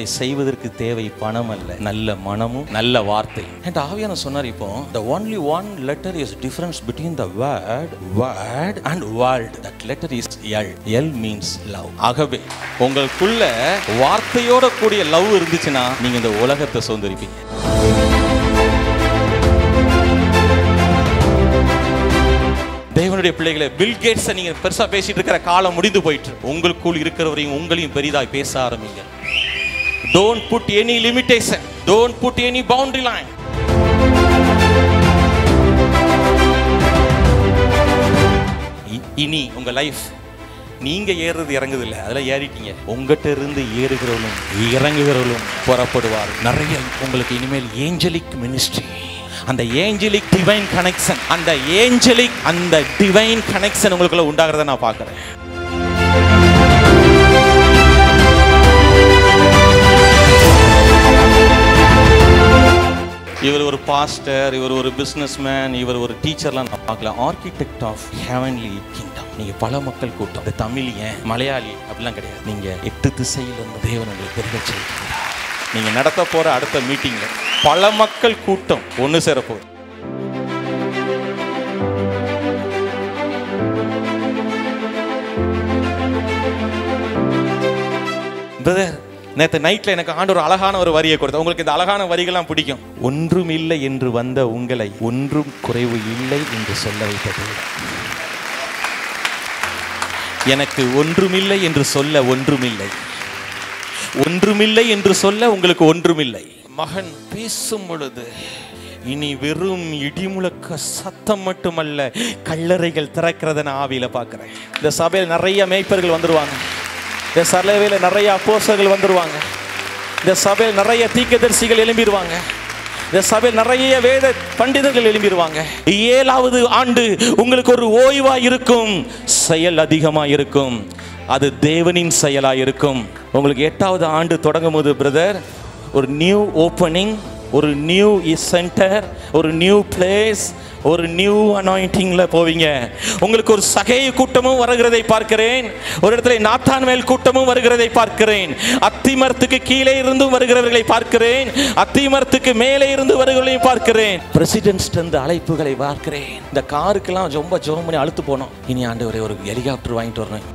அதை செய்வதற்கு தேவை பணம் அல்ல நல்ல மனமும் நல்ல வார்த்தை and ஆவியான சொன்னார் இப்போ the only one letter is difference between the word word and world that letter is L L means love ஆகவே உங்களுக்குள்ள வார்த்தையோட கூடிய லவ் இருந்துச்சுன்னா நீங்க இந்த உலகத்தை சுதந்திரிப்பீங்க தேவனுடைய பிள்ளைகளை பில் கேட்ஸை நீங்க பெருசா பேசிட்டு இருக்கிற காலம் முடிந்து போயிட்டு உங்களுக்குள் இருக்கிறவரையும் உங்களையும் பெரிதாய் பேச ஆரம்பிங்க don't put any limitation don't put any boundary line இனி உங்க லைஃப் நீங்க ஏறுறது இறங்குது இல்ல அதுல ஏறிட்டீங்க உங்ககிட்ட இருந்து ஏறுகிறவளும் இறங்குகிறவளும் புறப்படுவார் நிறைய உங்களுக்கு இனிமேல் ஏஞ்சலிக் மினிஸ்ட்ரி அந்த ஏஞ்சலிக் டிவைன் கனெக்ஷன் அந்த ஏஞ்சலிக் அந்த டிவைன் கனெக்ஷன் உங்களுக்குள்ள உண்டாகிறத நான் பார்க்கறேன் இவர் ஒரு பாஸ்டர் இவர் ஒரு பிஸ்னஸ் மேன் இவர் ஒரு டீச்சர்லாம் நான் பார்க்கல ஆர்கிடெக்ட் ஆஃப் ஹெவன்லி கிங்டம் நீங்க பல மக்கள் கூட்டம் இந்த தமிழ் ஏன் மலையாளி அப்படிலாம் கிடையாது நீங்க எட்டு திசையில இருந்து தேவன் உங்களுக்கு பெருக செய்கிறார் நீங்க நடத்த போற அடுத்த மீட்டிங்ல பல மக்கள் கூட்டம் ஒன்று சேர போகுது பிரதர் நேற்று நைட்ல எனக்கு ஆண்டு ஒரு அழகான ஒரு வரியை கொடுத்த உங்களுக்கு இந்த அழகான வரிகள்லாம் பிடிக்கும் ஒன்றும் இல்லை என்று வந்த உங்களை ஒன்றும் குறைவு இல்லை என்று சொல்ல வைத்தது எனக்கு ஒன்றுமில்லை என்று சொல்ல ஒன்றுமில்லை ஒன்றுமில்லை என்று சொல்ல உங்களுக்கு ஒன்றுமில்லை மகன் பேசும் பொழுது இனி வெறும் இடிமுழக்க சத்தம் மட்டுமல்ல கல்லறைகள் திறக்கிறத நான் ஆவியில பார்க்கிறேன் இந்த சபையில் நிறைய மேய்ப்பர்கள் வந்துருவாங்க இந்த சபையில் நிறைய அப்போஸ்தலர்கள் வந்துருவாங்க இந்த சபையில் நிறைய தீர்க்கதரிசிகள் எழும்பிடுவாங்க இந்த சபையில் நிறைய வேத பண்டிதர்கள் எழும்பிடுவாங்க ஏழாவது ஆண்டு உங்களுக்கு ஒரு ஓய்வா இருக்கும் செயல் அதிகமா இருக்கும் அது தேவனின் செயலா இருக்கும் உங்களுக்கு எட்டாவது ஆண்டு தொடங்கும் போது பிரதர் ஒரு நியூ ஓப்பனிங் ஒரு நியூ சென்டர் ஒரு நியூ பிளேஸ் ஒரு நியூ அனாயிண்டிங்ல போவீங்க உங்களுக்கு ஒரு சகைய கூட்டமும் வருகிறதை பார்க்கிறேன் ஒரு இடத்துல நாத்தான்மேல் கூட்டமும் வருகிறதை பார்க்கிறேன் அத்திமரத்துக்கு கீழே இருந்தும் வருகிறவர்களை பார்க்கிறேன் அத்திமரத்துக்கு மேலே இருந்து வருகிறவர்களையும் பார்க்கிறேன் பிரசிடென்ட்ஸ் இருந்து அழைப்புகளை பார்க்கிறேன் இந்த காருக்கெல்லாம் ரொம்ப ஜோம் பண்ணி அழுத்து போனோம் இனி ஆண்டவரே ஒரு ஹெலிகாப்டர் வாங்கிட்டு வரணும்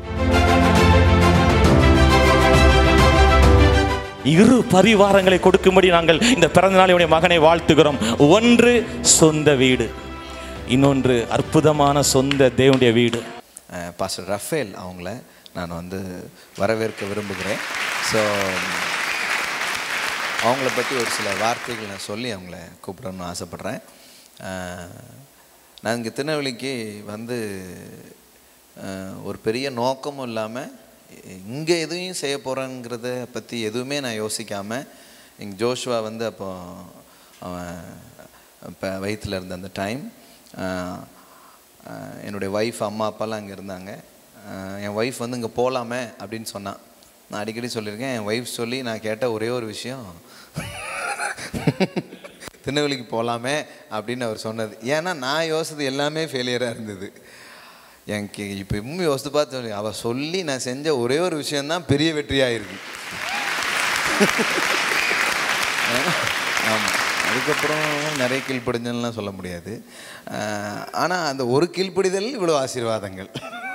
இரு பரிவாரங்களை கொடுக்கும்படி நாங்கள் இந்த பிறந்த நாளையுடைய மகனை வாழ்த்துகிறோம் ஒன்று சொந்த வீடு இன்னொன்று அற்புதமான சொந்த தேவனுடைய வீடு பாஸ்டர் ரஃபேல் அவங்கள நான் வந்து வரவேற்க விரும்புகிறேன் ஸோ அவங்கள பற்றி ஒரு சில வார்த்தைகள் நான் சொல்லி அவங்கள கூப்பிடணும்னு ஆசைப்பட்றேன் அஹ், நான் இங்கே திருநெல்வேலிக்கு வந்து அஹ், ஒரு பெரிய நோக்கமும் இல்லாமல் இங்கே எதுவும் செய்ய போகிறேங்கிறத பற்றி எதுவுமே நான் யோசிக்காமல் எங்கள் ஜோஷுவா வந்து அப்போ அவன் இப்போ வயிற்றில் இருந்த அந்த டைம் என்னுடைய ஒய்ஃப் அம்மா அப்பாலாம் அங்கே இருந்தாங்க அஹ் என் ஒய்ஃப் வந்து இங்கே போகலாமே அப்படின்னு சொன்னான் நான் அடிக்கடி சொல்லியிருக்கேன் என் ஒய்ஃப் சொல்லி நான் கேட்ட ஒரே ஒரு விஷயம் திருநெல்வேலிக்கு போகலாமே அப்படின்னு அவர் சொன்னது ஏன்னா நான் யோசித்தது எல்லாமே ஃபெயிலியராக இருந்தது எனக்கு இப்போ இன்னும் யோசித்து பார்த்து அவள் சொல்லி நான் செஞ்ச ஒரே ஒரு விஷயந்தான் பெரிய வெற்றியாக இருக்கு ஆமாம் அதுக்கப்புறம் நிறைய கீழ்ப்படிஞ்சல்லாம் சொல்ல முடியாது ஆனால் அந்த ஒரு கீழ்ப்படிதல் இவ்வளோ ஆசீர்வாதங்கள்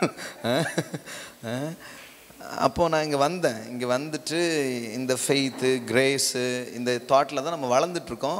அப்போது நான் இங்கே வந்தேன் இங்கே வந்துட்டு இந்த ஃபெய்த்து கிரேஸு இந்த தாட்டில் தான் நம்ம வளர்ந்துட்டுருக்கோம்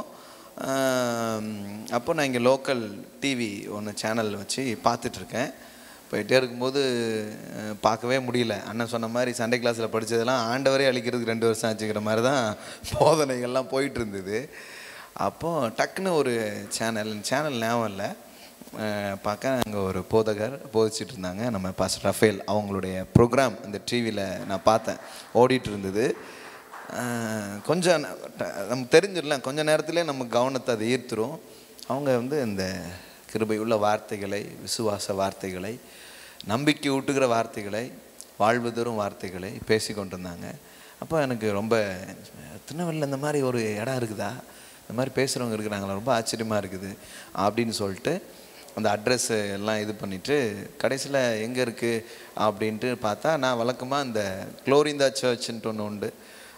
அப்போ நான் இங்கே லோக்கல் டிவி ஒன்று சேனல் வச்சு பார்த்துட்ருக்கேன் போயிட்டே இருக்கும்போது அஹ், பார்க்கவே முடியல அண்ணன் சொன்ன மாதிரி சண்டே கிளாஸில் படித்ததெல்லாம் ஆண்டவரே அழிக்கிறதுக்கு ரெண்டு வருஷம் ஆச்சுக்கிற மாதிரி தான் போதனைகள்லாம் போயிட்டு இருந்தது அப்போது டக்குன்னு ஒரு சேனல் சேனல் ஞாபகம் இல்லை அஹ், பார்க்க அங்கே ஒரு போதகர் போதிச்சிட்டு இருந்தாங்க நம்ம பாஸ் ரஃபேல் அவங்களுடைய ப்ரோக்ராம் இந்த டிவியில் நான் பார்த்தேன் ஓடிட்டு இருந்தது அஹ், கொஞ்சம் ந- ட- நமக்கு தெரிஞ்சிடலாம் கொஞ்ச நேரத்திலே நம்ம கவனத்தை அதை ஈர்த்துரும் அவங்க வந்து இந்த கிருபையுள்ள வார்த்தைகளை விசுவாச வார்த்தைகளை நம்பிக்கை ஊட்டுகிற வார்த்தைகளை வாழ்வு தரும் வார்த்தைகளை பேசி கொண்டிருந்தாங்க அப்போ எனக்கு ரொம்ப திருநெல்வேலியில் இந்த மாதிரி ஒரு இடம் இருக்குதா இந்த மாதிரி பேசுகிறவங்க இருக்கிறாங்களா ரொம்ப ஆச்சரியமாக இருக்குது அப்படின்னு சொல்லிட்டு அந்த அட்ரஸ் எல்லாம் இது பண்ணிவிட்டு கடைசியில் எங்கே இருக்குது அப்படின்ட்டு பார்த்தா நான் வழக்கமாக இந்த குளோரிந்தா சர்ச்ன்ட்டு ஒன்று உண்டு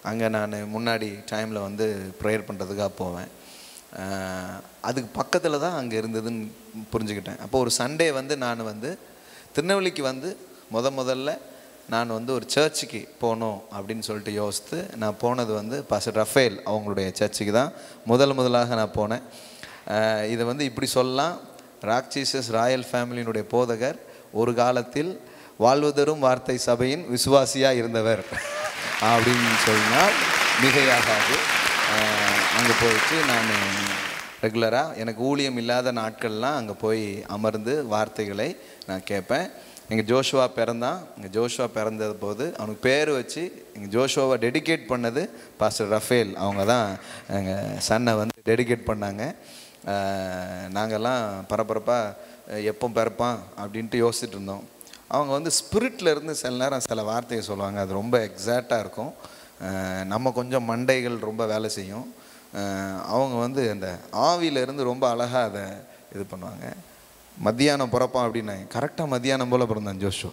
அங்கே நான் முன்னாடி டைமில் வந்து ப்ரேயர் பண்ணுறதுக்காக போவேன் அஹ் அதுக்கு பக்கத்தில் தான் அங்கே இருந்ததுன்னு புரிஞ்சுக்கிட்டேன் அப்போ ஒரு சண்டே வந்து நான் வந்து திருநெல்வேலிக்கு வந்து முத முதல்ல நான் வந்து ஒரு சர்ச்சுக்கு போகணும் அப்படின்னு சொல்லிட்டு யோசித்து நான் போனது வந்து பாஸ்டர் ரஃபேல் அவங்களுடைய சர்ச்சுக்கு தான் முதல் முதலாக நான் போனேன் அஹ் இதை வந்து இப்படி சொல்லலாம் ராக் ஜீசஸ் ராயல் ஃபேமிலியினுடைய போதகர் ஒரு காலத்தில் வாழ்வதரும் வார்த்தை சபையின் விசுவாசியாக இருந்தவர் அப்படின்னு சொன்னால் மிகையாகாது அங்கே போயிட்டு நான் ரெகுலராக எனக்கு ஊழியம் இல்லாத நாட்கள்லாம் அங்கே போய் அமர்ந்து வார்த்தைகளை நான் கேட்பேன் எங்கள் ஜோஷுவா பிறந்தான் எங்கள் ஜோஷுவா பிறந்தது போது அவனுக்கு பேர் வச்சு எங்கள் ஜோஷுவாவை டெடிகேட் பண்ணது பாஸ்டர் ரஃபேல் அவங்க தான் எங்கள் சன்னை வந்து டெடிகேட் பண்ணாங்க அஹ் நாங்கெல்லாம் பரபரப்பாக எப்போ பிறப்பான் அப்படின்ட்டு யோசிச்சுட்டு இருந்தோம் அவங்க வந்து ஸ்பிரிட்ல இருந்து சில நேரம் சில வார்த்தையை சொல்லுவாங்க அது ரொம்ப எக்ஸாக்டாக இருக்கும் அஹ் நம்ம கொஞ்சம் மண்டைகள் ரொம்ப வேலை செய்யும் அஹ் அவங்க வந்து அந்த ஆவியில இருந்து ரொம்ப அழகாக அதை இது பண்ணுவாங்க மத்தியானம் பிறப்பான் அப்படின்னாங்க கரெக்டாக மத்தியானம் போல் பிறந்தான் ஜோஷு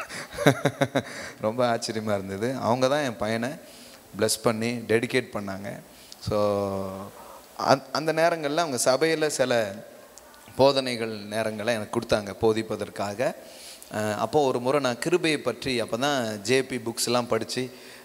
ரொம்ப ஆச்சரியமாக இருந்தது அவங்க தான் என் பையனை ப்ளஸ் பண்ணி டெடிகேட் பண்ணாங்க ஸோ அந்த நேரங்களில் அவங்க சபையில் சில போதனைகள் நேரங்களை எனக்கு கொடுத்தாங்க போதிப்பதற்காக அஹ் அப்போ ஒரு முறை நான் கிருபையை பற்றி அப்போ தான் ஜேபி புக்ஸ்லாம் படித்து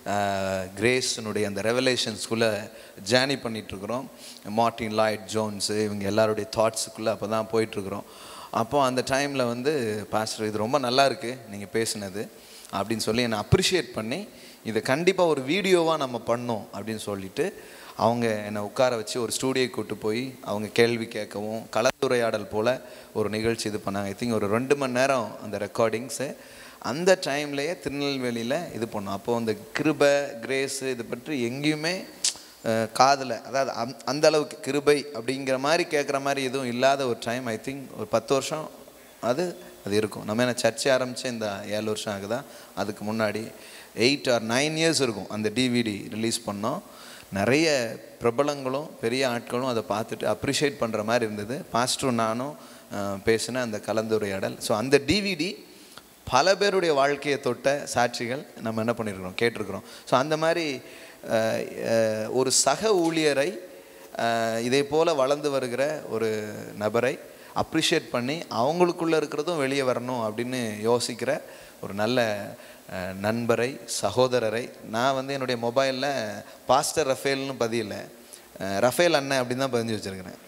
கிரேஸினுடைய அந்த ரெவலேஷன்ஸ்குள்ளே ஜேர்னி பண்ணிகிட்ருக்குறோம் மார்ட்டின் லாய்ட் ஜோன்ஸு இவங்க எல்லாருடைய தாட்ஸுக்குள்ளே அப்போ தான் போயிட்டுருக்குறோம் அப்போ அந்த டைமில் வந்து பாஸ்டர் இது ரொம்ப நல்லா இருக்கு நீங்கள் பேசுனது அப்படின்னு சொல்லி என்னை அப்ரிஷியேட் பண்ணி இதை கண்டிப்பாக ஒரு வீடியோவாக நம்ம பண்ணோம் அப்படின்னு சொல்லிட்டு அவங்க என்னை உட்கார வச்சு ஒரு ஸ்டூடியோ கூட்டு போய் அவங்க கேள்வி கேட்கவும் கலந்துரையாடல் போல் ஒரு நிகழ்ச்சி இது பண்ணாங்க ஐ திங்க் ஒரு ரெண்டு மணி நேரம் அந்த ரெக்கார்டிங்ஸு அந்த டைம்லேயே திருநெல்வேலியில் இது பண்ணோம் அப்போ அந்த கிருபை கிரேஸு இது பற்றி எங்கேயுமே காதில் அதாவது அந் அந்த அளவுக்கு கிருபை அப்படிங்கிற மாதிரி கேட்குற மாதிரி எதுவும் இல்லாத ஒரு டைம் ஐ திங்க் ஒரு பத்து வருஷம் அது அது இருக்கும் நம்ம என்ன சர்ச்சை ஆரம்பித்து இந்த ஏழு வருஷம் ஆகுதா அதுக்கு முன்னாடி எயிட் ஆர் நைன் இயர்ஸ் இருக்கும் அந்த டிவிடி ரிலீஸ் பண்ணோம் நிறைய பிரபலங்களும் பெரிய ஆட்களும் அதை பார்த்துட்டு அப்ரிஷியேட் பண்ணுற மாதிரி இருந்தது பாஸ்டரும் நானும் அஹ், பேசின அந்த கலந்துரையாடல் ஸோ அந்த டிவிடி பல பேருடைய வாழ்க்கையை தொட்ட சாட்சிகள் நம்ம என்ன பண்ணியிருக்கிறோம் கேட்டிருக்கிறோம் ஸோ அந்த மாதிரி அஹ், அஹ், ஒரு சக ஊழியரை அஹ், இதே போல் வளர்ந்து வருகிற ஒரு நபரை அப்ரிஷியேட் பண்ணி அவங்களுக்குள்ளே இருக்கிறதும் வெளியே வரணும் அப்படின்னு யோசிக்கிற ஒரு நல்ல அஹ், நண்பரை சகோதரரை நான் வந்து என்னுடைய மொபைலில் பாஸ்டர் ரஃபேல்னு பதியல அஹ், ரஃபேல் அண்ணன் அப்படின்னு தான் பதிஞ்சு வச்சுருக்கிறேன்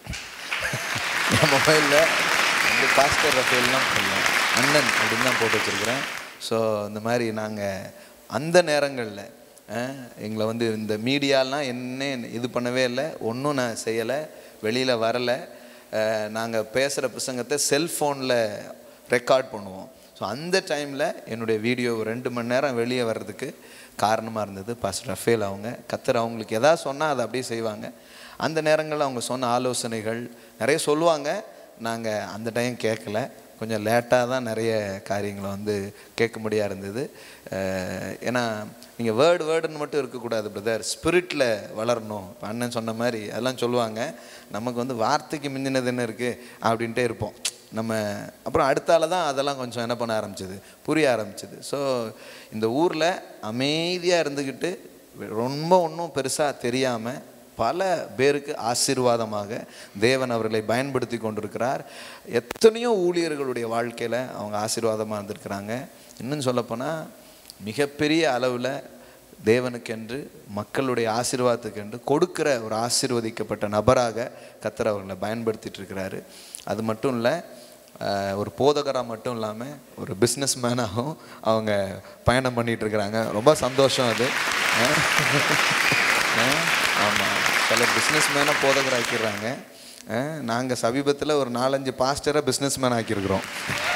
என் மொபைலில் வந்து பாஸ்டர் ரஃபேல்லாம் பண்ணல அண்ணன் அப்படின்னு தான் போட்டு வச்சுருக்கிறேன் ஸோ இந்த மாதிரி நாங்கள் அந்த நேரங்களில் எங்களை வந்து இந்த மீடியாலாம் என்ன இது பண்ணவே இல்லை ஒன்றும் நான் செய்யலை வெளியில் வரலை நாங்கள் பேசுகிற பிரசங்கத்தை செல்ஃபோனில் ரெக்கார்ட் பண்ணுவோம் ஸோ அந்த டைமில் என்னுடைய வீடியோ ரெண்டு மணி நேரம் வெளியே வர்றதுக்கு காரணமாக இருந்தது பாஸ்டர் ரஃபேல் அவங்க கத்தர் அவங்களுக்கு எதாவது சொன்னால் அதை அப்படியே செய்வாங்க அந்த நேரங்களில் அவங்க சொன்ன ஆலோசனைகள் நிறைய சொல்லுவாங்க நாங்கள் அந்த டைம் கேட்கல கொஞ்சம் லேட்டாக தான் நிறைய காரியங்களை வந்து கேட்க முடியா இருந்தது அஹ் ஏன்னா நீங்கள் வேர்டு வேர்டுன்னு மட்டும் இருக்கக்கூடாது பிரதர் ஸ்பிரிட்டில் வளரணும் இப்ப அண்ணன் சொன்ன மாதிரி அதெல்லாம் சொல்லுவாங்க நமக்கு வந்து வார்த்தைக்கு மிஞ்சினது என்ன இருக்குது அப்படின்ட்டே இருப்போம் நம்ம அப்புறம் அடுத்தால தான் அதெல்லாம் கொஞ்சம் என்ன பண்ண ஆரம்பிச்சது புரிய ஆரம்பிச்சது ஸோ இந்த ஊரில் அமைதியாக இருந்துக்கிட்டு ரொம்ப ஒன்றும் பெருசாக தெரியாமல் பல பேருக்கு ஆசீர்வாதமாக தேவன் அவர்களை பயன்படுத்தி கொண்டிருக்கிறார் எத்தனையோ ஊழியர்களுடைய வாழ்க்கையில் அவங்க ஆசீர்வாதமாக இருந்திருக்கிறாங்க இன்னும் சொல்லப்போனால் மிகப்பெரிய அளவில் தேவனுக்கென்று மக்களுடைய ஆசீர்வாதத்துக்கென்று கொடுக்கிற ஒரு ஆசீர்வதிக்கப்பட்ட நபராக கத்தர் அவர்களை பயன்படுத்திட்டு இருக்கிறாரு அது மட்டும் இல்லை அஹ், ஒரு போதகராக மட்டும் இல்லாமல் ஒரு பிஸ்னஸ் மேனாகவும் அவங்க பயணம் பண்ணிட்டு இருக்கிறாங்க ரொம்ப சந்தோஷம் அது ஆமாம் சில பிஸ்னஸ் மேனை போதகர் ஆக்கிடுறாங்க நாங்கள் சமீபத்தில் ஒரு நாலஞ்சு பாஸ்டரை பிஸ்னஸ் மேன் ஆக்கியிருக்கிறோம்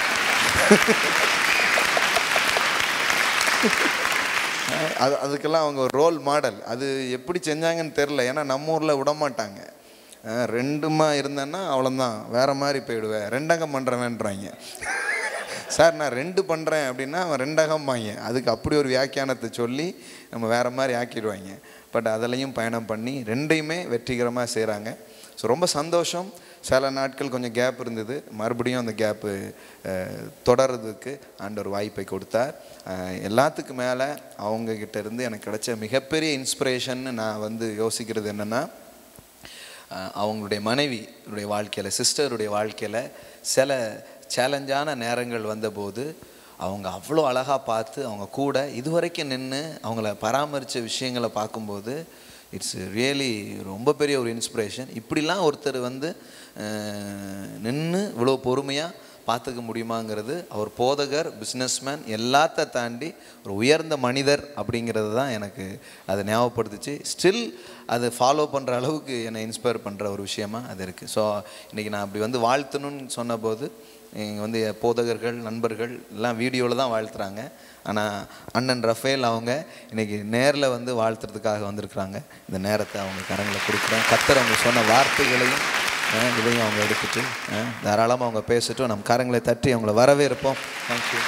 அஹ் அது அதுக்கெல்லாம் அவங்க ஒரு ரோல் மாடல் அது எப்படி செஞ்சாங்கன்னு தெரில ஏன்னா நம்ம ஊரில் விட மாட்டாங்க அஹ் ரெண்டுமா இருந்தேன்னா அவ்வளோதான் வேற மாதிரி போயிடுவேன் ரெண்டகம் பண்ணுறவேன்றாங்க சார் நான் ரெண்டு பண்ணுறேன் அப்படின்னா அவன் ரெண்டகம் வாங்க அதுக்கு அப்படி ஒரு வியாக்கியானத்தை சொல்லி நம்ம வேற மாதிரி ஆக்கிடுவாங்க பட் அதிலையும் பயணம் பண்ணி ரெண்டையுமே வெற்றிகரமாக செய்கிறாங்க ஸோ ரொம்ப சந்தோஷம் சில நாட்கள் கொஞ்சம் கேப் இருந்தது மறுபடியும் அந்த கேப்பு தொடர்றதுக்கு ஆண்டவர் வாய்ப்பை கொடுத்தார் அஹ், எல்லாத்துக்கு மேலே அவங்கக்கிட்ட இருந்து எனக்கு கிடைச்ச மிகப்பெரிய இன்ஸ்பிரேஷன்னு நான் வந்து யோசிக்கிறது என்னென்னா அஹ் அவங்களுடைய மனைவியுடைய வாழ்க்கையில் சிஸ்டருடைய வாழ்க்கையில் சில சேலஞ்சான நேரங்கள் வந்தபோது அவங்க அவ்வளோ அழகாக பார்த்து அவங்க கூட இதுவரைக்கும் நின்று அவங்கள பராமரித்த விஷயங்களை பார்க்கும்போது இட்ஸ் ரியலி ரொம்ப பெரிய ஒரு இன்ஸ்பிரேஷன் இப்படிலாம் ஒருத்தர் வந்து நின்று இவ்வளோ பொறுமையாக பார்த்துக்க முடியுமாங்கிறது அவர் போதகர் பிஸ்னஸ்மேன் எல்லாத்த தாண்டி ஒரு உயர்ந்த மனிதர் அப்படிங்கிறது தான் எனக்கு அதை ஞாபகப்படுத்துச்சு ஸ்டில் அதை ஃபாலோ பண்ணுற அளவுக்கு என்னை இன்ஸ்பயர் பண்ணுற ஒரு விஷயமா அது இருக்குது ஸோ இன்றைக்கி நான் அப்படி வந்து வாழ்த்தணும்னு சொன்னபோது இங்கே வந்து என் போதகர்கள் நண்பர்கள் எல்லாம் வீடியோவில் தான் வாழ்த்துறாங்க ஆனால் அண்ணன் ரஃபேல் அவங்க இன்னைக்கு நேரில் வந்து வாழ்த்துறதுக்காக வந்திருக்கிறாங்க இந்த நேரத்தை அவங்க கரங்களை கொடுக்குறேன் கத்தர் அவங்க சொன்ன வார்த்தைகளையும் அஹ், இதையும் அவங்க எடுத்துட்டு அஹ், தாராளமாக அவங்க பேசட்டும் நம்ம கரங்களை தட்டி அவங்கள வரவேற்போம் தேங்க்யூ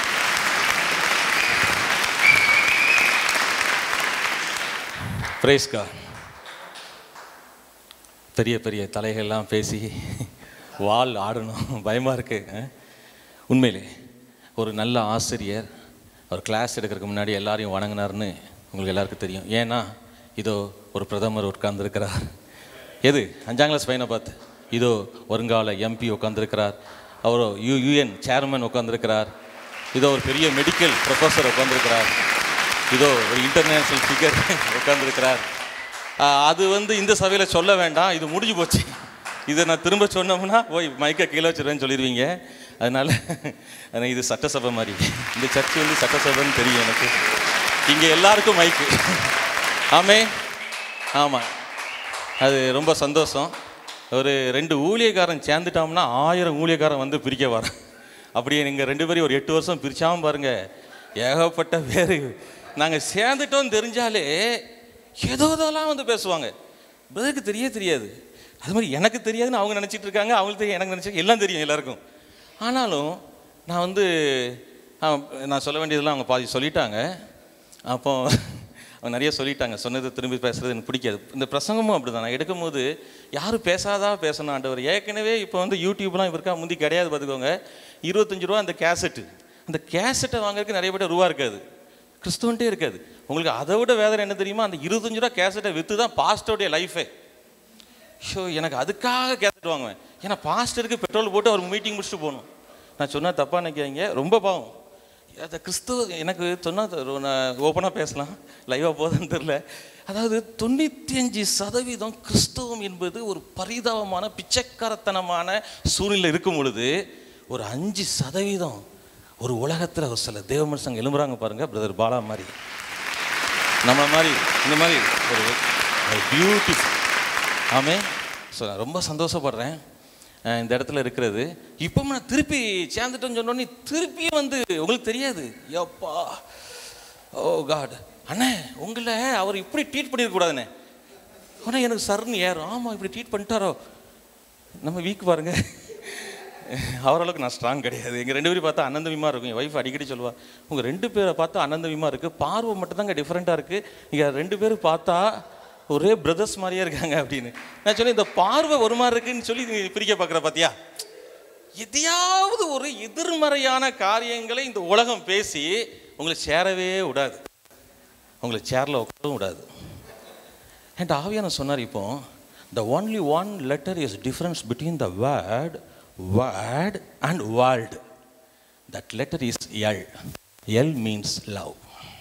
பிரேஸ்கா பெரிய பெரிய தலைகள்லாம் பேசி வால் ஆடணும் பயமாக இருக்கு அஹ். உண்மையிலே ஒரு நல்ல ஆசிரியர் அவர் கிளாஸ் எடுக்கிறதுக்கு முன்னாடி எல்லாரையும் வணங்கினார்னு உங்களுக்கு எல்லாருக்கும் தெரியும் ஏன்னா இதோ ஒரு பிரதமர் உட்கார்ந்துருக்கிறார் எது அஞ்சாம் கிளாஸ் பையனை பார்த்து இதோ வருங்கால எம்பி உட்காந்துருக்கிறார் அவரோ யூ யூஎன் சேர்மன் உட்காந்துருக்கிறார் இதோ ஒரு பெரிய மெடிக்கல் ப்ரொஃபஸர் உட்காந்துருக்கிறார் இதோ ஒரு இன்டர்நேஷ்னல் ஃபிகர் உட்காந்துருக்கிறார் அது வந்து இந்த சபையில் சொல்ல வேண்டாம் இது முடிஞ்சு போச்சு இதை நான் திரும்ப சொன்னோம்னா போய் மைக்கை கீழே வச்சிருவேன்னு சொல்லிடுவீங்க அதனால அதனால இது சட்டசபை மாதிரி இந்த சர்ச் வந்து சட்டசபைன்னு தெரியும் எனக்கு இங்கே எல்லாருக்கும் மைக்கு ஆமே ஆமாம் அது ரொம்ப சந்தோஷம் ஒரு ரெண்டு ஊழியக்காரன் சேர்ந்துட்டோம்னா ஆயிரம் ஊழியக்காரன் வந்து பிரிக்க வரான் அப்படியே நீங்கள் ரெண்டு பேரும் ஒரு எட்டு வருஷம் பிரிச்சாம பாருங்க ஏகப்பட்ட பேர் நாங்கள் சேர்ந்துட்டோம் தெரிஞ்சாலே ஏதோ இதெல்லாம் வந்து பேசுவாங்க பிரதருக்கு தெரிய தெரியாது அது மாதிரி எனக்கு தெரியாதுன்னு அவங்க நினச்சிட்டு இருக்காங்க அவங்களுக்கு தெரியும் எனக்கு நினச்சி எல்லாம் தெரியும் எல்லாருக்கும் ஆனாலும் நான் வந்து ஆ, நான் சொல்ல வேண்டியதெல்லாம் அவங்க பாதி சொல்லிட்டாங்க அப்போ அவங்க நிறைய சொல்லிட்டாங்க சொன்னது திரும்பி பேசுறது எனக்கு பிடிக்காது இந்த பிரசங்கமும் அப்படிதான் நான் எடுக்கும்போது யாரும் பேசாதா பேசணும் ஆண்டவர் ஏற்கனவே இப்போ வந்து யூடியூப்லாம் இவருக்கா முந்தி கிடையாது பார்த்துக்கோங்க இருபத்தஞ்சு ரூபா அந்த கேசட்டு அந்த கேசட்டை வாங்குறதுக்கு நிறைய பேர் ரூபா இருக்காது கிறிஸ்துவன்ட்டே இருக்காது உங்களுக்கு அதை விட வேதனை என்ன தெரியுமா அந்த இருபத்தஞ்சு ரூபா கேசட்டை விற்று தான் பாஸ்டோடைய லைஃபே ஷோ எனக்கு அதுக்காக கேசட் வாங்குவேன் ஏன்னா பாஸ்டருக்கு பெட்ரோல் போட்டு அவர் மீட்டிங் முடிச்சுட்டு போகணும் நான் சொன்னால் தப்பாக நினைக்காதீங்க ரொம்ப பாவம் அந்த கிறிஸ்துவ எனக்கு சொன்னால் நான் ஓப்பனாக பேசலாம் லைவாக போதுன்னு தெரில அதாவது தொண்ணூற்றி அஞ்சு சதவீதம் கிறிஸ்தவம் என்பது ஒரு பரிதாபமான பிச்சைக்காரத்தனமான சூழ்நிலை இருக்கும் பொழுது ஒரு அஞ்சு சதவீதம் ஒரு உலகத்தில் ஒரு சில தேவ மனுஷங்க எழும்புறாங்க பாருங்க பிரதர் பாலா மாதிரி நம்ம மாதிரி இந்த மாதிரி ஒரு பியூட்டிஃபுல் ஆமே ஸோ நான் ரொம்ப சந்தோஷப்படுறேன் அஹ் இந்த இடத்துல இருக்கிறது இப்போ நான் திருப்பி சேர்ந்துட்டேன்னு சொன்னோடனே திருப்பி வந்து உங்களுக்கு தெரியாது யப்பா ஓ காட் அண்ணே உங்களை அவர் இப்படி ட்ரீட் பண்ணிடக்கூடாதுண்ணே ஆனால் எனக்கு சர்ன்னு ஏறும் ஆமாம் இப்படி ட்ரீட் பண்ணிட்டாரோ நம்ம வீக் பாருங்க அவரளவுக்கு நான் ஸ்ட்ராங் கிடையாது எங்கள் ரெண்டு பேரும் பார்த்தா அனந்தவியமாக இருக்கும் என் ஒய்ஃப் அடிக்கடி சொல்லுவா உங்கள் ரெண்டு பேரை பார்த்தா அனந்தவியமாக இருக்குது பார்வை மட்டும்தாங்க டிஃப்ரெண்ட்டாக இருக்குது நீங்கள் ரெண்டு பேரும் பார்த்தா ஒரே பிரதர்ஸ் மாதிரியே இருக்காங்க அப்படின்னு நான் சொன்னேன் இந்த பார்வை ஒரு மாதிரி இருக்குன்னு சொல்லி நீ பிரிக்க பார்க்குற பார்த்தியா எதையாவது ஒரு எதிர்மறையான காரியங்களை இந்த உலகம் பேசி உங்களை சேரவே விடாது உங்களை சேரில் உட்காரவும் விடாது என்கிட்ட ஆவியான சொன்னார் இப்போ the only one letter is difference between the word word and world that letter is L L means love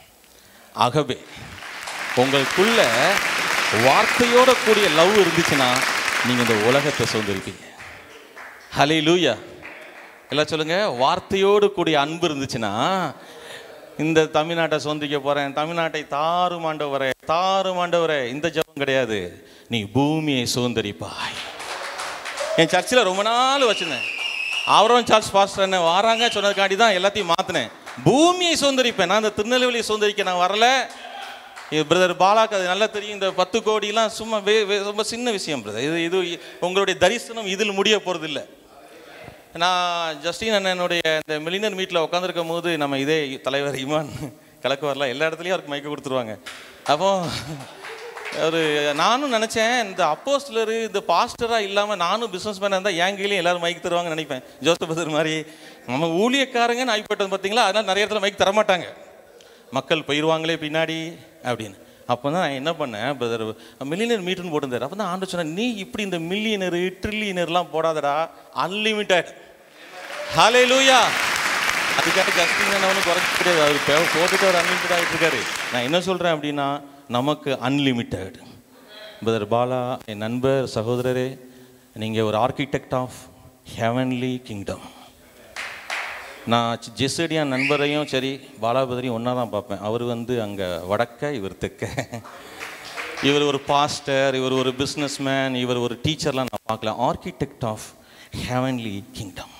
ஆகவே உங்களுக்குள்ள வார்த்தையோட கூடிய லவ் இருந்துச்சுன்னா நீங்கள் இந்த உலகத்தை சுதந்திரிப்பீங்க ஹலே லூயா எல்லாம் சொல்லுங்க வார்த்தையோடு கூடிய அன்பு இருந்துச்சுன்னா இந்த தமிழ்நாட்டை சுதந்திரிக்க போறேன் தமிழ்நாட்டை தாரும் ஆண்டவரே தாரும் ஆண்டவரே இந்த ஜெபம் கிடையாது நீ பூமியை சுதந்திரிப்பாய் என் சர்ச்சில் ரொம்ப நாள் வச்சிருந்தேன் அவரும் சர்ச் பாஸ்டர் என்ன வராங்க சொன்னதுக்காண்டி தான் எல்லாத்தையும் மாற்றினேன் பூமியை சுதந்திரிப்பேன் நான் இந்த திருநெல்வேலியை சுதந்திரிக்க நான் வரல பிரதர் பாலாக்கு அது நல்லா தெரியும் இந்த பத்து கோடிலாம் சும்மா வே வே- ரொம்ப சின்ன விஷயம் பிரதர் இது இது உங்களுடைய தரிசனம் இதில் முடிய போகிறதில்ல நான் ஜஸ்டின் அண்ணனுடைய இந்த மில்லினர் மீட்டில் உட்காந்துருக்கும் போது நம்ம இதே தலைவர் இமான் கலக்கு வரலாம் எல்லா இடத்துலையும் அவருக்கு மைக்க கொடுத்துருவாங்க அப்போ ஒரு நானும் நினச்சேன் இந்த அப்போஸ்டலரு இந்த பாஸ்டராக இல்லாமல் நானும் பிஸ்னஸ் மேனாக இருந்தால் என் கையிலையும் எல்லாரும் மைக் தருவாங்கன்னு நினைப்பேன் ஜோசப் பதர் மாதிரி நம்ம ஊழியக்காரங்கன்னு ஆகிப்பட்டது பார்த்தீங்களா அதனால் நிறைய இடத்துல மைக் தரமாட்டாங்க மக்கள் போயிடுவாங்களே பின்னாடி அப்படின்னு அப்போ தான் நான் என்ன பண்ணேன் பிரதர் மில்லியனர் மீட்டர்னு போட்டிருந்தார் அப்போ தான் ஆண்டு சொன்னேன் நீ இப்படி இந்த மில்லியனரு ட்ரில்லியனர்லாம் போடாதடா அன்லிமிட்டெட் ஹாலே லூயா அதுக்காக ஜஸ்டின் ஒன்றும் குறைச்சி கிடையாது அவர் பே- போட்டுட்டு அவர் அன்லிமிட்டட் ஆகிட்டு இருக்காரு நான் என்ன சொல்கிறேன் அப்படின்னா நமக்கு அன்லிமிட்டெட் பிரதர் பாலா என் நண்பர் சகோதரரே நீங்கள் ஒரு ஆர்கிடெக்ட் ஆஃப் ஹெவன்லி கிங்டம் நான் ஜெசடியா நண்பரையும் சரி பாலாபதிரையும் ஒன்றா தான் பார்ப்பேன் அவர் வந்து அங்கே வடக்க இவர் தெக்க இவர் ஒரு பாஸ்டர் இவர் ஒரு பிஸ்னஸ்மேன் இவர் ஒரு டீச்சர்லாம் நான் பார்க்கல ஆர்கிடெக்ட் ஆஃப் ஹெவன்லி கிங்டம்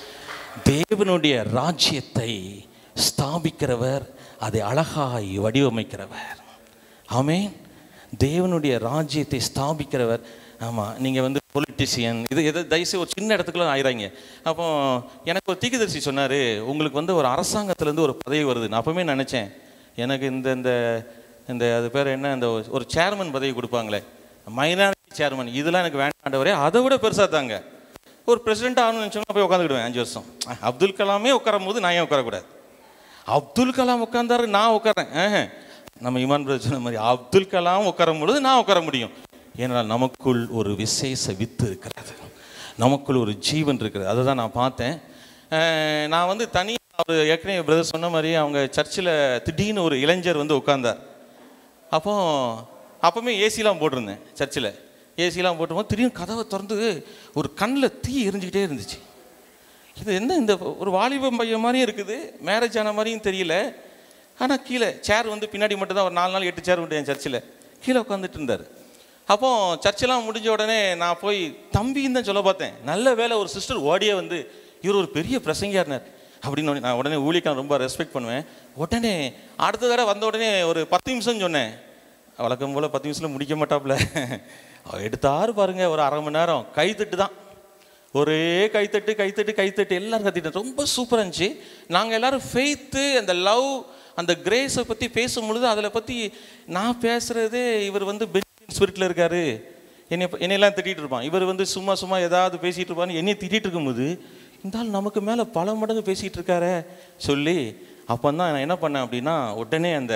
தேவனுடைய ராஜ்யத்தை ஸ்தாபிக்கிறவர் அதை அழகாய் வடிவமைக்கிறவர் ஆமென் தேவனுடைய ராஜ்யத்தை ஸ்தாபிக்கிறவர் ஆமாம் நீங்கள் வந்து பொலிட்டிஷியன் இது எது தயவுசெய்து ஒரு சின்ன இடத்துக்குள்ள ஆயிராங்க அப்போ எனக்கு ஒரு தீக்குதரிசி சொன்னார் உங்களுக்கு வந்து ஒரு அரசாங்கத்துலேருந்து ஒரு பதவி வருது நான் அப்போவே நினச்சேன் எனக்கு இந்த இந்த இந்த அது பேர் என்ன இந்த ஒரு சேர்மன் பதவி கொடுப்பாங்களே மைனாரிட்டி சேர்மன் இதெல்லாம் எனக்கு வேண்டாண்டவரே அதை விட பெருசாக தாங்க ஒரு பிரசிடென்ட் ஆகணும்னு நினச்சோம்னா போய் உட்காந்துக்கிடுவேன் அஞ்சு வருஷம் அப்துல் கலாமே உட்காரும் போது நான் ஏன் உட்காரக்கூடாது அப்துல் கலாம் உட்கார்ந்தாரு நான் உட்காரேன் ஆஹ். நம்ம இமான் பிரதர் சொன்ன மாதிரி அப்துல் கலாம் உட்காரும் பொழுது நான் உட்கார முடியும் ஏன்னால் நமக்குள் ஒரு விசேஷ வித்து இருக்கிறது நமக்குள் ஒரு ஜீவன் இருக்கிறது அதை தான் நான் பார்த்தேன் அஹ், நான் வந்து தனியாக அவர் ஏற்கனவே பிரதர் சொன்ன மாதிரி அவங்க சர்ச்சில் திடீர்னு ஒரு இளைஞர் வந்து உட்கார்ந்தார் அப்போ அப்போவுமே ஏசிலாம் போட்டிருந்தேன் சர்ச்சில் ஏசிலாம் போட்டும்போது திடீர்னு கதவை திறந்து ஒரு கண்ணில் தீ எரிஞ்சுக்கிட்டே இருந்துச்சு இது என்ன இந்த ஒரு வாலிபம் பையன் மாதிரியும் இருக்குது மேரேஜ் ஆன மாதிரியும் தெரியல ஆனால் கீழே சேர் வந்து பின்னாடி மட்டும் தான் ஒரு நாலு நாள் எட்டு சேர் உண்டு என் சர்ச்சில் கீழே உட்காந்துட்டு இருந்தார் அப்போ சர்ச்செல்லாம் முடிஞ்ச உடனே நான் போய் தம்பின்னு தான் சொல்ல பார்த்தேன் நல்ல வேளை ஒரு சிஸ்டர் ஓடியே வந்து இவர் ஒரு பெரிய பிரசங்கியா இருந்தார் அப்படின்னு உடனே- நான் உடனே ஊழிக்கான ரொம்ப ரெஸ்பெக்ட் பண்ணுவேன் உடனே அடுத்த தடவை வந்த உடனே ஒரு பத்து நிமிஷம் சொன்னேன் வழக்கம் போல் பத்து நிமிஷத்தில் முடிக்க மாட்டாப்புல அவர் எடுத்தாரு பாருங்க ஒரு அரை மணி நேரம் கைத்தட்டு தான் ஒரே கைத்தட்டு கைத்தட்டு கைத்தட்டு எல்லாரும் கத்திட்டு ரொம்ப சூப்பராக இருந்துச்சு நாங்கள் எல்லாரும் ஃபெய்த்து அந்த லவ் அந்த கிரேஸை பற்றி பேசும் பொழுது அதில் பற்றி நான் பேசுகிறதே இவர் வந்து பெனிஃபிட் ஸ்பிரிட்டில் இருக்காரு என்னை என்னையெல்லாம் திட்டிகிட்டு இருப்பான் இவர் வந்து சும்மா சும்மா ஏதாவது பேசிகிட்டு இருப்பான்னு என்னைய திட்டிகிட்டு இருக்கும்போது இந்த ஆள் நமக்கு மேலே பல மடங்கு பேசிகிட்டு இருக்காரே சொல்லி அப்போ தான் நான் என்ன பண்ணேன் அப்படின்னா உடனே அந்த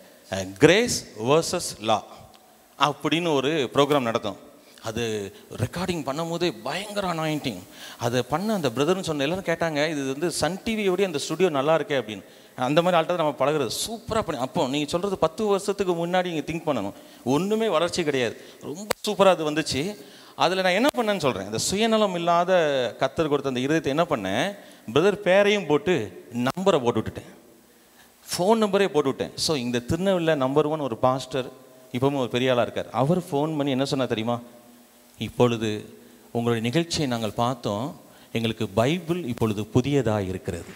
கிரேஸ் வர்சஸ் லா அப்படின்னு ஒரு ப்ரோக்ராம் நடத்தும் அது ரெக்கார்டிங் பண்ணும்போதே பயங்கர அனாயிண்டிங் அதை பண்ண அந்த பிரதர்னு சொன்ன எல்லாரும் கேட்டாங்க இது வந்து சன் டிவியோடய அந்த ஸ்டுடியோ நல்லா இருக்கே அப்படின்னு அந்த மாதிரி ஆள்கிட்ட நம்ம பழகுறது சூப்பராக பண்ணி அப்போ நீங்கள் சொல்கிறது பத்து வருஷத்துக்கு முன்னாடி நீங்கள் திங்க் பண்ணணும் ஒன்றுமே வளர்ச்சி கிடையாது ரொம்ப சூப்பராக அது வந்துச்சு அதில் நான் என்ன பண்ணேன்னு சொல்கிறேன் இந்த சுயநலம் இல்லாத கத்தர் கொடுத்த அந்த இருதயத்தை என்ன பண்ணேன் பிரதர் பேரையும் போட்டு நம்பரை போட்டு விட்டுட்டேன் ஃபோன் நம்பரே போட்டு விட்டேன் ஸோ இந்த திருநெல்வேலியில் நம்பர் ஒன் ஒரு பாஸ்டர் இப்பவும் ஒரு பெரிய ஆளாக இருக்கார் அவர் ஃபோன் பண்ணி என்ன சொன்னார் தெரியுமா இப்பொழுது உங்களுடைய நிகழ்ச்சியை நாங்கள் பார்த்தோம் எங்களுக்கு பைபிள் இப்பொழுது புதியதாக இருக்கிறது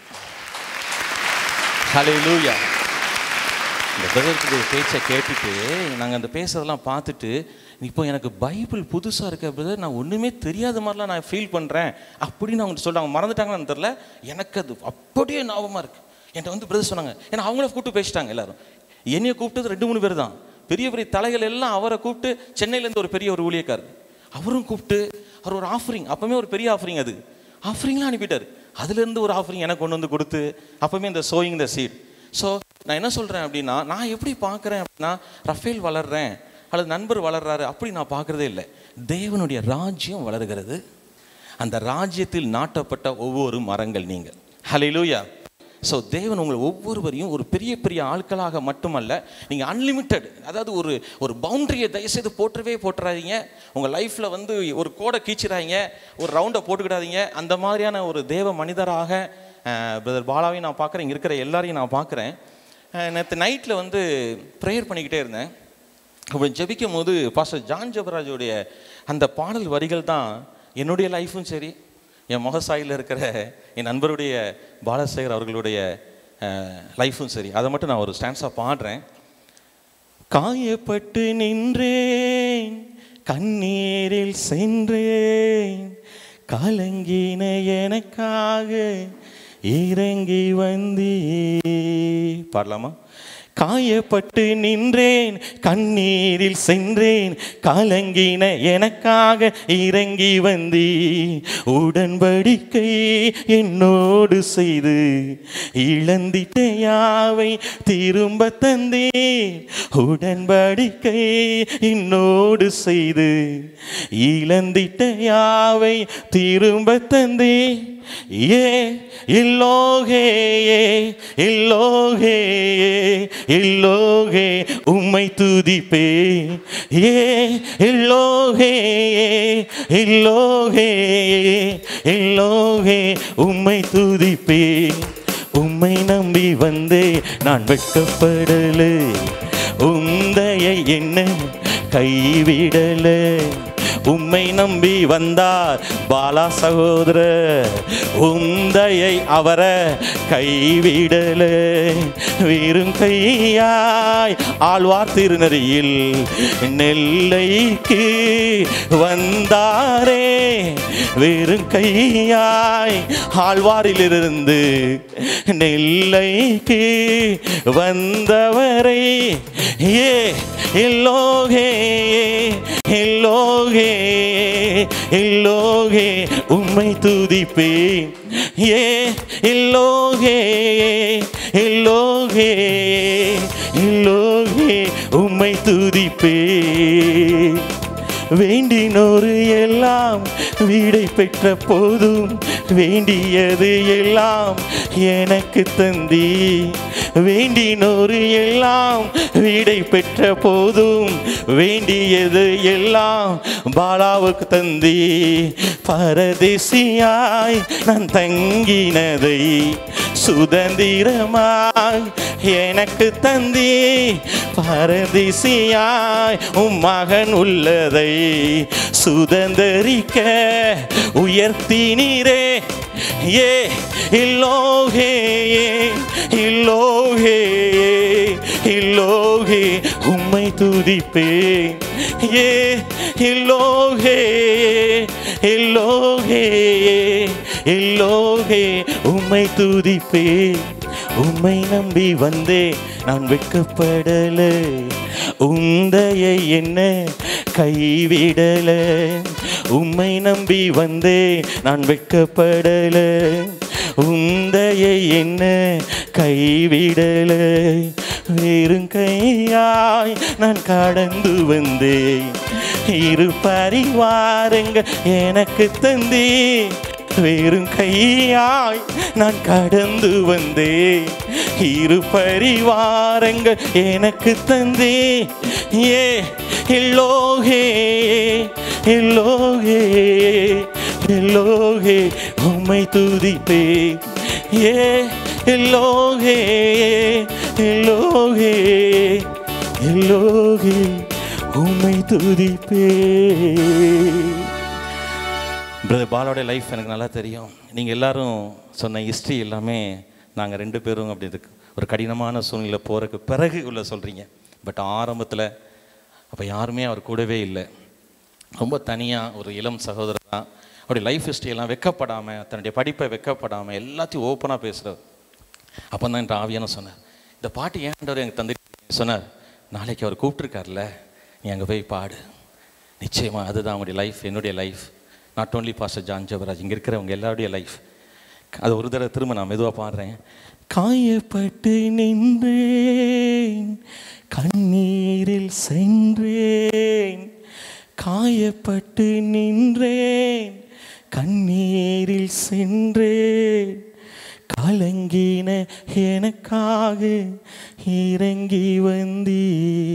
ஹலே லூயா இந்த பிரதருக்கு பேச்சை கேட்டுட்டு நாங்கள் அந்த பேசுறதெல்லாம் பார்த்துட்டு இப்போ எனக்கு பைபிள் புதுசாக இருக்க பிரதர் நான் ஒன்றுமே தெரியாத மாதிரிலாம் நான் ஃபீல் பண்ணுறேன் அப்படின்னு அவங்க சொல்கிறாங்க மறந்துட்டாங்கன்னு தெரில எனக்கு அது அப்படியே ஞாபகமாக இருக்குது என்கிட்ட வந்து பிரதர் சொன்னாங்க ஏன்னா அவங்கள கூப்பிட்டு பேசிட்டாங்க எல்லாரும் என்னைய கூப்பிட்டது ரெண்டு மூணு பேர் தான் பெரிய பெரிய தலைகள் எல்லாம் அவரை கூப்பிட்டு சென்னையிலேருந்து ஒரு பெரிய ஒரு ஊழியக்காரர் அவரும் கூப்பிட்டு அவர் ஒரு ஆஃபரிங் அப்போவே ஒரு பெரிய ஆஃபரிங் அது ஆஃபரிங்லாம் அனுப்பிட்டார் அதுலேருந்து ஒரு ஆஃபரிங் எனக்கு கொண்டு வந்து கொடுத்து அப்போவே இந்த சோயிங் த சீட் ஸோ நான் என்ன சொல்கிறேன் அப்படின்னா நான் எப்படி பார்க்குறேன் அப்படின்னா ரஃபேல் வளர்றேன் அல்லது நண்பர் வளர்றாரு அப்படி நான் பார்க்குறதே இல்லை தேவனுடைய ராஜ்யம் வளர்கிறது அந்த ராஜ்யத்தில் நாட்டப்பட்ட ஒவ்வொரு மரங்கள் நீங்கள் ஹalleluya ஸோ தேவன் உங்களை ஒவ்வொருவரையும் ஒரு பெரிய பெரிய ஆட்களாக மட்டுமல்ல நீங்கள் அன்லிமிட்டெட் அதாவது ஒரு ஒரு பவுண்டரியை தயவுசெய்து போட்டுறவே போட்டுறாதீங்க உங்கள் லைஃப்பில் வந்து ஒரு கோடை கீச்சிடாதீங்க ஒரு ரவுண்டை போட்டுக்கிடாதீங்க அந்த மாதிரியான ஒரு தேவ மனிதராக பிரதர் பாலாவையும் நான் பார்க்குறேன் இங்கே இருக்கிற எல்லாரையும் நான் பார்க்குறேன் நேற்று நைட்டில் வந்து ப்ரேயர் பண்ணிக்கிட்டே இருந்தேன் அப்படி ஜெபிக்கும் போது பாஸ்டர் ஜான் ஜெபராஜுடைய அந்த பாடல் வரிகள் தான் என்னுடைய லைஃப்பும் சரி என் முகசாயில் இருக்கிற என் நண்பருடைய பாலசேகர் அவர்களுடைய லைஃப்பும் சரி அதை மட்டும் நான் ஒரு ஸ்டான்ஸாக பாடுறேன் காயப்பட்டு நின்றேன் கண்ணீரில் சென்றேன் கலங்கின எனக்காக இறங்கி வந்தீ பாடலாமா காயப்பட்டு நின்றேன் கண்ணீரில் சென்றேன் கலங்கின எனக்காக இறங்கி வந்தி உடன்படிக்கை என்னோடு செய்து இழந்திட்ட யாவை திரும்ப தந்தே உடன்படிக்கை என்னோடு செய்து இழந்திட்ட யாவை திரும்ப தந்தே ஏ இல்லோகே இல்லோகே இல்லோகே உம்மை துதிப்பே ஏ இல்லோகே இல்லோகே இல்லோகே உம்மை துதிப்பே உம்மை நம்பி வந்தே நான் வெட்கப்படலே உந்தையை என்ன கைவிடல உம்மை நம்பி வந்தார் பாலா சகோதரர் உந்தையை அவரை கைவிடல வெறும் கையாய் ஆழ்வார் திருநறியில் நெல்லைக்கு வந்தாரே வெறும் கையாய் ஆழ்வாரிலிருந்து நெல்லைக்கு வந்தவரை ஏ எல்லோகே எல்லோகே எல்லோகே உம்மை துதிப்பேன் ஏ எல்லோகே எல்லோகே எல்லோகே உம்மை துதிப்பேன் வேண்டினோரு எல்லாம் வீடை பெற்ற போதும் வேண்டியது எல்லாம் எனக்கு தந்தி வேண்டினோரு எல்லாம் வீடை பெற்ற போதும் வேண்டியது எல்லாம் பாலாவுக்கு தந்தி பரதேசியாய் நான் தங்கினதை சுதந்திரமாய் எனக்கு தந்தி பரதேசியாய் உம் மகன் உள்ளதை சுதந்திரிக்க உயர்த்தினீரே ஏ இல்லோகே இல்லோகே இல்லோகே உம்மை துதிப்பே ஏ இல்லோகே இல்லோகே இல்லோகே உம்மை துதிப்பே உம்மை நம்பி வந்தே நான் வெட்கப்படல உந்தையை என்ன கைவிடல உம்மை நம்பி வந்தே நான் வெட்கப்படல உந்தையை என்ன கைவிடல வெறும் கையாய் நான் கடந்து வந்தேன் இரு பரிவாரங்க எனக்கு தந்தே வெறும் கையாய் நான் கடந்து வந்தேன் இரு பரிவாரங்கள் எனக்கு தந்தே ஏ எல்லோகே எல்லோகே எல்லோகே உம்மை துதிப்பே ஏ எல்லோகே எல்லோகே எல்லோகே உம்மை துதிப்பே பிரதர் பாலோட லைஃப் எனக்கு நல்லா தெரியும் நீங்கள் எல்லாரும் சொன்ன ஹிஸ்ட்ரி எல்லாமே நாங்கள் ரெண்டு பேரும் அப்படி இருக்கு ஒரு கடினமான சூழ்நிலை போகிறதுக்கு பிறகு உள்ள சொல்கிறீங்க பட் ஆரம்பத்தில் அப்போ யாருமே அவர் கூடவே இல்லை ரொம்ப தனியாக ஒரு இளம் சகோதரர் தான் அவருடைய லைஃப் ஹிஸ்ட்ரியெல்லாம் வெக்கப்படாமல் தன்னுடைய படிப்பை வெக்கப்படாமல் எல்லாத்தையும் ஓப்பனாக பேசுகிறார் அப்போ தான் என்ற ஆவியான சொன்னார் இந்த பாட்டு ஏன்டவர் எனக்கு தந்துட்டு சொன்னார் நாளைக்கு அவர் கூப்பிட்டுருக்கார்ல நீ அங்கே போய் பாடு நிச்சயமாக அதுதான் அவங்களுடைய லைஃப் என்னுடைய life not only pastor John Jabaraj இங்கே இருக்கிறவங்க எல்லாருடைய லைஃப் அது ஒரு தடவை திரும்ப நான் மெதுவாக பாடுறேன் காயப்பட்டு நின்றேன் கண்ணீரில் சென்றேன் காயப்பட்டு நின்றேன் கண்ணீரில் சென்றேன் கலங்கின எனக்காக இறங்கி வந்தீ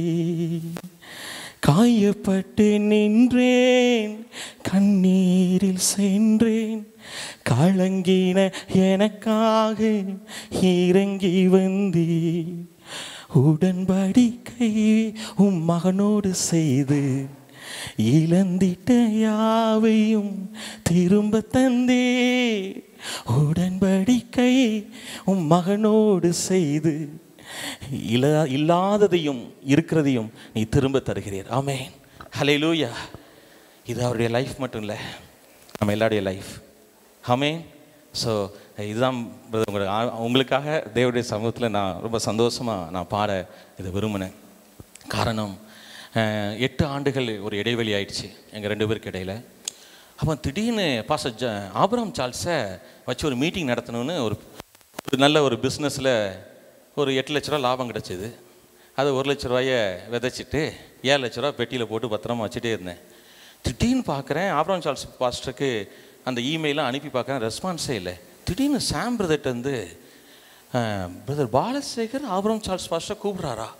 காயப்பட்டு நின்றேன் கண்ணீரில் சென்றேன் கலங்கின எனக்காக இறங்கி வந்தீ உடன்படிக்கை உம் மகனோடு செய்து இழந்திட்ட யாவையும் திரும்ப தந்தே உடன்படிக்கை உம் மகனோடு செய்து இல்லா இல்லாததையும் இருக்கிறதையும் நீ திரும்ப தருகிறீர் ஆமென் ஹalleluya இது அவருடைய லைஃப் மட்டும் இல்லை நம்ம எல்லாருடைய லைஃப் ஆமென் ஸோ இதுதான் brother, உங்களுக்கு ஆ- உங்களுக்காக தேவனுடைய சமூகத்தில் நான் ரொம்ப சந்தோஷமாக நான் பாட இதை விரும்பினேன் காரணம் அஹ், எட்டு ஆண்டுகள் ஒரு இடைவெளி ஆயிடுச்சு எங்கள் ரெண்டு பேருக்கு இடையில அப்போ திடீர்னு பாச ஜ ஆபரம் சார்ல்ஸை வச்சு ஒரு மீட்டிங் நடத்தணும்னு ஒரு ஒரு நல்ல ஒரு பிஸ்னஸில் ஒரு எட்டு லட்ச ரூபா லாபம் கிடச்சிது அது ஒரு லட்ச ரூபாய விதைச்சிட்டு ஏழு லட்ச ரூபா பெட்டியில் போட்டு பத்திரமா வச்சுட்டே இருந்தேன் திடீர்னு பார்க்குறேன் ஆப்ராம் சார்ல்ஸ் பாஸ்டருக்கு அந்த இமெயிலாம் அனுப்பி பார்க்குறேன் ரெஸ்பான்ஸே இல்லை திடீர்னு சாம் பிரதர்ட்ட வந்து brother Balasekar Abram Charles pastor கூப்பிட்றாரா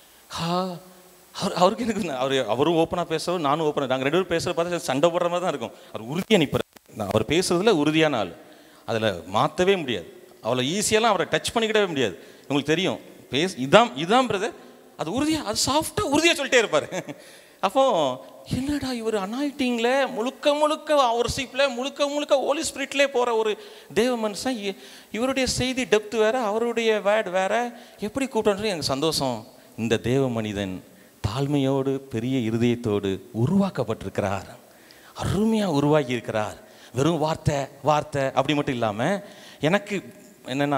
ஹா அவர் அவருக்கு எனக்கு ந- அவர் அவரும் ஓப்பனாக பேசுறவர் நானும் ஓப்பனாக நாங்கள் ரெண்டு பேரும் பேசுகிற பார்த்தா சண்டை போடுற மாதிரி தான் இருக்கும் அவர் உறுதியாக நிற்பார் நான் அவர் பேசுறதுல உறுதியான ஆள் அதில் மாற்றவே முடியாது அவ்வளோ ஈஸியெல்லாம் அவரை டச் பண்ணிக்கிடவே முடியாது உங்களுக்கு தெரியும் பேச இதான் இதான் பிரதர் அது உறுதியாக அது சாஃப்டாக உறுதியாக சொல்லிட்டே இருப்பார் அப்போ என்னடா இவர் அனாயிட்டிங்கில் முழுக்க முழுக்க அவர் சீப்பில் முழுக்க முழுக்க ஹோலி ஸ்பிரிட்லேயே போகிற ஒரு தேவ மனுஷன் இ- இவருடைய செய்தி டெப்த் வேற அவருடைய வேர்ட் வேற எப்படி கூப்பிட்டோன்றது எனக்கு சந்தோஷம் இந்த தேவ மனிதன் தாழ்மையோடு பெரிய இருதயத்தோடு உருவாக்கப்பட்டிருக்கிறார் அருமையாக உருவாகி இருக்கிறார் வெறும் வார்த்தை வார்த்தை அப்படி மட்டும் இல்லாமல் எனக்கு என்னென்னா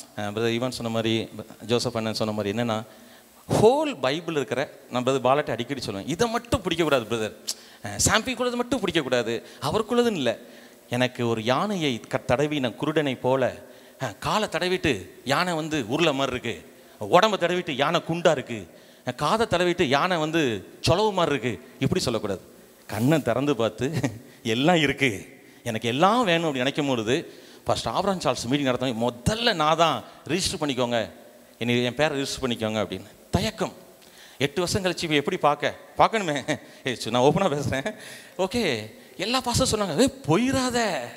ஈவன் சொன்ன மாதிரி ஜோசப் அண்ணன் சொன்ன மாதிரி என்னென்னா ஹோல் பைபிள் இருக்கிற நான் பிரதர் பாலட்டை அடிக்கடி சொல்லுவேன் இதை மட்டும் பிடிக்கக்கூடாது பிரதர் சாம்பிக்குள்ளது மட்டும் பிடிக்கக்கூடாது அவருக்குள்ளதுன்னு இல்லை எனக்கு ஒரு யானையை க தடவி நான் குருடனை போல அஹ், காலை தடவிட்டு யானை வந்து உருளை மாதிரி இருக்கு உடம்ப தடவிட்டு யானை குண்டா இருக்கு அஹ், காதை தடவிட்டு யானை வந்து சொலவு மாதிரி இருக்கு இப்படி சொல்லக்கூடாது கண்ணை திறந்து பார்த்து எல்லாம் இருக்கு எனக்கு எல்லாம் வேணும் அப்படி நினைக்கும் பொழுது ஃபர்ஸ்ட் ஆப்ரான் சார்ல்ஸ் மீட்டிங் நடத்தணும் முதல்ல நான் தான் ரிஜிஸ்டர் பண்ணிக்கோங்க என்னை என் பேரை ரிஜிஸ்டர் பண்ணிக்கோங்க அப்படின்னு தயக்கம் எட்டு வருஷம் கழிச்சு இவ எப்படி பார்க்க பார்க்கணுமே ஏய் சு, நான் ஓப்பனாக பேசுகிறேன் ஓகே எல்லா பாசம் சொன்னாங்க ஏய் போயிடாத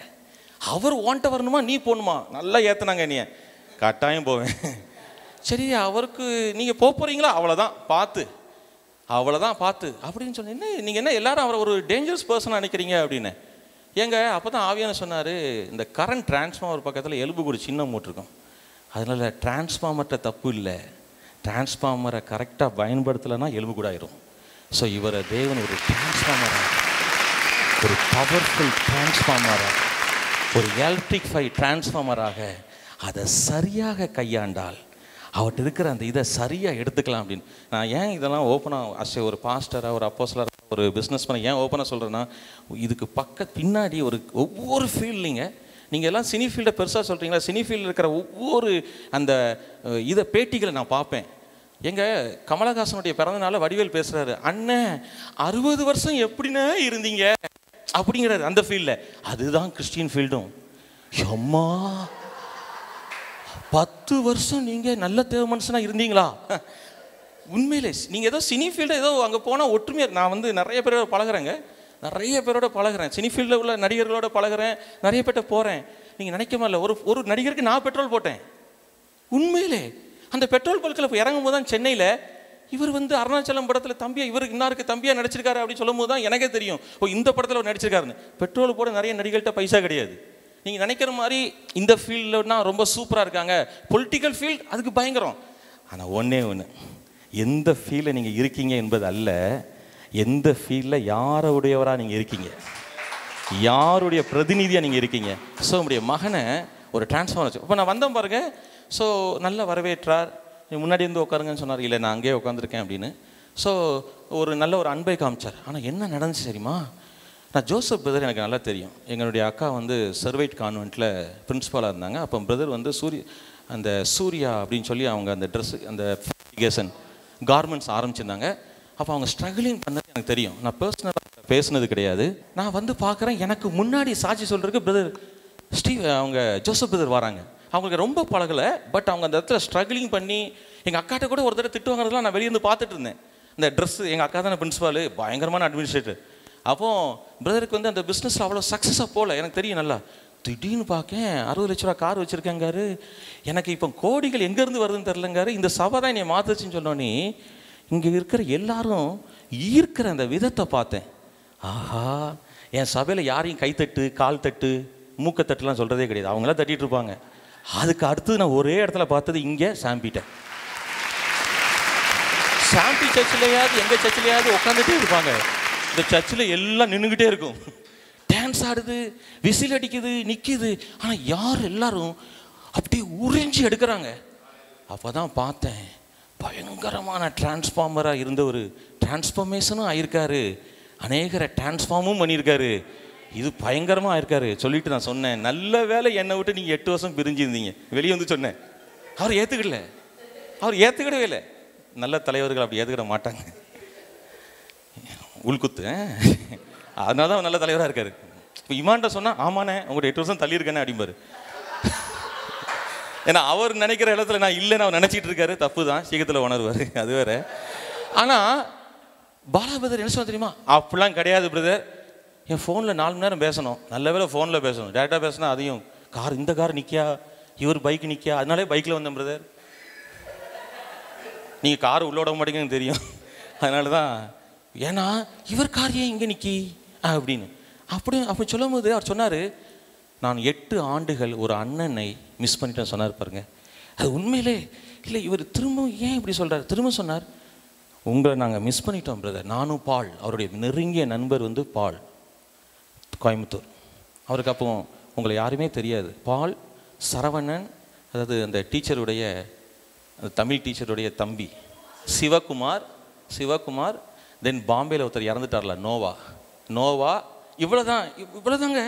அவர் ஓன்ட்ட வரணுமா நீ போகணுமா நல்லா ஏற்றுனாங்க என்னைய கட்டாயம் போவேன் சரி அவருக்கு நீங்கள் போக போகிறீங்களா அவ்வளோதான் பார்த்து அவ்வளோதான் பார்த்து அப்படின்னு சொன்னேன் என்ன நீங்கள் என்ன எல்லாரும் அவரை ஒரு டேஞ்சரஸ் பர்சனாக நினைக்கிறீங்க அப்படின்னு ஏங்க அப்போ தான் ஆவியான சொன்னார் இந்த கரண்ட் டிரான்ஸ்ஃபார்மர் பக்கத்தில் எலும்பு கூடி சின்ன மூட்டிருக்கும் அதனால் டிரான்ஸ்ஃபார்மர்கிட்ட தப்பு இல்லை டிரான்ஸ்ஃபார்மரை கரெக்டாக பயன்படுத்தலைன்னா எலும்பு கூட ஆயிரும் ஸோ இவரை தேவன் ஒரு டிரான்ஸ்ஃபார்மராக ஒரு பவர்ஃபுல் டிரான்ஸ்ஃபார்மராக ஒரு எலக்ட்ரிக்ஃபை டிரான்ஸ்ஃபார்மராக அதை சரியாக கையாண்டால் அவர்கிட்ட இருக்கிற அந்த இதை சரியாக எடுத்துக்கலாம் அப்படின்னு நான் ஏன் இதெல்லாம் ஓப்பனாக அஸ் ஒரு பாஸ்டராக ஒரு அப்போஸ்லராக ஒரு பிஸ்னஸ் பண்ண ஏன் ஓப்பனாக சொல்கிறேன்னா இதுக்கு பக்க பின்னாடி ஒரு ஒவ்வொரு ஃபீல்டிங்க நீங்கள் எல்லாம் சினி ஃபீல்டை பெருசாக சொல்கிறீங்களா சினி ஃபீல்டில் இருக்கிற ஒவ்வொரு அந்த அஹ், இதை பேட்டிகளை நான் பார்ப்பேன் எங்க கமலஹாசனுடைய பிறந்தநாள வடிவேல் பேசுறாரு அண்ணன் அறுபது வருஷம் எப்படிண்ணே இருந்தீங்க அப்படிங்கிறாரு அந்த ஃபீல்டில் அதுதான் கிறிஸ்டியன் ஃபீல்டும் எம்மா பத்து வருஷம் நீங்க நல்ல தேவ மனுஷனா இருந்தீங்களா உண்மையிலே நீங்க ஏதோ சினி ஃபீல்டு ஏதோ அங்க போனா ஒற்றுமையா நான் வந்து நிறைய பேரோட பழகுறேங்க நிறைய பேரோட பழகுறேன் சினி ஃபீல்டில் உள்ள நடிகர்களோட பழகுறேன் நிறைய பேர்ட்ட போறேன் நீங்க நினைக்க இல்லை ஒரு ஒரு நடிகருக்கு நான் பெட்ரோல் போட்டேன் உண்மையிலே அந்த பெட்ரோல் பல்கில் இப்போ இறங்கும் போது தான் சென்னையில் இவர் வந்து அருணாச்சலம் படத்தில் தம்பியா இவருக்கு இன்னாருக்கு தம்பியா நடிச்சிருக்காரு அப்படி சொல்லும் போது தான் எனக்கே தெரியும் ஓ இந்த படத்தில் அவர் நடிச்சிருக்காருன்னு பெட்ரோல் போட நிறைய நடிகர்கள்ட்ட பைசா கிடையாது நீங்கள் நினைக்கிற மாதிரி இந்த ஃபீல்டுனா ரொம்ப சூப்பராக இருக்காங்க பொலிட்டிக்கல் ஃபீல்ட் அதுக்கு பயங்கரம் ஆனால் ஒன்றே ஒன்று எந்த ஃபீல்டில் நீங்கள் இருக்கீங்க என்பது அல்ல எந்த ஃபீல்டில் யாருடையவராக நீங்கள் இருக்கீங்க யாருடைய பிரதிநிதியாக நீங்கள் இருக்கீங்க ஸோ உங்களுடைய மகனை ஒரு டிரான்ஸ்ஃபார்மர் வச்சு இப்போ நான் வந்தேன் பாருங்க ஸோ நல்ல வரவேற்றார் நீ முன்னாடி இருந்து உட்காருங்கன்னு சொன்னார் இல்லை நான் அங்கேயே உட்காந்துருக்கேன் அப்படின்னு ஸோ ஒரு நல்ல ஒரு அன்பை காமிச்சார் ஆனால் என்ன நடந்துச்சு தெரியுமா நான் ஜோசப் பிரதர் எனக்கு நல்லா தெரியும் எங்களுடைய அக்கா வந்து சர்வைட் கான்வெண்ட்டில் பிரின்ஸிபாலாக இருந்தாங்க அப்போ பிரதர் வந்து சூரிய அந்த சூர்யா அப்படின்னு சொல்லி அவங்க அந்த ட்ரெஸ் அந்த ஃபேஷன் கார்மெண்ட்ஸ் ஆரம்பிச்சிருந்தாங்க அப்போ அவங்க ஸ்ட்ரகிளிங் பண்ணது எனக்கு தெரியும் நான் பர்சனலாக பேசுனது கிடையாது நான் வந்து பார்க்குறேன் எனக்கு முன்னாடி சாட்சி சொல்கிறதுக்கு பிரதர் ஸ்டீவ் அவங்க ஜோசப் பிரதர் வராங்க அவங்களுக்கு ரொம்ப பழகலை பட் அவங்க அந்த இடத்துல ஸ்ட்ரகிளிங் பண்ணி எங்கள் அக்காட்ட கூட ஒரு தடவை திட்டு வாங்குறதுலாம் நான் வெளியே இருந்து பார்த்துட்டு இருந்தேன் இந்த ட்ரெஸ் எங்கள் அக்கா தானே பிரின்சிபால் பயங்கரமான அட்மினிஸ்ட்ரேட்டர் அப்போ பிரதருக்கு வந்து அந்த பிஸ்னஸில் அவ்வளோ சக்ஸஸாக போகல எனக்கு தெரியும் நல்லா திடீர்னு பார்க்கேன் அறுபது லட்ச ரூபா கார் வச்சுருக்கேங்காரு எனக்கு இப்போ கோடிகள் எங்கேருந்து வருதுன்னு தெரிலங்காரு இந்த சபை தான் என்னை மாற்றுச்சுன்னு சொன்னோன்னே இங்கே இருக்கிற எல்லாரும் ஈர்க்கிற அந்த விதத்தை பார்த்தேன் ஆஹா என் சபையில் யாரையும் கைத்தட்டு கால் தட்டு மூக்கத்தட்டுலாம் சொல்கிறதே கிடையாது அவங்களாம் தட்டிட்டு இருப்பாங்க அதுக்கு அடுத்து நான் ஒரே இடத்துல பார்த்தது இங்கே சாம்பிட்ட சாம்பி சர்ச்சிலையாவது எங்கள் சர்ச்சிலையாவது உட்காந்துட்டே இருப்பாங்க இந்த சர்ச்சில் எல்லாம் நின்றுக்கிட்டே இருக்கும் டான்ஸ் டான்ஸ் ஆடுது விசில் அடிக்குது நிற்கிது ஆனால் யார் எல்லாரும் அப்படியே உறிஞ்சி எடுக்கிறாங்க அப்போ தான் பார்த்தேன் பயங்கரமான டிரான்ஸ்ஃபார்மராக இருந்த ஒரு டிரான்ஸ்ஃபர்மேஷனும் ஆயிருக்காரு அநேகரை டிரான்ஸ்ஃபார்மும் பண்ணியிருக்காரு இது பயங்கரமாக ஆயிருக்காரு சொல்லிட்டு நான் சொன்னேன் நல்ல வேலை என்னை விட்டு நீங்கள் எட்டு வருஷம் பிரிஞ்சிருந்தீங்க வெளியே வந்து சொன்னேன் அவர் ஏற்றுக்கல அவர் ஏற்றுக்கிடவே இல்லை நல்ல தலைவர்கள் அப்படி ஏற்றுக்கிட மாட்டாங்க உள்குத்து அதனால தான் அவர் நல்ல தலைவராக இருக்காரு இப்போ இமான்ட்ட சொன்னால் ஆமாண்ணே உங்கள்கிட்ட எட்டு வருஷம் தள்ளி இருக்கேனே அப்படிம்பாரு ஏன்னா அவர் நினைக்கிற இடத்துல நான் இல்லைன்னு அவர் நினச்சிட்டு இருக்காரு தப்பு தான் சீக்கிரத்தில் உணர்வார் அது வேற ஆனால் பாலா பிரதர் என்ன சொல்ல தெரியுமா அப்படிலாம் கிடையாது பிரதர் என் ஃபோனில் நாலு மணி நேரம் பேசணும் நல்ல வேளை ஃபோனில் பேசணும் டேரெக்டாக பேசினா அதையும் கார் இந்த கார் நிற்கியா இவர் பைக் நிற்கியா அதனாலே பைக்கில் வந்தேன் பிரதர் நீங்கள் கார் உள்ள விட மாட்டீங்கன்னு தெரியும் அதனால தான் ஏன்னா இவர் கார் ஏன் இங்கே நிற்கி அப்படின்னு அப்படி அப்படி சொல்லும் போது அவர் சொன்னார் நான் எட்டு ஆண்டுகள் ஒரு அண்ணனை மிஸ் பண்ணிட்டேன் சொன்னார் பாருங்க அது உண்மையிலே இல்லை இவர் திரும்ப ஏன் இப்படி சொல்கிறார் திரும்ப சொன்னார் உங்களை நாங்கள் மிஸ் பண்ணிட்டோம் பிரதர் நானும் பால் அவருடைய நெருங்கிய நண்பர் வந்து பால் கோயம்புத்தூர் அவருக்கு அப்போ உங்களை யாருமே தெரியாது பால் சரவணன் அதாவது அந்த டீச்சருடைய அந்த தமிழ் டீச்சருடைய தம்பி சிவகுமார் சிவகுமார் தென் பாம்பேல ஒருத்தர் இறந்துட்டார்ல நோவா நோவா இவ்வளோதான் இவ்வளோதாங்க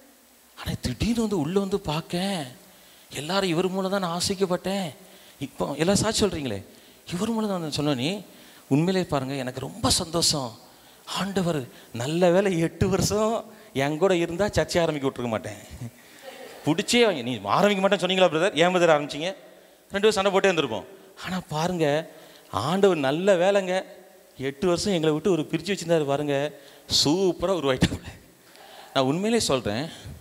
ஆனால் திடீர்னு வந்து உள்ளே வந்து பார்க்க எல்லாரும் இவர் மூலம் தான் நான் ஆசைக்கப்பட்டேன் இப்போ எல்லாம் சாட்சி சொல்கிறீங்களே இவர் மூலம் தான் நான் சொன்னோன்னே உண்மையிலே பாருங்கள் எனக்கு ரொம்ப சந்தோஷம் ஆண்டவர் நல்ல வேலை எட்டு வருஷம் என் கூட இருந்தால் சர்ச்சை ஆரம்பிக்க விட்டுருக்க மாட்டேன் பிடிச்சே வாங்க நீ ஆரம்பிக்க மாட்டேன்னு சொன்னீங்களா பிரதர் ஏன் பிரதர் ஆரம்பிச்சிங்க ரெண்டு பேரும் சண்டை போட்டே இருந்திருப்போம் ஆனால் பாருங்க ஆண்டவர் நல்ல வேலைங்க எட்டு வருஷம் எங்களை விட்டு ஒரு பிரித்து வச்சிருந்தாரு பாருங்க சூப்பராக உருவாயிட்டாங்க நான் உண்மையிலே சொல்கிறேன்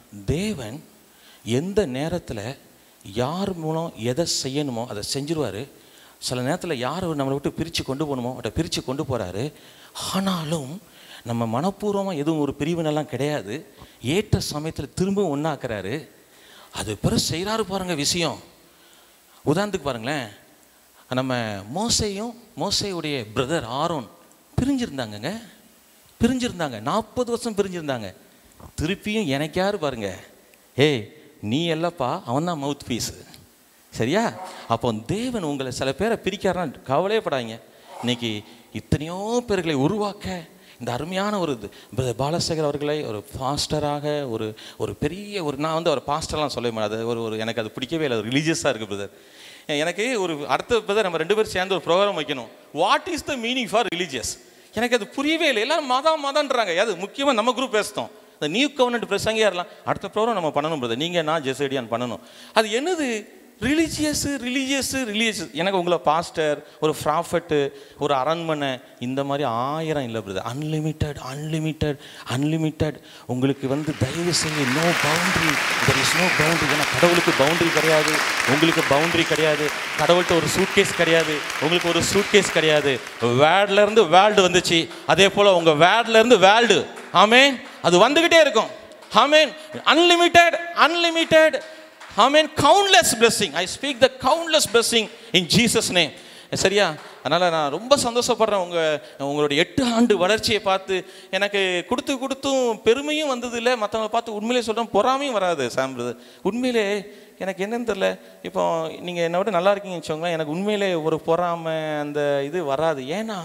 தேவன் எந்த நேரத்தில் யார் மூலம் எதை செய்யணுமோ அதை செஞ்சிருவார் சில நேரத்தில் யார் அவர் நம்மளை விட்டு பிரித்து கொண்டு போகணுமோ அதை பிரித்து கொண்டு போகிறாரு ஆனாலும் நம்ம மனப்பூர்வமாக எதுவும் ஒரு பிரிவினெல்லாம் கிடையாது ஏற்ற சமயத்தில் திரும்ப ஒன்றாக்குறாரு அது பிறகு செய்கிறாரு பாருங்க விஷயம் உதாரணத்துக்கு பாருங்களேன் நம்ம மோசையும் மோசையுடைய பிரதர் ஆரோன் பிரிஞ்சிருந்தாங்கங்க பிரிஞ்சிருந்தாங்க நாற்பது வருஷம் பிரிஞ்சிருந்தாங்க திருப்பியும் எனக்கு யார் பாருங்க ஏய் நீ இல்லப்பா அவன் தான் மவுத் பீஸு சரியா அப்போ தேவன் உங்களை சில பேரை பிரிக்காரனா கவலையே படாதீங்க இன்னைக்கு இத்தனையோ பேர்களை உருவாக்க இந்த அருமையான ஒரு இது பிரதர் பாலசேகர் அவர்களை ஒரு பாஸ்டராக ஒரு ஒரு பெரிய ஒரு நான் வந்து ஒரு பாஸ்டர்லாம் சொல்ல மாட்டேன் அது ஒரு ஒரு எனக்கு அது பிடிக்கவே இல்லை ரிலீஜியஸாக இருக்குது பிரதர் எனக்கு ஒரு அடுத்த பிரதர் நம்ம ரெண்டு பேரும் சேர்ந்து ஒரு ப்ரோக்ராம் வைக்கணும் what is the meaning for religious எனக்கு அது புரியவே இல்லை எல்லாரும் மதம் மதம்ன்றாங்க அது முக்கியமாக நம்ம குரூப் பேசுகிறோம் இந்த நியூ கவர்னண்ட் பிரசங்கியாரலாம் அடுத்த ப்ரோக்ராம் நம்ம பண்ணணும் பிரதர் நீங்கள் நான் ஜெசடியான் பண்ணணும் அது என்னது ரிலீஜியஸ் ரிலீஜியஸ் ரிலீஜியஸ் எனக்கு உங்களை பாஸ்டர் ஒரு ப்ராஃபட்டு ஒரு அரண்மனை இந்த மாதிரி ஆயிரம் இல்லை பிரதர் அன்லிமிட்டெட் அன்லிமிட்டெட் அன்லிமிட்டெட் உங்களுக்கு வந்து தயவு செஞ்சு no boundary there is no boundary ஏன்னா கடவுளுக்கு பவுண்ட்ரி கிடையாது உங்களுக்கு பவுண்ட்ரி கிடையாது கடவுள்கிட்ட ஒரு சூட்கேஸ் கிடையாது உங்களுக்கு ஒரு சூட்கேஸ் கிடையாது வேர்ல்ட்ல இருந்து வேர்ல்டு வந்துச்சு அதே போல் உங்கள் வேர்ல்ட்ல இருந்து வேர்ல்டு ஆமேன் அது வந்துக்கிட்டே இருக்கும் amen unlimited unlimited amen countless blessing I speak the countless blessing in Jesus name சரியா அதனால் நான் ரொம்ப சந்தோஷப்படுறேன் உங்கள் உங்களுடைய எட்டு ஆண்டு வளர்ச்சியை பார்த்து எனக்கு கொடுத்து கொடுத்தும் பெருமையும் வந்தது இல்லை மற்றவங்களை பார்த்து உண்மையிலே சொல்கிறேன் பொறாமையும் வராது சாம் பிரதர் உண்மையிலே எனக்கு என்னன்னு தெரில இப்போ நீங்கள் என்னை விட நல்லா இருக்கீங்கன்னு வச்சுக்கோங்களேன் எனக்கு உண்மையிலே ஒரு பொறாமை அந்த இது வராது ஏன்னா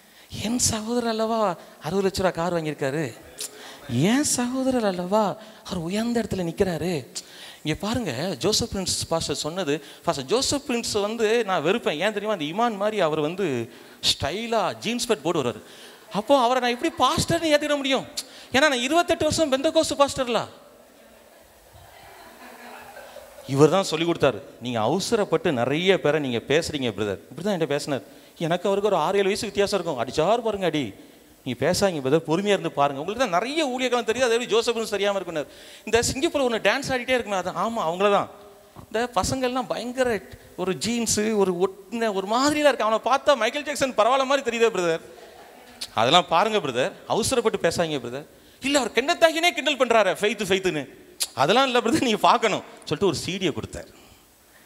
என் சகோதரர் அல்லவா அறுபது லட்ச ரூபா கார் வாங்கியிருக்காரு என் சகோதரர் அல்லவா அவர் உயர்ந்த இடத்துல நிற்கிறாரு இங்கே பாருங்க ஜோசப் பிரின்ஸ் பாஸ்டர் சொன்னது பாஸ்டர் ஜோசப் பிரின்ஸ் வந்து நான் வெறுப்பேன் ஏன் தெரியுமா அந்த இமான் மாதிரி அவர் வந்து ஸ்டைலாக ஜீன்ஸ் பேட் போட்டு வருவார் அப்போ அவரை நான் எப்படி பாஸ்டர்னு ஏற்றுக்க முடியும் ஏன்னா நான் இருபத்தெட்டு வருஷம் பெந்த கோஸ்ட் பாஸ்டர்ல இவர் தான் சொல்லி கொடுத்தாரு நீங்கள் அவசரப்பட்டு நிறைய பேரை நீங்கள் பேசுகிறீங்க பிரதர் இப்படி தான் என்கிட்ட பேசினார் எனக்கு அவருக்கு ஒரு ஆறு ஏழு வயசு வித்தியாசம் இருக்கும் அடிச்சார் பாருங்க அடி நீங்கள் பேசாதீங்க பிரதர் பொறுமையாக இருந்து பாருங்க உங்களுக்கு தான் நிறைய ஊழியர்களும் தெரியும் அதே மாதிரி ஜோசப்னு தெரியாமல் இருக்குனார் இந்த சிங்கப்பூர் ஒன்று டான்ஸ் ஆடிட்டே இருக்குமே அதான் ஆமாம் அவங்கள தான் இந்த பசங்கள்லாம் பயங்கர ஒரு ஜீன்ஸு ஒரு ஒட்டின ஒரு மாதிரிலாம் இருக்கு அவனை பார்த்தா மைக்கேல் ஜாக்சன் பரவாயில்ல மாதிரி தெரியுதே பிரதர் அதெல்லாம் பாருங்க பிரதர் அவசரப்பட்டு பேசாதீங்க பிரதர் இல்லை அவர் கிண்டத்தாகினே கிண்டல் பண்ணுறாரு ஃபெய்த்து ஃபெய்த்துன்னு அதெல்லாம் இல்லை பிரதர் நீங்கள் பார்க்கணும் சொல்லிட்டு ஒரு சீடியை கொடுத்தார்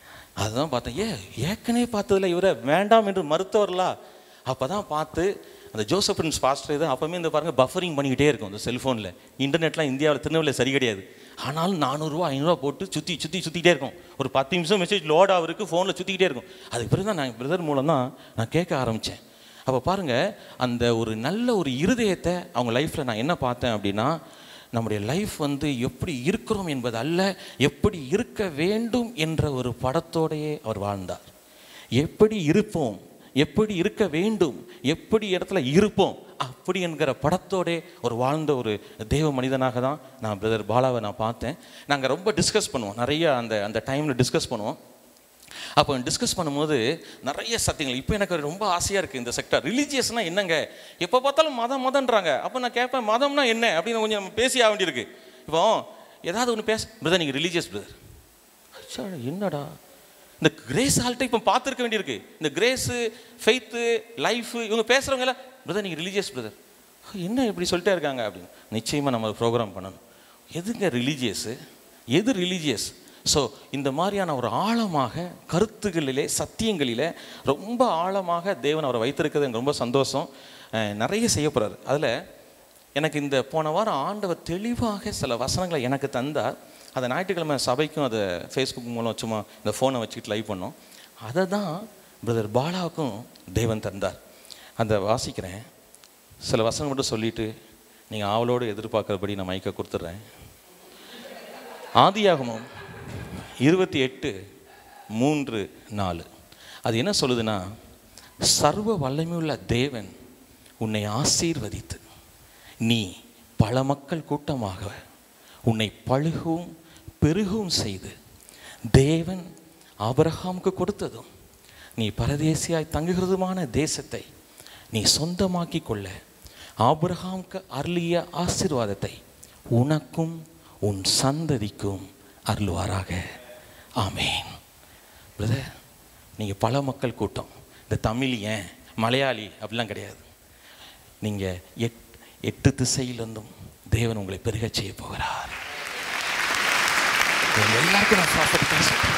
அதுதான் பார்த்தேன் ஏ ஏற்கனவே பார்த்ததில்ல இவரை வேண்டாம் என்று மறுத்தவர்களா அப்போ தான் பார்த்து அந்த ஜோசப் பிரின்ஸ் பாஸ்டர் தான் அப்பவுமே இந்த பாருங்க பஃபரிங் பண்ணிக்கிட்டே இருக்கும் இந்த செல்ஃபோனில் இன்டர்நெட்லாம் இந்தியாவில் திருநெல்வேலியில் சரி கிடையாது ஆனாலும் நானூறுரூவா ஐநூறுரூவா போட்டு சுற்றி சுற்றி சுற்றிக்கிட்டே இருக்கும் ஒரு பத்து நிமிஷம் மெசேஜ் லோட் ஆகுறதுக்கு ஃபோனில் சுற்றிக்கிட்டே இருக்கும் அதுக்கு பிறகு தான் நான் பிரதர் மூலம் தான் நான் கேட்க ஆரம்பித்தேன் அப்போ பாருங்கள் அந்த ஒரு நல்ல ஒரு இருதயத்தை அவங்க லைஃப்பில் நான் என்ன பார்த்தேன் அப்படின்னா நம்முடைய லைஃப் வந்து எப்படி இருக்கிறோம் என்பது அல்ல எப்படி இருக்க வேண்டும் என்ற ஒரு படத்தோடையே அவர் வாழ்ந்தார் எப்படி இருப்போம் எப்படி இருக்க வேண்டும் எப்படி இடத்துல இருப்போம் அப்படி என்கிற படத்தோடே ஒரு வாழ்ந்த ஒரு தெய்வ மனிதனாக தான் நான் பிரதர் பாலாவை நான் பார்த்தேன் நாங்கள் ரொம்ப டிஸ்கஸ் பண்ணுவோம் நிறைய அந்த அந்த டைமில் டிஸ்கஸ் பண்ணுவோம் அப்போ டிஸ்கஸ் பண்ணும்போது நிறைய சத்தியங்கள் இப்போ எனக்கு ரொம்ப ஆசையாக இருக்குது இந்த செக்டர் ரிலீஜியஸ்னால் என்னங்க எப்போ பார்த்தாலும் மதம் மதம்ன்றாங்க அப்போ நான் கேட்பேன் மதம்னா என்ன அப்படின்னு கொஞ்சம் நம்ம பேசி ஆக வேண்டியிருக்கு இப்போ ஏதாவது ஒன்று பேச பிரதர் நீங்கள் ரிலீஜியஸ் பிரதர் அச்சா, என்னடா இந்த கிரேஸ் ஆல்ட்ட இப்போ பார்த்துருக்க வேண்டியிருக்கு இந்த கிரேஸு ஃபெய்த்து லைஃபு இவங்க பேசுகிறவங்க எல்லாம் பிரதர் நீங்கள் ரிலீஜியஸ் பிரதர் என்ன இப்படி சொல்லிட்டே இருக்காங்க அப்படின்னு நிச்சயமாக நம்ம ப்ரோக்ராம் பண்ணணும் எதுங்க ரிலீஜியஸு எது ரிலீஜியஸ் ஸோ இந்த மாதிரியான ஒரு ஆழமாக கருத்துகளிலே சத்தியங்களிலே ரொம்ப ஆழமாக தேவன் அவரை வைத்திருக்கிறது எனக்கு ரொம்ப சந்தோஷம் அஹ் நிறைய செய்ய போகிறாரு அதில் எனக்கு இந்த போன வாரம் ஆண்டவர் தெளிவாக சில வசனங்களை எனக்கு தந்தார் அதை ஞாயிற்றுக்கிழமை சபைக்கும் அதை ஃபேஸ்புக் மூலம் சும்மா இந்த ஃபோனை வச்சுக்கிட்டு லைவ் பண்ணோம் அதை தான் பிரதர் பாலாவுக்கும் தேவன் தந்தார் அந்த வாசிக்கிறேன் சில வசனம் மட்டும் சொல்லிட்டு நீங்கள் ஆவலோடு எதிர்பார்க்குறபடி நான் மைக்கை கொடுத்துட்றேன் ஆதியாகமம் இருபத்தி எட்டு மூன்று நாலு அது என்ன சொல்லுதுன்னா சர்வ வல்லமையுள்ள தேவன் உன்னை ஆசீர்வதித்து நீ பல மக்கள் கூட்டமாக உன்னை பழுகவும் பெருகவும் செய்து தேவன் ஆபிரகாமுக்கு கொடுத்ததும் நீ பரதேசியாய் தங்குகிறதுமான தேசத்தை நீ சொந்தமாக்கி கொள்ள ஆபிரகாமுக்கு அருளிய ஆசீர்வாதத்தை உனக்கும் உன் சந்ததிக்கும் அருள்வாராக ஆமேன் பிரதர் நீங்கள் பல மக்கள் கூட்டம் இந்த தமிழ் ஏன் மலையாளி அப்படிலாம் கிடையாது நீங்கள் எட் எட்டு திசையிலிருந்தும் தேவன் உங்களை பெருகச் செய்ய போகிறார் உங்க எல்லாருக்கும் நான் ப்ராஃபிட்டாக சொல்கிறேன்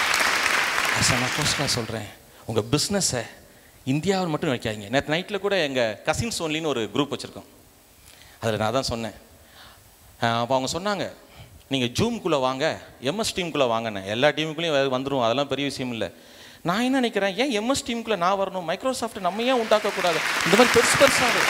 நான் கோஸ்டாக சொல்கிறேன் உங்கள் பிஸ்னஸை இந்தியாவில் மட்டும் வைக்காதீங்க நேற்று நைட்டில் கூட எங்கள் கசின்ஸ் ஒன்லின்னு ஒரு குரூப் வச்சுருக்கோம் அதில் நான் தான் சொன்னேன் அப்போ அவங்க சொன்னாங்க நீங்கள் ஜூம்குள்ளே வாங்க எம்எஸ் டீமுக்குள்ளே வாங்கண்ணே எல்லா டீமுக்குள்ளேயும் வந்துடும் அதெல்லாம் பெரிய விஷயம் இல்லை நான் என்ன நினைக்கிறேன் ஏன் எம்எஸ் டீமுக்குள்ளே நான் வரணும் மைக்ரோசாஃப்ட் நம்ம ஏன் உண்டாக்கக்கூடாது இந்த மாதிரி பெருசு பெருசாக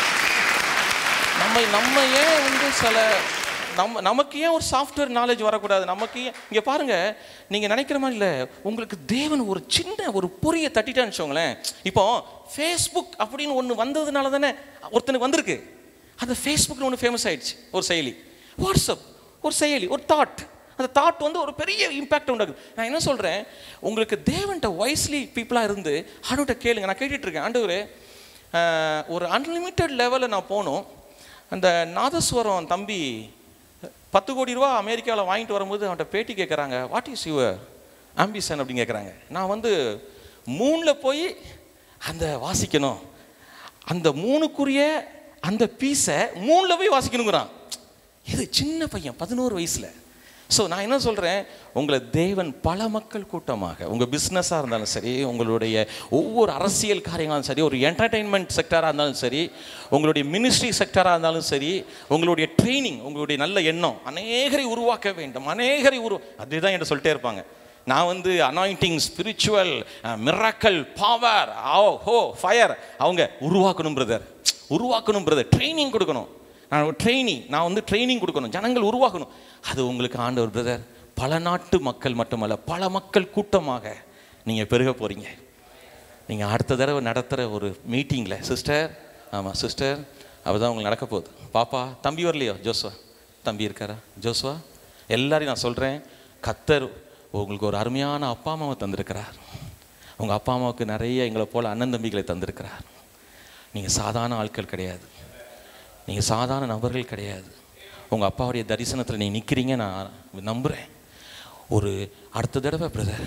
நம்ம நம்ம ஏன் வந்து சில நம்ம நமக்கு ஏன் ஒரு சாஃப்ட்வேர் நாலேஜ் வரக்கூடாது நமக்கு ஏன் இங்கே பாருங்கள் நீங்கள் நினைக்கிற மாதிரி இல்லை உங்களுக்கு தேவன் ஒரு சின்ன ஒரு பொரிய தட்டிட்டான்னு வச்சுக்கோங்களேன் இப்போ ஃபேஸ்புக் அப்படின்னு ஒன்று வந்ததுனால தானே ஒருத்தனுக்கு வந்திருக்கு அந்த ஃபேஸ்புக்னு ஒன்று ஃபேமஸ் ஆயிடுச்சு ஒரு செயலி வாட்ஸ்அப் ஒரு செயலி ஒரு தாட் அந்த தாட் வந்து ஒரு பெரிய இம்பாக்ட் உண்டாகுது நான் என்ன சொல்கிறேன் உங்களுக்கு தேவன்ட்ட வைஸ்லி பீப்புளாக இருந்து ஆண்டவர்கிட்ட கேளுங்க நான் கேட்டுட்டு இருக்கேன் ஆண்டவரே ஆஹ், ஒரு அன்லிமிட்டெட் லெவலில் நான் போகணும் அந்த நாதஸ்வரம் தம்பி பத்து கோடி ரூபா அமெரிக்காவில் வாங்கிட்டு வரும்போது அவன்கிட்ட பேட்டி கேட்குறாங்க வாட் இஸ் யுவர் ஆம்பிஷன் அப்படின்னு கேட்குறாங்க நான் வந்து மூணில் போய் அந்த வாசிக்கணும் அந்த மூணுக்குரிய அந்த பீஸை மூணில் போய் வாசிக்கணுங்கிறான் இது சின்ன பையன் பதினோரு வயசில் ஸோ நான் என்ன சொல்கிறேன் உங்களை தேவன் பல மக்கள் கூட்டமாக உங்கள் பிஸ்னஸாக இருந்தாலும் சரி உங்களுடைய ஒவ்வொரு அரசியல் காரியங்களும் சரி ஒரு என்டர்டெயின்மெண்ட் செக்டராக இருந்தாலும் சரி உங்களுடைய மினிஸ்ட்ரி செக்டராக இருந்தாலும் சரி உங்களுடைய ட்ரைனிங் உங்களுடைய நல்ல எண்ணம் அநேகரை உருவாக்க வேண்டும் அநேகரை உரு அதுதான் என்கிட்ட சொல்லிட்டே இருப்பாங்க நான் வந்து அனாயிண்டிங் ஸ்பிரிச்சுவல் மிராக்கல் பவர் ஓ ஹோ ஃபயர் அவங்க உருவாக்கணும் பிரதர் உருவாக்கணும் பிரதர் ட்ரைனிங் கொடுக்கணும் நான் ட்ரைனிங் நான் வந்து ட்ரைனிங் கொடுக்கணும் ஜனங்கள் உருவாக்கணும் அது உங்களுக்கு ஆண்டவர் பிரதர் பல நாட்டு மக்கள் மட்டுமல்ல பல மக்கள் கூட்டமாக நீங்கள் பெருக போகிறீங்க நீங்கள் அடுத்த தடவை நடத்துகிற ஒரு மீட்டிங்கில் சிஸ்டர் ஆமாம் சிஸ்டர் அவள் உங்களுக்கு நடக்க போகுது பாப்பா தம்பி வரலையோ ஜோஸ்வா தம்பி இருக்காரா ஜோஸ்வா எல்லாரையும் நான் சொல்கிறேன் கத்தர் உங்களுக்கு ஒரு அருமையான அப்பா அம்மாவை தந்திருக்கிறார் உங்கள் அப்பா அம்மாவுக்கு நிறைய எங்களை போல் அண்ணன் தம்பிகளை தந்திருக்கிறார் நீங்கள் சாதாரண ஆட்கள் கிடையாது நீங்கள் சாதாரண நபர்கள் கிடையாது உங்கள் அப்பாவுடைய தரிசனத்தில் நீங்கள் நிற்கிறீங்க நான் நம்புகிறேன் ஒரு அடுத்த தடவை பிரதர்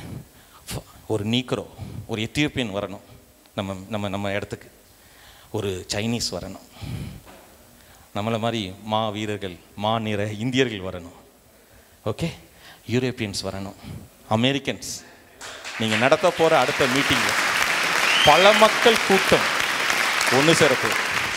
ஒரு நீக்கரோ ஒரு எத்தியோப்பியன் வரணும் நம்ம நம்ம நம்ம இடத்துக்கு ஒரு சைனீஸ் வரணும் நம்மளை மாதிரி மா வீரர்கள் மா நிற இந்தியர்கள் வரணும் ஓகே யூரோப்பியன்ஸ் வரணும் அமெரிக்கன்ஸ் நீங்கள் நடத்த போகிற அடுத்த மீட்டிங்கில் பல மக்கள் கூட்டம் ஒன்று சேரப்போகுது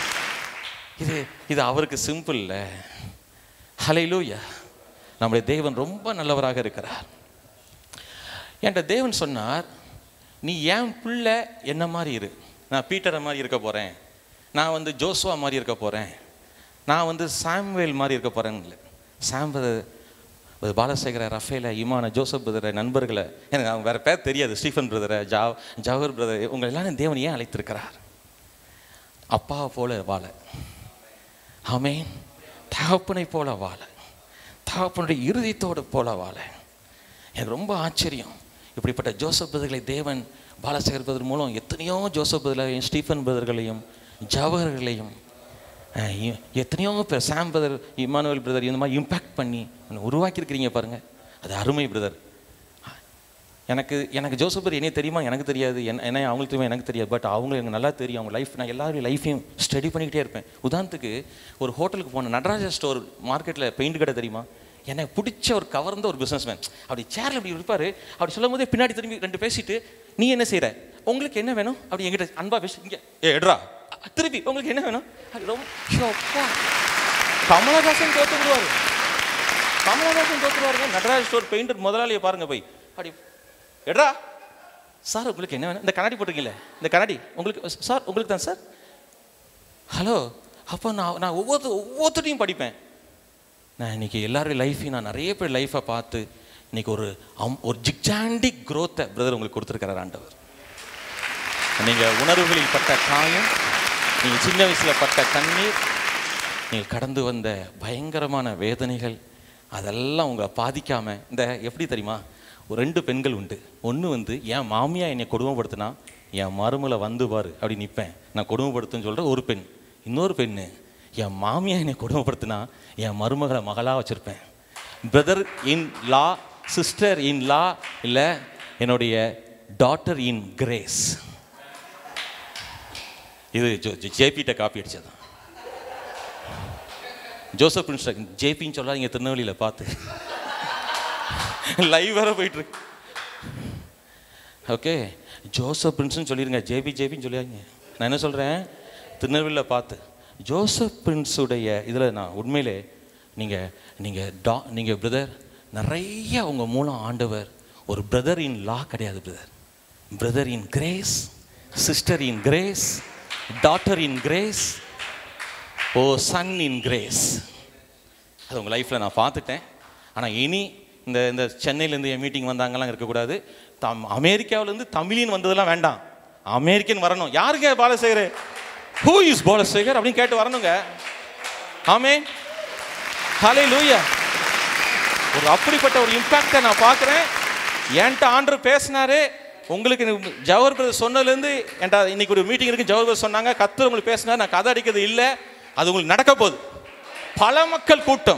இது இது அவருக்கு சிம்பிள் இல்லை ஹலையிலூயா நம்முடைய தேவன் ரொம்ப நல்லவராக இருக்கிறார் என்கிட்ட தேவன் சொன்னார் நீ ஏன் பிள்ளை என்ன மாதிரி இரு நான் பீட்டரை மாதிரி இருக்க போகிறேன் நான் வந்து ஜோசுவா மாதிரி இருக்க போகிறேன் நான் வந்து சாம்வேல் மாதிரி இருக்க போகிறேன்னு இல்லை சாம்பது பாலசேகர ரஃபேல இமான ஜோசப் பிரதரை நண்பர்களை எனக்கு அவங்க வேறு பேர் தெரியாது ஸ்டீஃபன் பிரதரை ஜா ஜவஹர் பிரதர் உங்களை எல்லாரும் தேவன் ஏன் அழைத்திருக்கிறார் அப்பாவை போல வாழ ஆமென் தகப்பனை போல வாழ தகப்பனுடைய இறுதித்தோடு போல வாழ எனக்கு ரொம்ப ஆச்சரியம் இப்படிப்பட்ட ஜோசப் பிரதர்களை தேவன் பாலசேகர் பிரதர் மூலம் எத்தனையோ ஜோசப் பிரதர்களையும் ஸ்டீஃபன் பிரதர்களையும் ஜவஹர்களையும் அஹ், எ- எத்தனையோ பேர் சாம் பிரதர் இமானுவல் பிரதர் இந்த மாதிரி இம்பேக்ட் பண்ணி உருவாக்கியிருக்கிறீங்க பாருங்க அது அருமை பிரதர் எனக்கு எனக்கு ஜோசப் பிரதர் என்னைய தெரியுமா எனக்கு தெரியாது என்ன என்ன அவங்களுக்கு தெரியுமா எனக்கு தெரியாது பட் அவங்க எனக்கு நல்லா தெரியும் அவங்க லைஃப் நான் எல்லாரும் லைஃப்பையும் ஸ்டடி பண்ணிக்கிட்டே இருப்பேன் உதாரணத்துக்கு ஒரு ஹோட்டலுக்கு போன நடராஜா ஸ்டோர் மார்க்கெட்டில் பெயிண்ட் கடை தெரியுமா எனக்கு பிடிச்ச ஒரு கவர்ந்த ஒரு பிஸ்னஸ் மேன் அப்படி சேரில் இப்படி இருப்பார் அப்படி சொல்லும் போதே பின்னாடி திரும்பி ரெண்டு பேசிட்டு நீ என்ன செய்கிற உங்களுக்கு என்ன வேணும் அப்படி என்கிட்ட அன்பா பேசி இங்கே ஏ எடுறா அ, திருப்பி உங்களுக்கு என்ன வேணும் அது ரொம்ப ஷோ, அப்பா. கமலஹாசன் தோத்து விடுவார் கமலஹாசன் தோத்துருவாருங்க நடராஜ் ஸ்டோர் பெயிண்டர் முதலாளியை பாருங்க போய் அப்படி எட்ரா சார் உங்களுக்கு என்ன வேணும் இந்த கண்ணாடி போட்டிருக்கீங்களே இந்த கண்ணாடி உங்களுக்கு சார் உங்களுக்கு தான் சார் ஹலோ அப்போ நான் நான் ஒவ்வொரு ஒவ்வொருத்தரையும் படிப்பேன் நான் இன்னைக்கு எல்லாருடைய லைஃப்பையும் நான் நிறைய பேர் லைஃப்பை பார்த்து இன்னைக்கு ஒரு அம் ஒரு ஜிக்ஜாண்டிக் growth-அ பிரதர் உங்களுக்கு கொடுத்துருக்கிறார் ஆண்டவர் நீங்கள் உணர்வுகளில் பட்ட காயம் நீங்கள் சின்ன வயசில் பட்ட கண்ணீர் நீங்கள் கடந்து வந்த பயங்கரமான வேதனைகள் அதெல்லாம் உங்களை பாதிக்காம இந்த எப்படி தெரியுமா ஒரு ரெண்டு பெண்கள் உண்டு ஒன்று வந்து என் மாமியா என்னை கொடுமைப்படுத்தினா என் மருமலை வந்து பாரு அப்படி நிற்பேன் நான் கொடுமைப்படுத்துன்னு சொல்கிற ஒரு பெண் இன்னொரு பெண்ணு என் மாமியா என்னை கொடுமைப்படுத்தினா என் மருமகளை மகளாக வச்சுருப்பேன் brother in law sister in லா இல்லை என்னுடைய டாட்டர் இன் கிரேஸ் இது ஜேபிட்ட காப்பி அடிச்சதான் ஜோசப் பிரின்ஸ் ஜேபின்னு சொல்லாதீங்க திருநெல்வேலியில் பார்த்து லைவ் வேற போயிட்டு இருக்கு ஓகே ஜோசப் பிரின்ஸ்னு சொல்லிடுங்க ஜேபி ஜேபின்னு சொல்லியாங்க நான் என்ன சொல்கிறேன் திருநெல்வேலியில் பார்த்து ஜோசப் பிரின்ஸுடைய இதில் நான் உண்மையிலே நீங்கள் நீங்கள் டா நீங்கள் பிரதர் நிறைய உங்கள் மூலம் ஆண்டவர் ஒரு பிரதர் இன் லா கிடையாது brother brother in grace sister in grace daughter in grace oh son in grace அது உங்கள் லைஃப்பில் நான் பார்த்துட்டேன் ஆனால் இனி இந்த இந்த சென்னையிலேருந்து என் மீட்டிங் வந்தாங்கலாம் இருக்கக்கூடாது தம் அமெரிக்காவிலேருந்து தமிழின் வந்ததெல்லாம் வேண்டாம் அமெரிக்கன் வரணும் யாருங்க பாலசேகர் ஹூ இஸ் பாலசேகர் அப்படின்னு கேட்டு வரணுங்க ஆமே ஹலே லூயா ஒரு அப்படிப்பட்ட ஒரு இம்பாக்டை நான் பார்க்குறேன் என்கிட்ட ஆண்டர் பேசினாரு உங்களுக்கு ஜவஹர் பிரதர் சொன்னதுலேருந்து என்கிட்ட இன்னைக்கு ஒரு மீட்டிங் இருக்கு ஜவஹர் பிரதர் சொன்னாங்க கத்து உங்களுக்கு பேசினார் நான் கதை அடிக்கிறது இல்லை அது உங்களுக்கு நடக்க போகுது பல மக்கள் கூட்டம்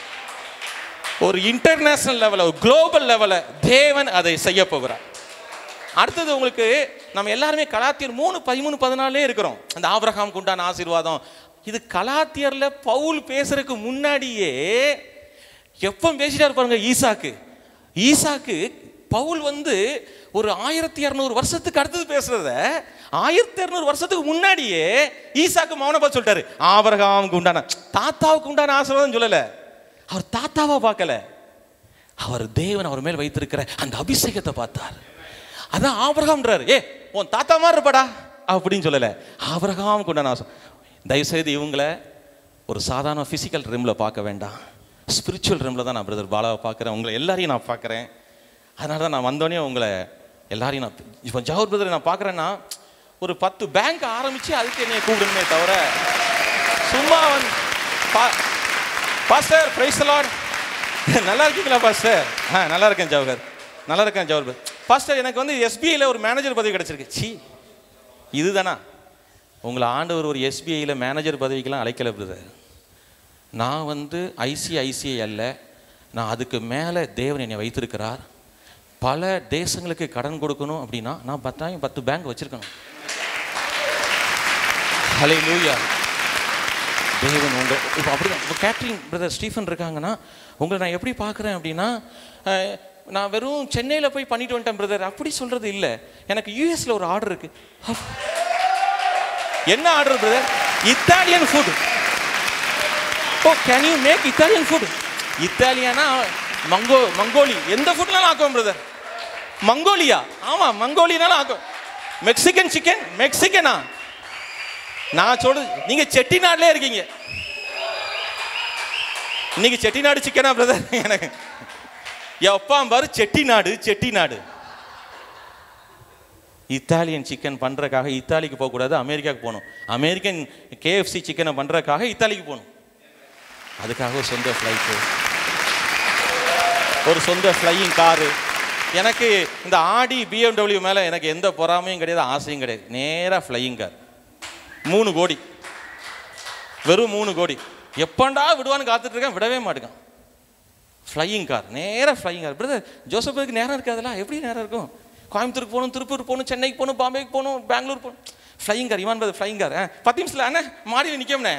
ஒரு இன்டர்நேஷனல் லெவலில் ஒரு குளோபல் லெவலில் தேவன் அதை செய்ய போகிறார் அடுத்தது உங்களுக்கு நம்ம எல்லாருமே கலாத்தியர் மூணு பதிமூணு பதினாலே இருக்கிறோம் அந்த ஆபிரகாமுக்கு உண்டான ஆசீர்வாதம் இது கலாத்தியர்ல பவுல் பேசுறதுக்கு முன்னாடியே எப்போ பேசிட்டாரு பாருங்க ஈசாக்கு ஈசாக்கு பவுல் வந்து ஒரு ஆயிரத்தி இரநூறு வருஷத்துக்கு அடுத்தது பேசுறத ஆயிரத்தி இரநூறு வருஷத்துக்கு முன்னாடியே ஈசாக்கு மௌனப்பா சொல்லிட்டாரு ஆபரகாமுக்கு உண்டான தாத்தாவுக்கு உண்டான ஆசீர்வாதம் சொல்லல அவர் தாத்தாவா பார்க்கல அவர் தேவன் அவர் மேல் வைத்திருக்கிற அந்த அபிஷேகத்தை பார்த்தார் அதான் ஆபிரகாம்ன்றாரு ஏ உன் தாத்தா மாதிரி இருப்படா அப்படின்னு சொல்லல ஆபிரகாமுக்கு உண்டான ஆசை தயவுசெய்து இவங்களை ஒரு சாதாரண ஃபிசிக்கல் ரிமில் பார்க்க வேண்டாம் ஸ்பிரிச்சுவல் ரிமில் தான் நான் பிரதர் பாலாவை பார்க்குறேன் உங்களை எல்லாரையும் நான் பார்க்குறேன் அதனால தான் நான் வந்தோடனே உங்களை எல்லாரையும் நான் இப்போ ஜவஹர் பிரதரை நான் பார்க்குறேன்னா ஒரு பத்து பேங்க் ஆரம்பித்து அதுக்கு என்னை கூப்பிடணுமே தவிர சும்மா வந்து பா பாஸ்டர் பிரைஸ் லார்ட் நல்லா இருக்கீங்களா பாஸ்டர் ஆ நல்லா இருக்கேன் ஜவஹர் நல்லா இருக்கேன் ஜவஹர் பாஸ்டர் எனக்கு வந்து எஸ்பிஐயில் ஒரு மேனேஜர் பதவி கிடச்சிருக்கு சி இதுதானா உங்களை ஆண்டவர் ஒரு எஸ்பிஐயில் மேனேஜர் பதவிக்கெல்லாம் அழைக்கல பிரதர் நான் வந்து ஐசிஐசிஐ அல்ல நான் அதுக்கு மேலே தேவன் என்னை வைத்திருக்கிறார் பல தேசங்களுக்கு கடன் கொடுக்கணும் அப்படின்னா நான் பத்தாயிரம் பத்து பேங்க் வச்சுருக்கணும் ஹலே லூயா தேவன் உங்கள் இப்போ அப்படி இப்போ கேட்ரிங் பிரதர் ஸ்டீஃபன் இருக்காங்கன்னா உங்களை நான் எப்படி பார்க்குறேன் அப்படின்னா அஹ், நான் வெறும் சென்னையில் போய் பண்ணிட்டு வந்துட்டேன் பிரதர் அப்படி சொல்கிறது இல்லை எனக்கு யூஎஸில் ஒரு ஆர்டர் இருக்குது என்ன order brother Italian food oh can you make Italian food இத்தாலியனா மங்கோ மங்கோலி எந்த ஃபுட்னாலும் ஆக்குவோம் பிரதர் மங்கோலியா ஆமா மங்கோலினாலும் ஆக்கும் மெக்சிகன் சிக்கன் மெக்சிகனா நான் சொல்றது நீங்க செட்டிநாடுல இருக்கீங்க இன்னைக்கு செட்டிநாடு சிக்கனா பிரதர் எனக்கு எப்பா பாரு செட்டிநாடு செட்டிநாடு இத்தாலியன் சிக்கன் பண்றதுக்காக இத்தாலிக்கு போகக்கூடாது அமெரிக்காவுக்கு போகணும் அமெரிக்கன் கேஎஃப்சி சிக்கனை பண்றதுக்காக இத்தாலிக்கு போகணும் அதுக்காக ஒரு சொந்த ஃப்ளைட்டு ஒரு சொந்த ஃப்ளையிங் காரு எனக்கு இந்த ஆடி பிஎம்டபிள்யூ மேலே எனக்கு எந்த பொறாமையும் கிடையாது ஆசையும் கிடையாது நேராக ஃப்ளையிங் கார் மூணு கோடி வெறும் மூணு கோடி எப்பண்டா விடுவான்னு காத்துட்டு இருக்கேன் விடவே மாட்டேங்கான் ஃப்ளையிங் கார் நேராக ஃப்ளையிங் கார் பிரதர் ஜோசப்புக்கு நேரம் இருக்காதுல்ல எப்படி நேரம் இருக்கும் கோயம்புத்தூருக்கு போகணும் திருப்பூர் போகணும் சென்னைக்கு போகணும் பாம்பேக்கு போகணும் பெங்களூர் போகணும் flying car Ivan brother flying car பத்து நிமிஷத்தில் அண்ணே மாடியில் நிற்கம்ண்ணே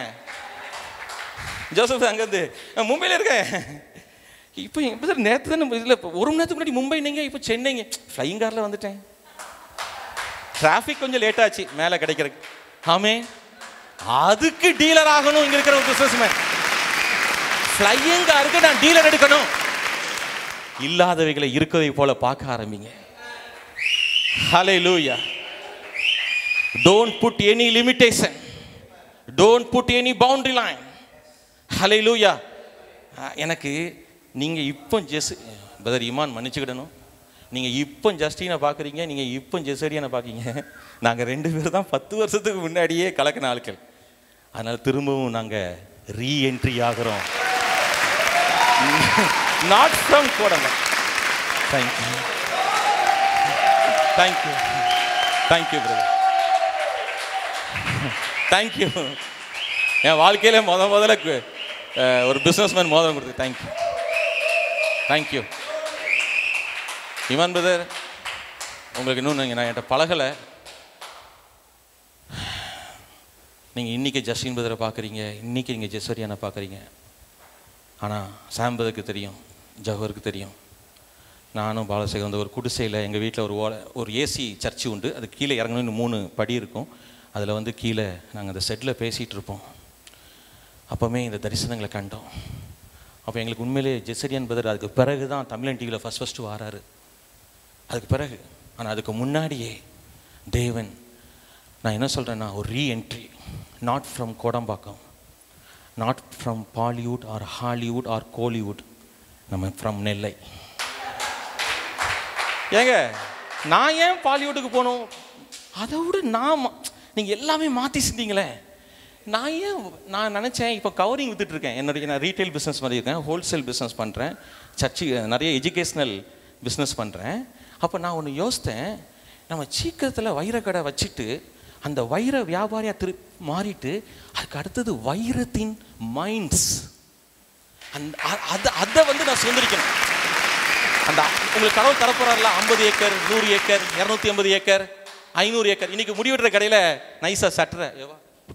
ஜோசப் அங்கேருந்து மும்பையில் இருக்கேன் இப்போ இப்போ சார் நேற்று தானே இதில் ஒரு மணி நேரத்துக்கு முன்னாடி மும்பை நீங்கள் இப்போ சென்னைங்க ஃப்ளையிங் காரில் வந்துட்டேன் டிராஃபிக் கொஞ்சம் லேட் ஆச்சு மேலே கிடைக்கிறதுக்கு ஆமே அதுக்கு டீலர் ஆகணும் இங்கே இருக்கிற ஒரு பிஸ்னஸ் மேன் ஃப்ளையிங் காருக்கு நான் டீலர் எடுக்கணும் இல்லாதவைகளை இருக்கதை போல பார்க்க ஆரம்பிங்க hallelujah don't put any limitation don't put any boundary line hallelujah எனக்கு நீங்கள் இப்போ ஜெஸ் பிரதர் இமான் மன்னிச்சுக்கிடணும் நீங்கள் இப்போ ஜஸ்டினை பார்க்குறீங்க நீங்கள் இப்போ ஜெசடியனை பார்க்கீங்க நாங்கள் ரெண்டு பேரும் தான் பத்து வருஷத்துக்கு முன்னாடியே கலக்கின ஆட்கள் அதனால் திரும்பவும் நாங்கள் ரீஎன்ட்ரி ஆகிறோம் நாட் ஃப்ரம் கோடம்பா thank you thank you thank you brother thank you என் வாழ்க்கையில் முத முதல்ல கு- அஹ், ஒரு பிஸ்னஸ் மேன் மோதிரம் கொடுத்து தேங்க்யூ தேங்க்யூ இமான் பிரதர் உங்களுக்கு இன்னும் நீங்கள் நான் என்கிட்ட பழகலை நீங்கள் இன்றைக்கி ஜஸ்டின் பிரதரை பார்க்குறீங்க இன்றைக்கி நீங்கள் ஜெஸ்வரியானை பார்க்குறீங்க ஆனால் சாம் பிரதருக்கு தெரியும் ஜவஹருக்கு தெரியும் நானும் பாலசேகர் வந்து ஒரு குடிசையில் எங்கள் வீட்டில் ஒரு ஓலை ஒரு ஏசி சர்ச்சு உண்டு அது கீழே இறங்கணும்னு மூணு படி இருக்கும் அதில் வந்து கீழே நாங்கள் அந்த செட்டில் பேசிகிட்டு இருப்போம் அப்போவுமே இந்த தரிசனங்களை கண்டோம் அப்போ எங்களுக்கு உண்மையிலே ஜெசரியன் பிரதர் அதுக்கு பிறகு தான் தமிழன் டிவியில் ஃபஸ்ட் ஃபஸ்ட்டு வாராரு அதுக்கு பிறகு ஆனால் அதுக்கு முன்னாடியே தேவன் நான் என்ன சொல்கிறேன்னா ஒரு reentry not from Kodambakkam not from Bollywood or Hollywood or Kollywood நம்ம ஃப்ரம் நெல்லை ஏங்க நான் ஏன் பாலிவுட்டுக்கு போகணும் அதை விட நான் நீங்கள் எல்லாமே மாற்றி செஞ்சீங்களே நான் ஏன் நான் நினச்சேன் இப்போ கவரிங் வித்துட்ருக்கேன் என்னுடைய நான் ரீட்டைல் பிஸ்னஸ் மாதிரி இருக்கேன் ஹோல்சேல் பிஸ்னஸ் பண்ணுறேன் சர்ச்சு நிறைய எஜுகேஷ்னல் பிஸ்னஸ் பண்ணுறேன் அப்போ நான் ஒன்று யோசித்தேன் நம்ம சீக்கிரத்தில் வைரக்கடை வச்சுட்டு அந்த வைர வியாபாரியாக திரு மாறிட்டு அதுக்கு அடுத்தது வைரத்தின் மைண்ட்ஸ் அந்த அ- அதை அதை வந்து நான் சுதந்திரிக்கணும் அந்த உங்களுக்கு கடவுள் தரப்போறாருல ஐம்பது ஏக்கர் நூறு ஏக்கர் இரநூத்தி ஐம்பது ஏக்கர் ஐநூறு ஏக்கர் இன்னைக்கு முடிவெடுற கடையில் நைஸாக சட்டுற எவா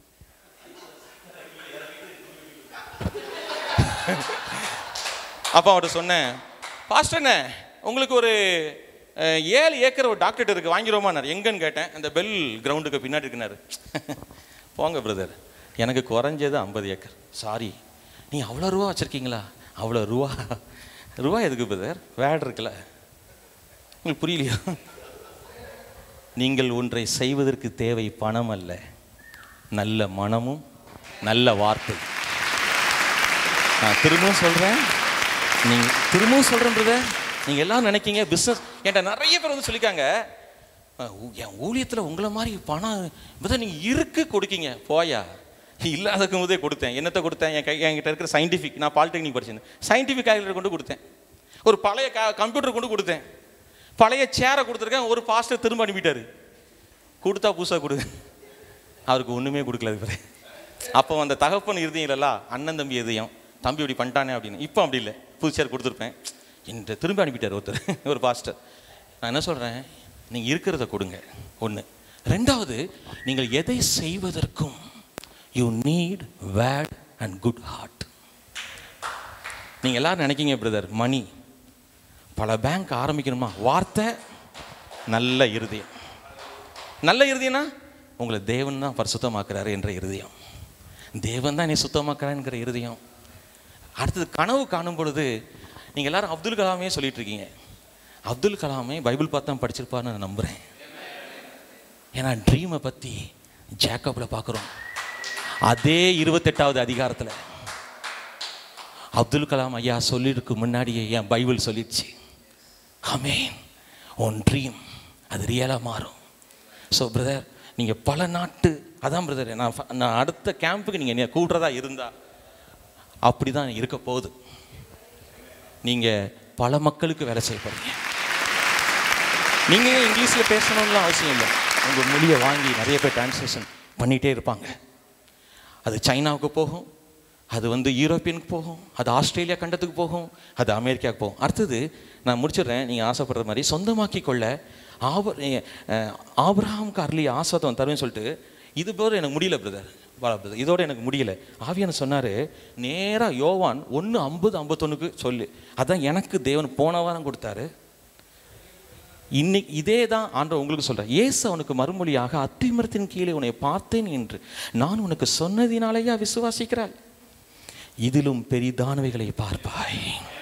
அப்போ அவர்கிட்ட சொன்னேன் பாஸ்டர்ண்ணே உங்களுக்கு ஒரு அஹ், ஏழு ஏக்கர் ஒரு டாக்டர்கிட்ட இருக்கு வாங்கிடுவோமானார் எங்கன்னு கேட்டேன் அந்த பெல் கிரவுண்டுக்கு பின்னாடி இருக்குனாரு போங்க பிரதர் எனக்கு குறைஞ்சது ஐம்பது ஏக்கர் சாரி நீ அவ்வளோ ரூபா வச்சுருக்கீங்களா அவ்வளோ ரூபா ரூபா எதுக்கு பிரதர் வேட் இருக்குல்ல உங்களுக்கு புரியலையா நீங்கள் ஒன்றை செய்வதற்கு தேவை பணம் அல்ல நல்ல மனமும் நல்ல வார்த்தை நான் திரும்பவும் சொல்கிறேன் நீங்கள் திரும்பவும் சொல்கிறேன் பிரதர் நீங்கள் எல்லாம் நினைக்கீங்க பிஸ்னஸ் என்கிட்ட நிறைய பேர் வந்து சொல்லிக்காங்க "அஹ், ஊ- என் ஊழியத்தில் உங்களை மாதிரி பணம் பிரதர் நீங்கள் இருக்கு கொடுக்கீங்க போயா இல்லாதக்கும் போதே கொடுத்தேன் என்னத்தை கொடுத்தேன் என் கை என்கிட்ட இருக்கிற சயின்டிஃபிக் நான் பாலிடெக்னிக் படிச்சிருந்தேன் சயின்டிஃபிக் கால்குலேட்டர் கொண்டு கொடுத்தேன் ஒரு பழைய க கம்ப்யூட்டர் கொண்டு கொடுத்தேன் பழைய சேரை கொடுத்துருக்கேன் ஒரு பாஸ்டர் திரும்ப அனுப்பிட்டாரு கொடுத்தா புதுசாக கொடு அவருக்கு ஒன்றுமே கொடுக்கல அது பிறகு அப்போ அந்த தகப்பன் இருதயம் இல்லைல்ல அண்ணன் தம்பி இதயம் தம்பி இப்படி பண்ணிட்டானே அப்படின்னு இப்போ அப்படி இல்லை புது சேர் கொடுத்துருப்பேன் என்கிட்ட திரும்பி அனுப்பிட்டார் ஒருத்தர் ஒரு பாஸ்டர் நான் என்ன சொல்கிறேன் நீங்கள் இருக்கிறத கொடுங்க ஒன்று ரெண்டாவது நீங்கள் எதை செய்வதற்கும் you need word and good heart நீங்கள் எல்லாரும் நினைக்கிங்க பிரதர் மணி பல பேங்க் ஆரம்பிக்கணுமா வார்த்தை நல்ல இருதயம் நல்ல இருதயம்னா உங்களை தேவன் தான் பரிசுத்தமாக்குறாரு என்ற இருதயம் தேவன் தான் என்னை சுத்தமாக்குறாருங்கிற இருதயம் அடுத்தது கனவு காணும் பொழுது நீங்கள் எல்லாரும் அப்துல் கலாமே சொல்லிட்டு இருக்கீங்க அப்துல் கலாமே பைபிள் பார்த்து தான் படிச்சிருப்பாருன்னு நான் நம்புகிறேன் ஏன்னா ட்ரீமை பற்றி ஜேக்கப்பில் பார்க்குறோம் அதே இருபத்தெட்டாவது அதிகாரத்தில் அப்துல் கலாம் ஐயா சொல்லிருக்கு முன்னாடியே என் பைபிள் சொல்லிடுச்சு ஆமேன் உன் ட்ரீம் அது ரியலாக மாறும் ஸோ பிரதர் நீங்கள் பல நாட்டு அதான் பிரதர் நான் ஃப- நான் அடுத்த கேம்புக்கு நீங்கள் என்னை கூடுறதா இருந்தா அப்படி தான் இருக்க போகுது நீங்கள் பல மக்களுக்கு வேலை செய்ய போறீங்க நீங்கள் இங்கிலீஷில் பேசணும்லாம் அவசியம் இல்லை உங்கள் மொழியை வாங்கி நிறைய பேர் டிரான்ஸ்லேஷன் பண்ணிகிட்டே இருப்பாங்க அது சைனாவுக்கு போகும் அது வந்து யூரோப்பியனுக்கு போகும் அது ஆஸ்திரேலியா கண்டத்துக்கு போகும் அது அமெரிக்காவுக்கு போகும் அடுத்தது நான் முடிச்சிடுறேன் நீங்கள் ஆசைப்படுற மாதிரி சொந்தமாக்கி கொள்ள ஆப அஹ், ஆபிரகாமுக்கு அருளி ஆஸ்வாதம் தருவேன்னு சொல்லிட்டு இது போல எனக்கு முடியல பிரதர் பாலா பிரதர் இதோட எனக்கு முடியல ஆவியான சொன்னார் நேராக யோவான் ஒன்று ஐம்பது ஐம்பத்தொன்னுக்கு சொல்லு அதான் எனக்கு தேவன் போன வாரம் கொடுத்தாரு இன்னைக்கு இதே தான் ஆண்டவர் உங்களுக்கு சொல்றேன் இயேசு அவனுக்கு மறுமொழியாக அத்திமரத்தின் கீழே உன்னை பார்த்தேன் என்று நான் உனக்கு சொன்னதினாலேயா விசுவாசிக்கிறாள் இதிலும் பெரிதானவைகளை பார்ப்பாய்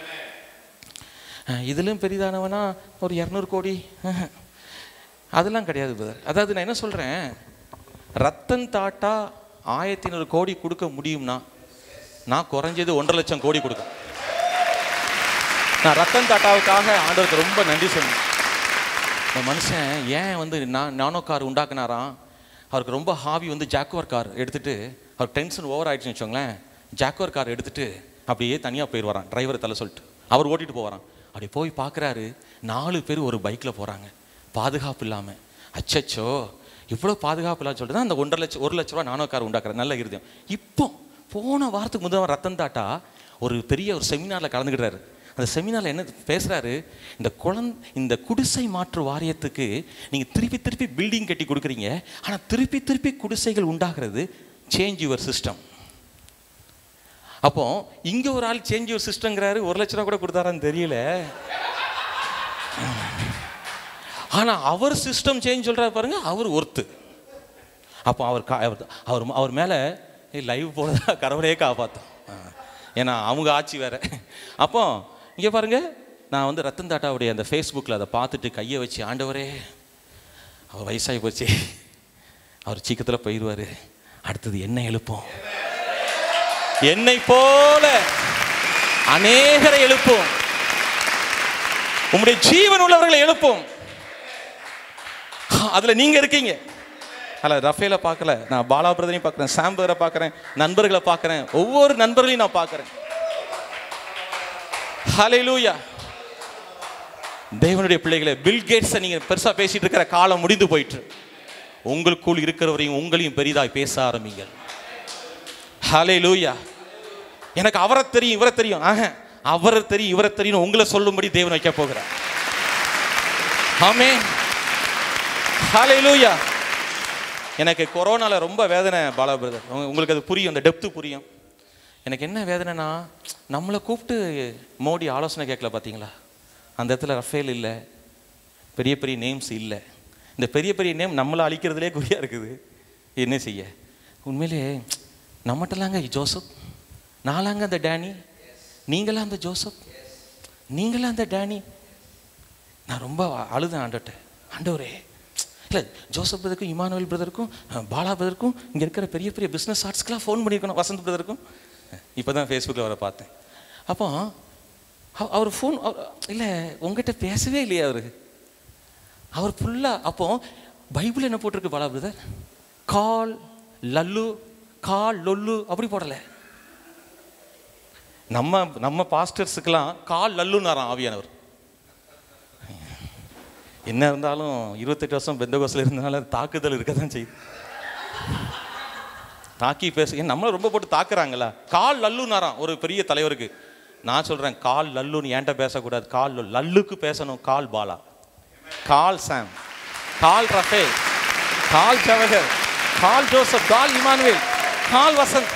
அஹ், இதிலும் பெரிதானவனா ஒரு இரநூறு கோடி அஹ், அதெல்லாம் கிடையாது பிரதர் அதாவது நான் என்ன சொல்றேன் ரத்தன் தாட்டா ஆயிரத்தி ஐநூறு கோடி கொடுக்க முடியும்னா நான் குறைஞ்சது ஒன்றரை லட்சம் கோடி கொடுப்பேன் நான் ரத்தன் டாட்டாவுக்காக ஆண்டவருக்கு ரொம்ப நன்றி சொன்னேன் இந்த மனுஷன் ஏன் வந்து நான் நானோ கார் உண்டாக்குனாராம் அவருக்கு ரொம்ப ஹாபி வந்து ஜாக்குவர் கார் எடுத்துட்டு அவர் டென்ஷன் ஓவர் ஆயிடுச்சுன்னு வச்சோங்களேன் ஜாக்குவர் கார் எடுத்துட்டு அப்படியே தனியாக போயிடுவாராம் டிரைவரை தலை சொல்லிட்டு அவர் ஓட்டிட்டு போவாராம் அப்படி போய் பார்க்குறாரு நாலு பேர் ஒரு பைக்கில் போகிறாங்க பாதுகாப்பு இல்லாமல் அச்சச்சோ இவ்வளோ பாதுகாப்பு இல்லாமல் சொல்லிட்டு தான் அந்த ஒன்றரை லட்சம் ஒரு லட்ச ரூபா நானோ கார் உண்டாக்குறேன் நல்ல இருதயம் இப்போ போன வாரத்துக்கு முதல் ரத்தன் தாட்டா ஒரு பெரிய ஒரு செமினாரில் கலந்துக்கிட்டாரு அந்த செமினாரில் என்ன பேசுகிறாரு இந்த குழந்தை இந்த குடிசை மாற்று வாரியத்துக்கு நீங்கள் திருப்பி திருப்பி பில்டிங் கட்டி கொடுக்குறீங்க ஆனால் திருப்பி திருப்பி குடிசைகள் உண்டாகிறது சேஞ்ச் யுவர் சிஸ்டம் அப்போ இங்க ஒரு ஆள் சேஞ்ச் யுவர் சிஸ்டங்கிறாரு ஒரு லட்ச ரூபா கூட கொடுத்தாரான்னு தெரியல ஆனா அவர் சிஸ்டம் சேஞ்ச் சொல்றாரு பாருங்க அவர் ஒர்த்து அப்போ அவர் கா- அவர் அவர் அவர் மேலே லைவ் போலதான் கடவுளையே காப்பாற்றும் ஏன்னா அவங்க ஆட்சி வேற அப்போ இங்கே பாருங்க நான் வந்து ரத்தன் தாட்டாவுடைய அந்த ஃபேஸ்புக்கில் அதை பார்த்துட்டு கையை வச்சு ஆண்டவரே அவர் வயசாகி போச்சு அவர் சீக்கிரத்தில் போயிடுவார் அடுத்தது என்ன எழுப்போம் என்னை போல அநேகரை எழுப்போம் உம்முடைய ஜீவன் உள்ளவர்களை எழுப்போம் அதுல நீங்க இருக்கீங்க அல்ல ரஃபேல பார்க்கல நான் பாலா பிரதரையும் பார்க்குறேன் சாம் பிரதரை பார்க்குறேன் நண்பர்களை பார்க்குறேன் ஒவ்வொரு நண்பர்களையும் நான் பார்க்குறேன் ஹalleluya தேவனுடைய பிள்ளைகளை பில் கேட்ஸை நீங்க பெருசா பேசிட்டு இருக்கிற காலம் முடிந்து போயிட்டு உங்களுக்குள் இருக்கிறவரையும் உங்களையும் பெரிதாய் பேச ஆரம்பிங்கள் ஹalleluya எனக்கு அவரை தெரியும் இவரை தெரியும் ஆக அவரை தெரியும் இவரை தெரியும் உங்களை சொல்லும்படி தேவன் வைக்க போகிறார் ஆமென் ஹalleluya எனக்கு கொரோனால ரொம்ப வேதனை பாலா பிரதர் உங்களுக்கு அது புரியும் அந்த டெப்த்து புரியும் எனக்கு என்ன வேதனைனா நம்மளை கூப்பிட்டு மோடி ஆலோசனை கேட்கல பார்த்தீங்களா அந்த இடத்துல ரஃபேல் இல்லை பெரிய பெரிய நேம்ஸ் இல்லை இந்த பெரிய பெரிய நேம் நம்மளை அழிக்கிறதுலே குறியா இருக்குது என்ன செய்ய உண்மையிலே நம்மகிட்டலாங்க ஜோசப் நாலாங்க அந்த டேனி நீங்களா அந்த ஜோசப் நீங்களா அந்த டேனி நான் ரொம்ப அழுதேன் ஆண்டவர்கிட்ட ஆண்டவரே இல்லை ஜோசப் பிரதருக்கும் இமானுவேல் பிரதருக்கும் அஹ், பாலா பிரதருக்கும் இங்கே இருக்கிற பெரிய பெரிய பிஸ்னஸ் ஆர்ட்ஸ்க்கெலாம் ஃபோன் பண்ணியிருக்கணும் வசந்த் பிரதருக்கும் இப்போ தான் ஃபேஸ்புக்கில் அவரை பார்த்தேன் அப்போ அவ- அவர் ஃபோன் இல்லை உங்ககிட்ட பேசவே இல்லையா அவர் அவர் ஃபுல்லாக அப்போ பைபிள் என்ன போட்டிருக்கு Bala brother call Lallu call லொல்லு அப்படி போடலை நம்ம நம்ம பாஸ்டர்ஸுக்கெல்லாம் கால் லல்லுன்னாராம் ஆவியானவர் என்ன இருந்தாலும் இருபத்தெட்டு வருஷம் பெந்த கோசில் இருந்தனால தாக்குதல் இருக்க தான் செய்யுது தாக்கி பேச ஏன் நம்மளை ரொம்ப போட்டு தாக்குறாங்களா கால் லல்லுனாராம் ஒரு பெரிய தலைவருக்கு நான் சொல்கிறேன் கால் லல்லுன்னு ஏன்ட்ட பேசக்கூடாது கால் லல்லு. லல்லுக்கு பேசணும் call Bala call Sam call Raphael call Jawahar call Joseph call Emmanuel call Vasanth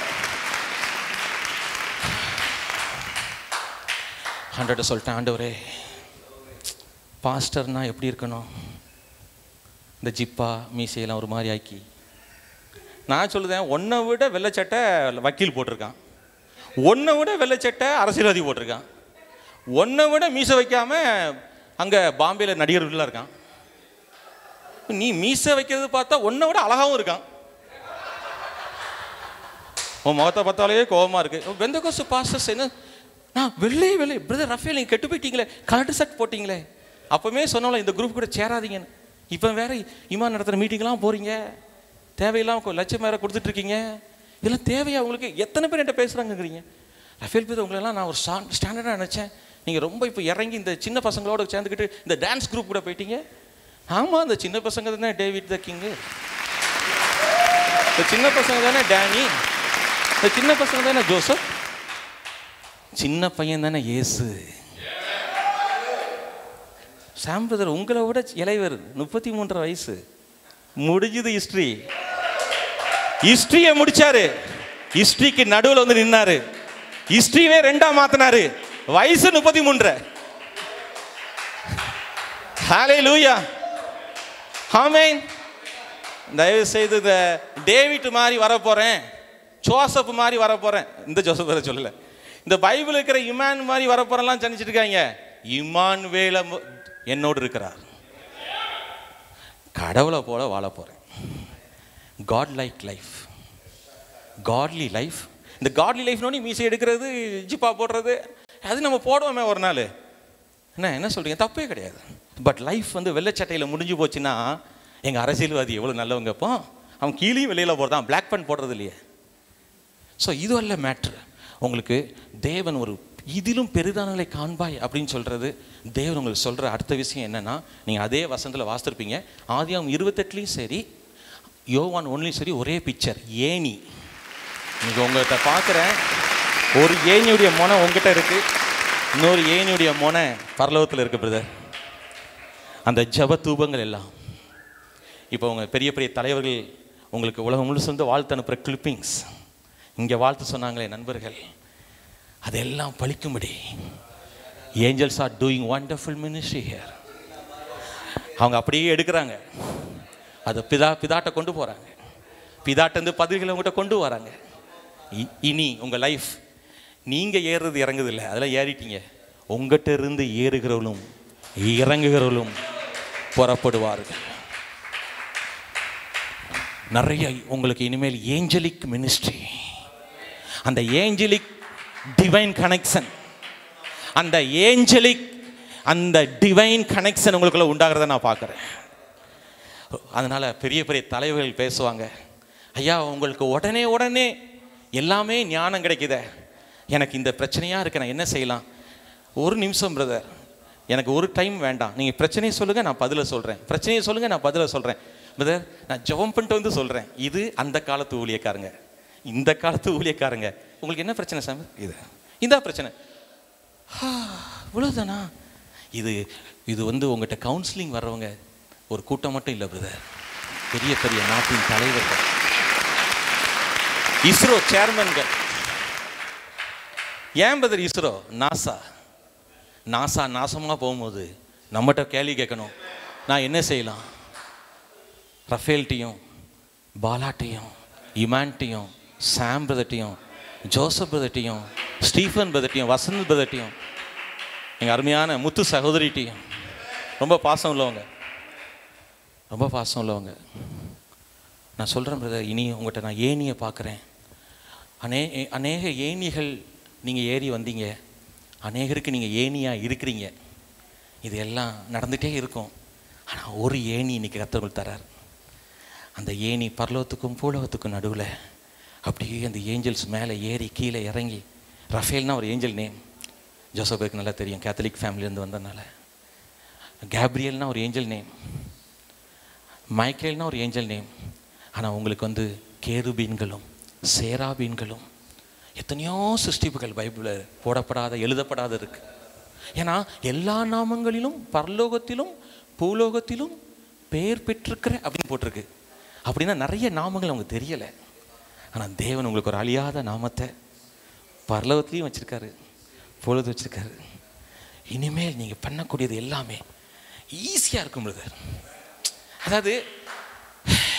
ஆண்டவர்கிட்ட சொல்லிட்டேன் ஆண்டவரே பாஸ்டர்னா எப்படி இருக்கணும் இந்த ஜிப்பா மீசையெல்லாம் ஒரு மாதிரி ஆக்கி நான் சொல்லுதேன் உன்னை விட வெள்ளச்சட்டை வக்கீல் போட்டிருக்கான் ஒன்றை விட வெள்ளைச்சட்டை அரசியல்வாதி போட்டிருக்கான் ஒன்றை விட மீசை வைக்காம அங்கே பாம்பேல நடிகர்கள்லாம் இருக்கான் நீ மீசை வைக்கிறது பார்த்தா ஒன்றை விட அழகாவும் இருக்கான் உன் முகத்தை பார்த்தாலே கோவமா இருக்கு வெந்த கோசு பாஸ்டர்ஸ் என்ன நான் வெள்ளை வெள்ளை பிரதர் ரஃபேல் நீங்கள் கெட்டு போயிட்டீங்களே கலர் ஷர்ட் போட்டிங்களே அப்போவே சொன்னோம்ல இந்த குரூப் கூட சேராதீங்கன்னு இப்போ வேற இமான் நடத்துகிற மீட்டிங்லாம் போகிறீங்க தேவையில்லாம லட்சம் வேற கொடுத்துட்டு இருக்கீங்க இதெல்லாம் தேவையா உங்களுக்கு எத்தனை பேர் என்கிட்ட பேசுகிறாங்கங்கிறீங்க ரஃபேல் பேர் உங்களெல்லாம் நான் ஒரு ஸ்டாண்டர்டாக நினச்சேன் நீங்கள் ரொம்ப இப்போ இறங்கி இந்த சின்ன பசங்களோட சேர்ந்துக்கிட்டு இந்த டான்ஸ் குரூப் கூட போயிட்டீங்க ஆமாம் இந்த சின்ன பசங்க தானே டேவிட் த கிங்கு இந்த சின்ன பசங்க தானே டேனி இந்த சின்ன பசங்க தானே ஜோசப் சின்ன பையன் தானே இயேசு சாம் பிரதர் உங்களை விட இளைவர் முப்பத்தி மூன்றரை வயசு முடிஞ்சது ஹிஸ்ட்ரி ஹிஸ்டரியை முடிச்சாரு ஹிஸ்டரிக்கு நடுவில் வந்து நின்னாரு ஹிஸ்டரியே ரெண்டா மாத்தினாரு வயசு முப்பத்தி மூன்றரை ஹாலே லூயா ஆமேன் தயவு செய்து இந்த டேவிட் மாதிரி வரப்போறேன் ஜோசப் மாதிரி வரப்போறேன் இந்த ஜோசப் வேற சொல்லல இந்த பைபிள் இருக்கிற இமான் மாதிரி வரப்போறேன்லாம் ஜனிச்சிட்டு இருக்காங்க இமான் வேல என்னோடு இருக்கிறார் கடவுளை போல வாழ போறேன் God like life godly life இந்த காட்லி லைஃப்னோடனே மீசை எடுக்கிறது ஜிப்பா போடுறது அது நம்ம போடுவோமே ஒரு நாள் என்ன என்ன சொல்றீங்க தப்பே கிடையாது பட் லைஃப் வந்து வெள்ளைச்சட்டையில் முடிஞ்சு போச்சுன்னா எங்கள் அரசியல்வாதி எவ்வளோ நல்லவங்க இப்போ அவன் கீழேயும் வெளியில் போடுறான் பிளாக் பேண்ட் போடுறது இல்லையே ஸோ இது அல்ல மேட்ரு உங்களுக்கு தேவன் ஒரு இதிலும் பெரிதானலை காண்பாய் அப்படின்னு சொல்கிறது தேவன் உங்களுக்கு சொல்கிற அடுத்த விஷயம் என்னென்னா நீங்கள் அதே வசந்தில் வாசித்திருப்பீங்க ஆதியாகம் இருபத்தெட்டுலேயும் சரி யோவான் ஒன்லையும் சரி ஒரே பிக்சர் ஏணி நீங்கள் உங்கள்கிட்ட பார்க்குறேன் ஒரு ஏணியுடைய முனை உங்ககிட்ட இருக்குது இன்னொரு ஏணியுடைய முனை பரலோகத்தில் இருக்குது பிரதர் அந்த ஜப தூபங்கள் எல்லாம் இப்போ உங்கள் பெரிய பெரிய தலைவர்கள் உங்களுக்கு உலகம் முழுசு வந்து வாழ்த்து அனுப்புகிற கிளிப்பிங்ஸ் இங்கே வாழ்த்து சொன்னாங்களே நண்பர்கள் அதெல்லாம் பழிக்கும்படி angels are doing wonderful ministry here அவங்க அப்படியே எடுக்கிறாங்க அதை பிதா பிதாட்ட கொண்டு போகிறாங்க பிதாட்டந்து பதில்களை உங்கள்கிட்ட கொண்டு வராங்க இ- இனி உங்கள் லைஃப் நீங்கள் ஏறுறது இறங்குது இல்லை அதெல்லாம் ஏறிட்டீங்க உங்கள்கிட்ட இருந்து ஏறுகிறவளும் இறங்குகிறவளும் புறப்படுவார்கள் நிறைய உங்களுக்கு இனிமேல் ஏஞ்சலிக் மினிஸ்ட்ரி அந்த ஏஞ்சலிக் டிவைன் கனெக்ஷன் அந்த ஏஞ்சலிக் அந்த டிவைன் கனெக்ஷன் உங்களுக்குள்ள உண்டாகிறத நான் பார்க்குறேன் அதனால் பெரிய பெரிய தலைவர்கள் பேசுவாங்க ஐயா உங்களுக்கு உடனே உடனே எல்லாமே ஞானம் கிடைக்குதே எனக்கு இந்த பிரச்சனையாக இருக்கு நான் என்ன செய்யலாம் ஒரு நிமிஷம் பிரதர் எனக்கு ஒரு டைம் வேண்டாம் நீங்கள் பிரச்சனையை சொல்லுங்கள் நான் பதிலை சொல்கிறேன் பிரச்சனையை சொல்லுங்கள் நான் பதிலை சொல்கிறேன் பிரதர் நான் ஜெபம் பண்ணிட்டு வந்து சொல்கிறேன் இது அந்த காலத்து ஊழியக்காரங்க இந்த காலத்து ஊழியக்காரங்க உங்களுக்கு என்ன பிரச்சனை சாமி இது இந்த பிரச்சனை ஆ, இவ்வளவுதானா இது இது வந்து உங்கள்கிட்ட கவுன்சிலிங் வர்றவங்க ஒரு கூட்டம் மட்டும் இல்லை பிரதர் பெரிய பெரிய நாட்டின் தலைவர்கள் இஸ்ரோ சேர்மன்கள் ஏன் பிரதர் இஸ்ரோ நாசா நாசா நாசமாக போகும்போது நம்மகிட்ட கேள்வி கேட்கணும் நான் என்ன செய்யலாம் ரஃபேல்ட்டையும் பாலாட்டையும் இமான்ட்டையும் சாம் பிரதட்டையும் ஜோசப் பிரதட்டையும் ஸ்டீஃபன் பிரதட்டையும் வசந்த் பிரதட்டையும் எங்கள் அருமையான முத்து சகோதரிட்டையும் ரொம்ப பாசம் உள்ளவங்க ரொம்ப பாசம் உள்ளவங்க நான் சொல்கிறேன் பிரதர் இனி உங்கள்கிட்ட நான் ஏணியை பார்க்குறேன் அநே அநேக ஏணிகள் நீங்கள் ஏறி வந்தீங்க அநேகருக்கு நீங்கள் ஏணியாக இருக்கிறீங்க இது எல்லாம் நடந்துகிட்டே இருக்கும் ஆனால் ஒரு ஏணி இன்னைக்கு கத்தர்கள் தரார் அந்த ஏணி பரலோகத்துக்கும் பூலோகத்துக்கும் நடுவில் அப்படியே அந்த ஏஞ்சல்ஸ் மேலே ஏறி கீழே இறங்கி ரஃபேல்னா ஒரு ஏஞ்சல் நேம் ஜோசப்புக்கு நல்லா தெரியும் கேத்தலிக் ஃபேமிலியிலேருந்து வந்ததுனால கேப்ரியல்னா ஒரு ஏஞ்சல் நேம் மைக்கேல்னா ஒரு ஏஞ்சல் நேம் ஆனால் உங்களுக்கு வந்து கேருபீன்களும் சேராபீன்களும் எத்தனையோ சிருஷ்டிப்புகள் பைபிளில் போடப்படாத எழுதப்படாத இருக்கு ஏன்னா எல்லா நாமங்களிலும் பரலோகத்திலும் பூலோகத்திலும் பெயர் பெற்றிருக்கிற அப்படின்னு போட்டிருக்கு அப்படின்னா நிறைய நாமங்கள் அவங்க தெரியலை ஆனால் தேவன் உங்களுக்கு ஒரு அழியாத நாமத்தை பரலோகத்துலேயும் வச்சுருக்காரு பொழுது வச்சுருக்காரு இனிமேல் நீங்கள் பண்ணக்கூடியது எல்லாமே ஈஸியாக இருக்கும் பிரதர் அதாவது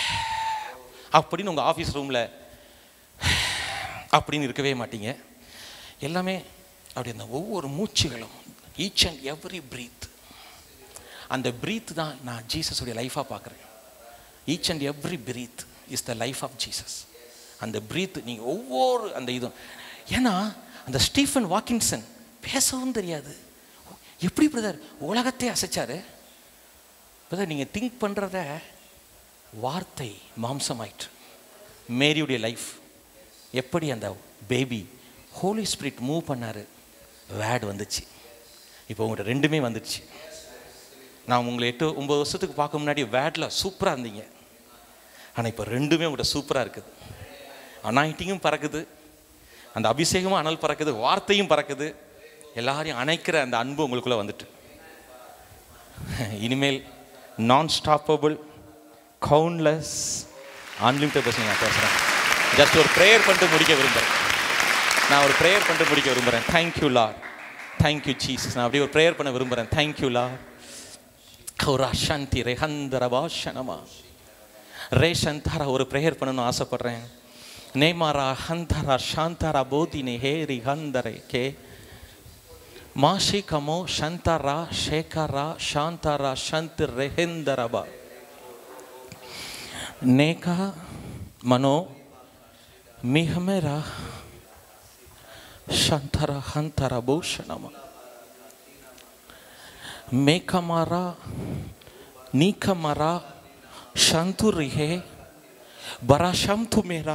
அப்படின்னு உங்கள் ஆஃபீஸ் ரூமில் அப்படின்னு இருக்கவே மாட்டீங்க எல்லாமே அப்படி அந்த ஒவ்வொரு மூச்சுகளும் ஈச் அண்ட் எவ்ரி பிரீத் அந்த பிரீத் தான் நான் ஜீசஸுடைய லைஃபாக பார்க்குறேன் each and every breath is the life of Jesus அந்த பிரீத் நீங்கள் ஒவ்வொரு அந்த இதுவும் ஏன்னா அந்த ஸ்டீஃபன் வாக்கின்சன் பேசவும் தெரியாது எப்படி பிரதர் உலகத்தை அசைச்சாரு பிரதர் நீங்கள் திங்க் பண்ணுறத வார்த்தை மாம்சமாயிற்று மேரியுடைய லைஃப் எப்படி அந்த பேபி ஹோலி ஸ்பிரிட் மூவ் பண்ணாரு வேட் வந்துச்சு இப்போ உங்கள்கிட்ட ரெண்டுமே வந்துடுச்சு நான் உங்களை எட்டு ஒம்பது வருஷத்துக்கு பார்க்க முன்னாடி வேட்டில் சூப்பராக இருந்தீங்க ஆனால் இப்போ ரெண்டுமே உங்கள்கிட்ட சூப்பராக இருக்குது அனாயிட்டிங்கும் பறக்குது அந்த அபிஷேகமும் அனல் பறக்குது வார்த்தையும் பறக்குது எல்லாரையும் அணைக்கிற அந்த அன்பு உங்களுக்குள்ளே வந்துட்டு இனிமேல் நான் ஸ்டாப்பபிள் கவுண்ட்லெஸ் அன்லிமிட்டட் பர்சன் நான் பேசுகிறேன் ஜஸ்ட் ஒரு ப்ரேயர் பண்ணிட்டு முடிக்க விரும்புகிறேன் நான் ஒரு ப்ரேயர் பண்ணிட்டு முடிக்க விரும்புகிறேன் தேங்க்யூ லா தேங்க்யூ சீசஸ் நான் அப்படியே ஒரு ப்ரேயர் பண்ண விரும்புகிறேன் தேங்க்யூ லா கௌரா சாந்தி ரெஹந்தரபா ஷனமா ரேஷந்தரா ஒரு ப்ரேயர் பண்ணணும்னு ஆசைப்படுறேன் நேமாரா ஹந்தரா சாந்தரா போதினி ஹேரி ஹந்தரை கே மாஷிகமோ ಶಂತರಾ ಶೇಖರ ಶಾಂತರ ಶಂತ ರೆಹೆಂದರಬ ನೇಕ ಮನೋ ಮಿಹಮೆರ ಶಂತರ ಹಂತರ ಭೂಷಣಮ ಮೇಕಮರ ನೀಕಮರ ಶಂತುರಿಹೆ ಬರ ಶಂತು ಮೇರ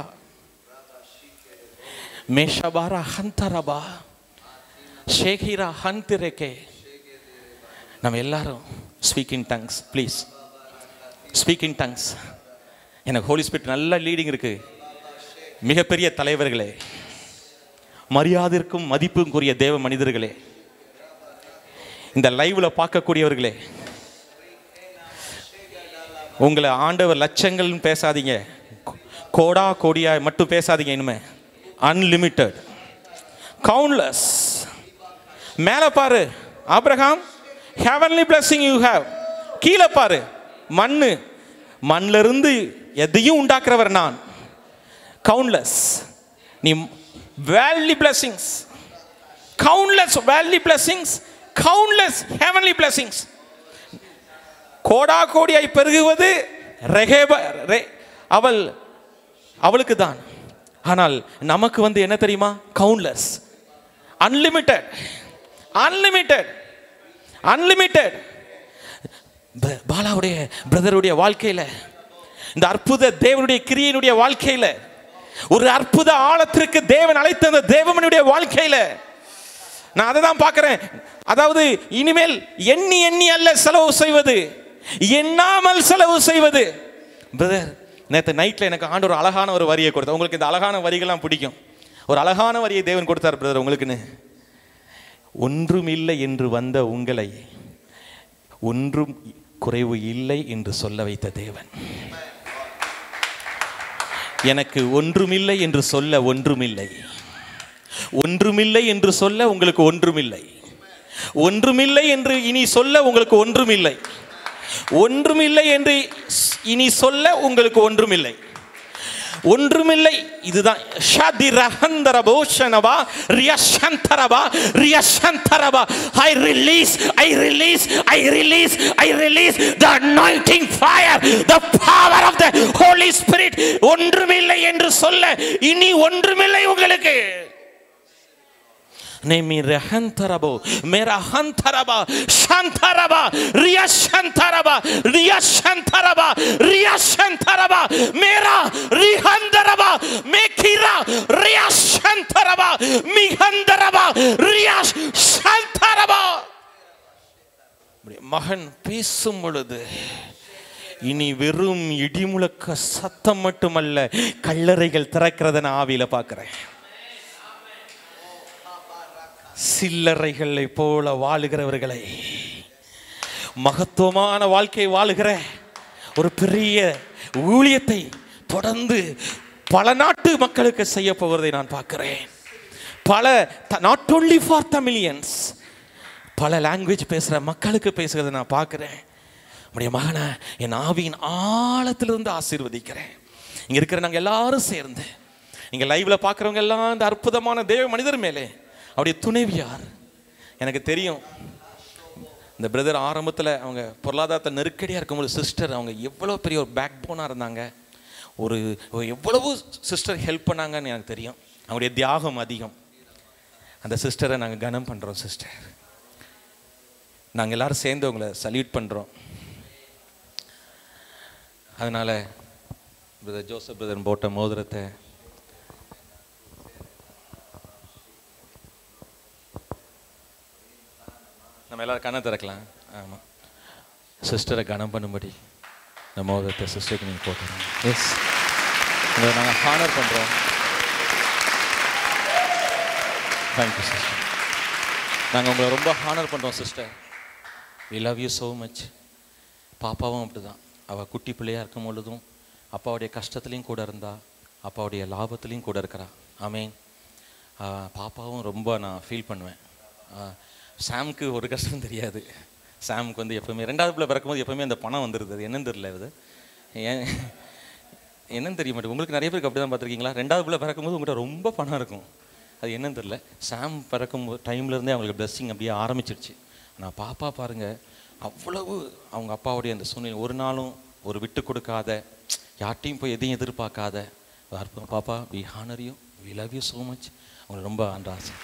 ಮೇಷಬಾರ ಹಂತರಬಾ ஷேகிரா ஹந்திரேக்கே நம்ம எல்லாரும் speaking tongues please speaking tongues எனக்கு ஹோலி ஸ்பிரிட் நல்ல லீடிங் இருக்கு மிகப்பெரிய தலைவர்களே மரியாதைக்கும் மதிப்புக்குரிய தேவ மனிதர்களே இந்த லைவ்ல பார்க்கக்கூடியவர்களே உங்களை ஆண்டவர் லட்சங்கள்னு பேசாதீங்க கோடா கோடியா மட்டும் பேசாதீங்க இனிமே அன்லிமிட்டெட் கவுண்ட்லெஸ் மேலே பாரு Abraham heavenly blessing you have கீழே பாரு மண்ணு மண்ணில் இருந்து எதையும் உண்டாக்குறவர் நான் கவுண்ட்லெஸ் நீ valley blessings countless valley blessings countless heavenly blessings கோடா கோடியாய் பெருகுவது ரெகேப ரெ அவள் அவளுக்கு தான் ஆனால் நமக்கு வந்து என்ன தெரியுமா கவுண்ட்லெஸ் அன்லிமிட்டெட் அன்லிமிட்டெட் அன்லிமிட்டெட் பாலாவுடைய பிரதருடைய வாழ்க்கையில் இந்த அற்புத தேவனுடைய கிரியனுடைய வாழ்க்கையில் ஒரு அற்புத ஆழத்திற்கு தேவன் அழைத்த அந்த தேவனுடைய வாழ்க்கையில் நான் அதை தான் பார்க்குறேன் அதாவது இனிமேல் எண்ணி எண்ணி அல்ல செலவு செய்வது எண்ணாமல் செலவு செய்வது பிரதர் நேற்று நைட்டில் எனக்கு ஆண்டு ஒரு அழகான ஒரு வரியை கொடுத்தார் உங்களுக்கு இந்த அழகான வரிகள்லாம் பிடிக்கும் ஒரு அழகான வரியை தேவன் கொடுத்தார் பிரதர் உங்களுக்குன்னு ஒன்றுமில்லை என்று வந்த உங்களை ஒன்றும் குறைவு இல்லை என்று சொல்ல வைத்த தேவன் எனக்கு ஒன்றுமில்லை என்று சொல்ல ஒன்றுமில்லை ஒன்றுமில்லை என்று சொல்ல உங்களுக்கு ஒன்றுமில்லை ஒன்றுமில்லை என்று இனி சொல்ல உங்களுக்கு ஒன்றுமில்லை ஒன்றுமில்லை என்று இனி சொல்ல உங்களுக்கு ஒன்றுமில்லை ஒன்றுமில்லை இதுதான் ஷாதி ரஹந்தரபோ ஷனபா ரியஷந்தரபா ரியஷந்தரபா I release I release I release I release the anointing fire the power of the Holy Spirit ஒன்றுமில்லை என்று சொல்ல இனி ஒன்றுமில்லை உங்களுக்கு नेमी रहंतरबो मेरा हंतरबा शांतरबा रिया शांतरबा रिया शांतरबा रिया शांतरबा मेरा रिहंदरबा मेखिरा रिया शांतरबा मिहंदरबा रिया शांतरबா மகன் பேசும் பொழுது இனி வெறும் இடிமுழக்க சத்தம் மட்டுமல்ல கல்லறைகள் திறக்கிறத நான் ஆவியில பார்க்கிறேன் சில்லறைகளை போல வாழுகிறவர்களை மகத்துவமான வாழ்க்கை வாழுகிற ஒரு பெரிய ஊழியத்தை தொடர்ந்து பல நாட்டு மக்களுக்கு செய்ய போவதை நான் பார்க்கிறேன் பல நாட் ஓன்லி ஃபார் தமிழியன்ஸ் பல லாங்குவேஜ் பேசுகிற மக்களுக்கு பேசுகிறத நான் பார்க்குறேன் உடைய மகனை என் ஆவியின் ஆழத்திலிருந்து ஆசீர்வதிக்கிறேன் இங்கே இருக்கிற நாங்கள் எல்லாரும் சேர்ந்து இங்கே லைவ்ல பார்க்குறவங்க எல்லாம் இந்த அற்புதமான தேவ மனிதர் மேலே அவருடைய துணைவியார் எனக்கு தெரியும் இந்த பிரதர் ஆரம்பத்தில் அவங்க பொருளாதாரத்தை நெருக்கடியாக இருக்கும்போது சிஸ்டர் அவங்க எவ்வளோ பெரிய ஒரு பேக் போனாக இருந்தாங்க ஒரு ஒரு எவ்வளவு சிஸ்டர் ஹெல்ப் பண்ணாங்கன்னு எனக்கு தெரியும் அவங்களுடைய தியாகம் அதிகம் அந்த சிஸ்டரை நாங்கள் கனம் பண்ணுறோம் சிஸ்டர் நாங்கள் எல்லாரும் சேர்ந்து உங்களை சல்யூட் பண்ணுறோம் அதனால் பிரதர் ஜோசப் பிரதர் போட்ட மோதிரத்தை நம்ம எல்லாரும் கண்ணை திறக்கலாம் ஆமாம் சிஸ்டரை கனம் பண்ணும்படி இந்த மோதிரத்தை சிஸ்டருக்கு நீங்கள் போட்டுருங்க எஸ் உங்களை நாங்கள் ஹானர் பண்ணுறோம் தேங்க்யூ சிஸ்டர் நாங்கள் உங்களை ரொம்ப ஹானர் பண்ணுறோம் sister we love you so much பாப்பாவும் அப்படி தான் அவள் குட்டி பிள்ளையாக இருக்கும் பொழுதும் அப்பாவுடைய கஷ்டத்துலேயும் கூட இருந்தா அப்பாவுடைய லாபத்துலேயும் கூட இருக்கிறா ஆமேன் ஆஹ் பாப்பாவும் ரொம்ப நான் ஃபீல் பண்ணுவேன் ஆஹ் சாம்க்கு ஒரு கஷ்டம் தெரியாது சாம்க்கு வந்து எப்பவுமே ரெண்டாவது பிள்ளை பிறக்கும்போது எப்பவுமே அந்த பணம் வந்துடுது அது என்னன்னு தெரியல இது ஏன் என்னன்னு தெரிய மாட்டேங்குது உங்களுக்கு நிறைய பேருக்கு அப்படி தான் பார்த்துருக்கீங்களா ரெண்டாவது பிள்ளை பிறக்கும்போது உங்கள்கிட்ட ரொம்ப பணம் இருக்கும் அது என்னன்னு தெரியல சாம் பிறக்கும் டைம்லேருந்தே அவங்களுக்கு blessing அப்படியே ஆரம்பிச்சிருச்சு ஆனால் பாப்பா பாருங்க அவ்வளவு அவங்க அப்பாவுடைய அந்த சூழ்நிலை ஒரு நாளும் ஒரு விட்டு கொடுக்காத யார்ட்டையும் போய் எதையும் எதிர்பார்க்காத ஒரு அற்புதம் பாப்பா we honour you we love you so much அவங்களை ரொம்ப அன்ற ஆசை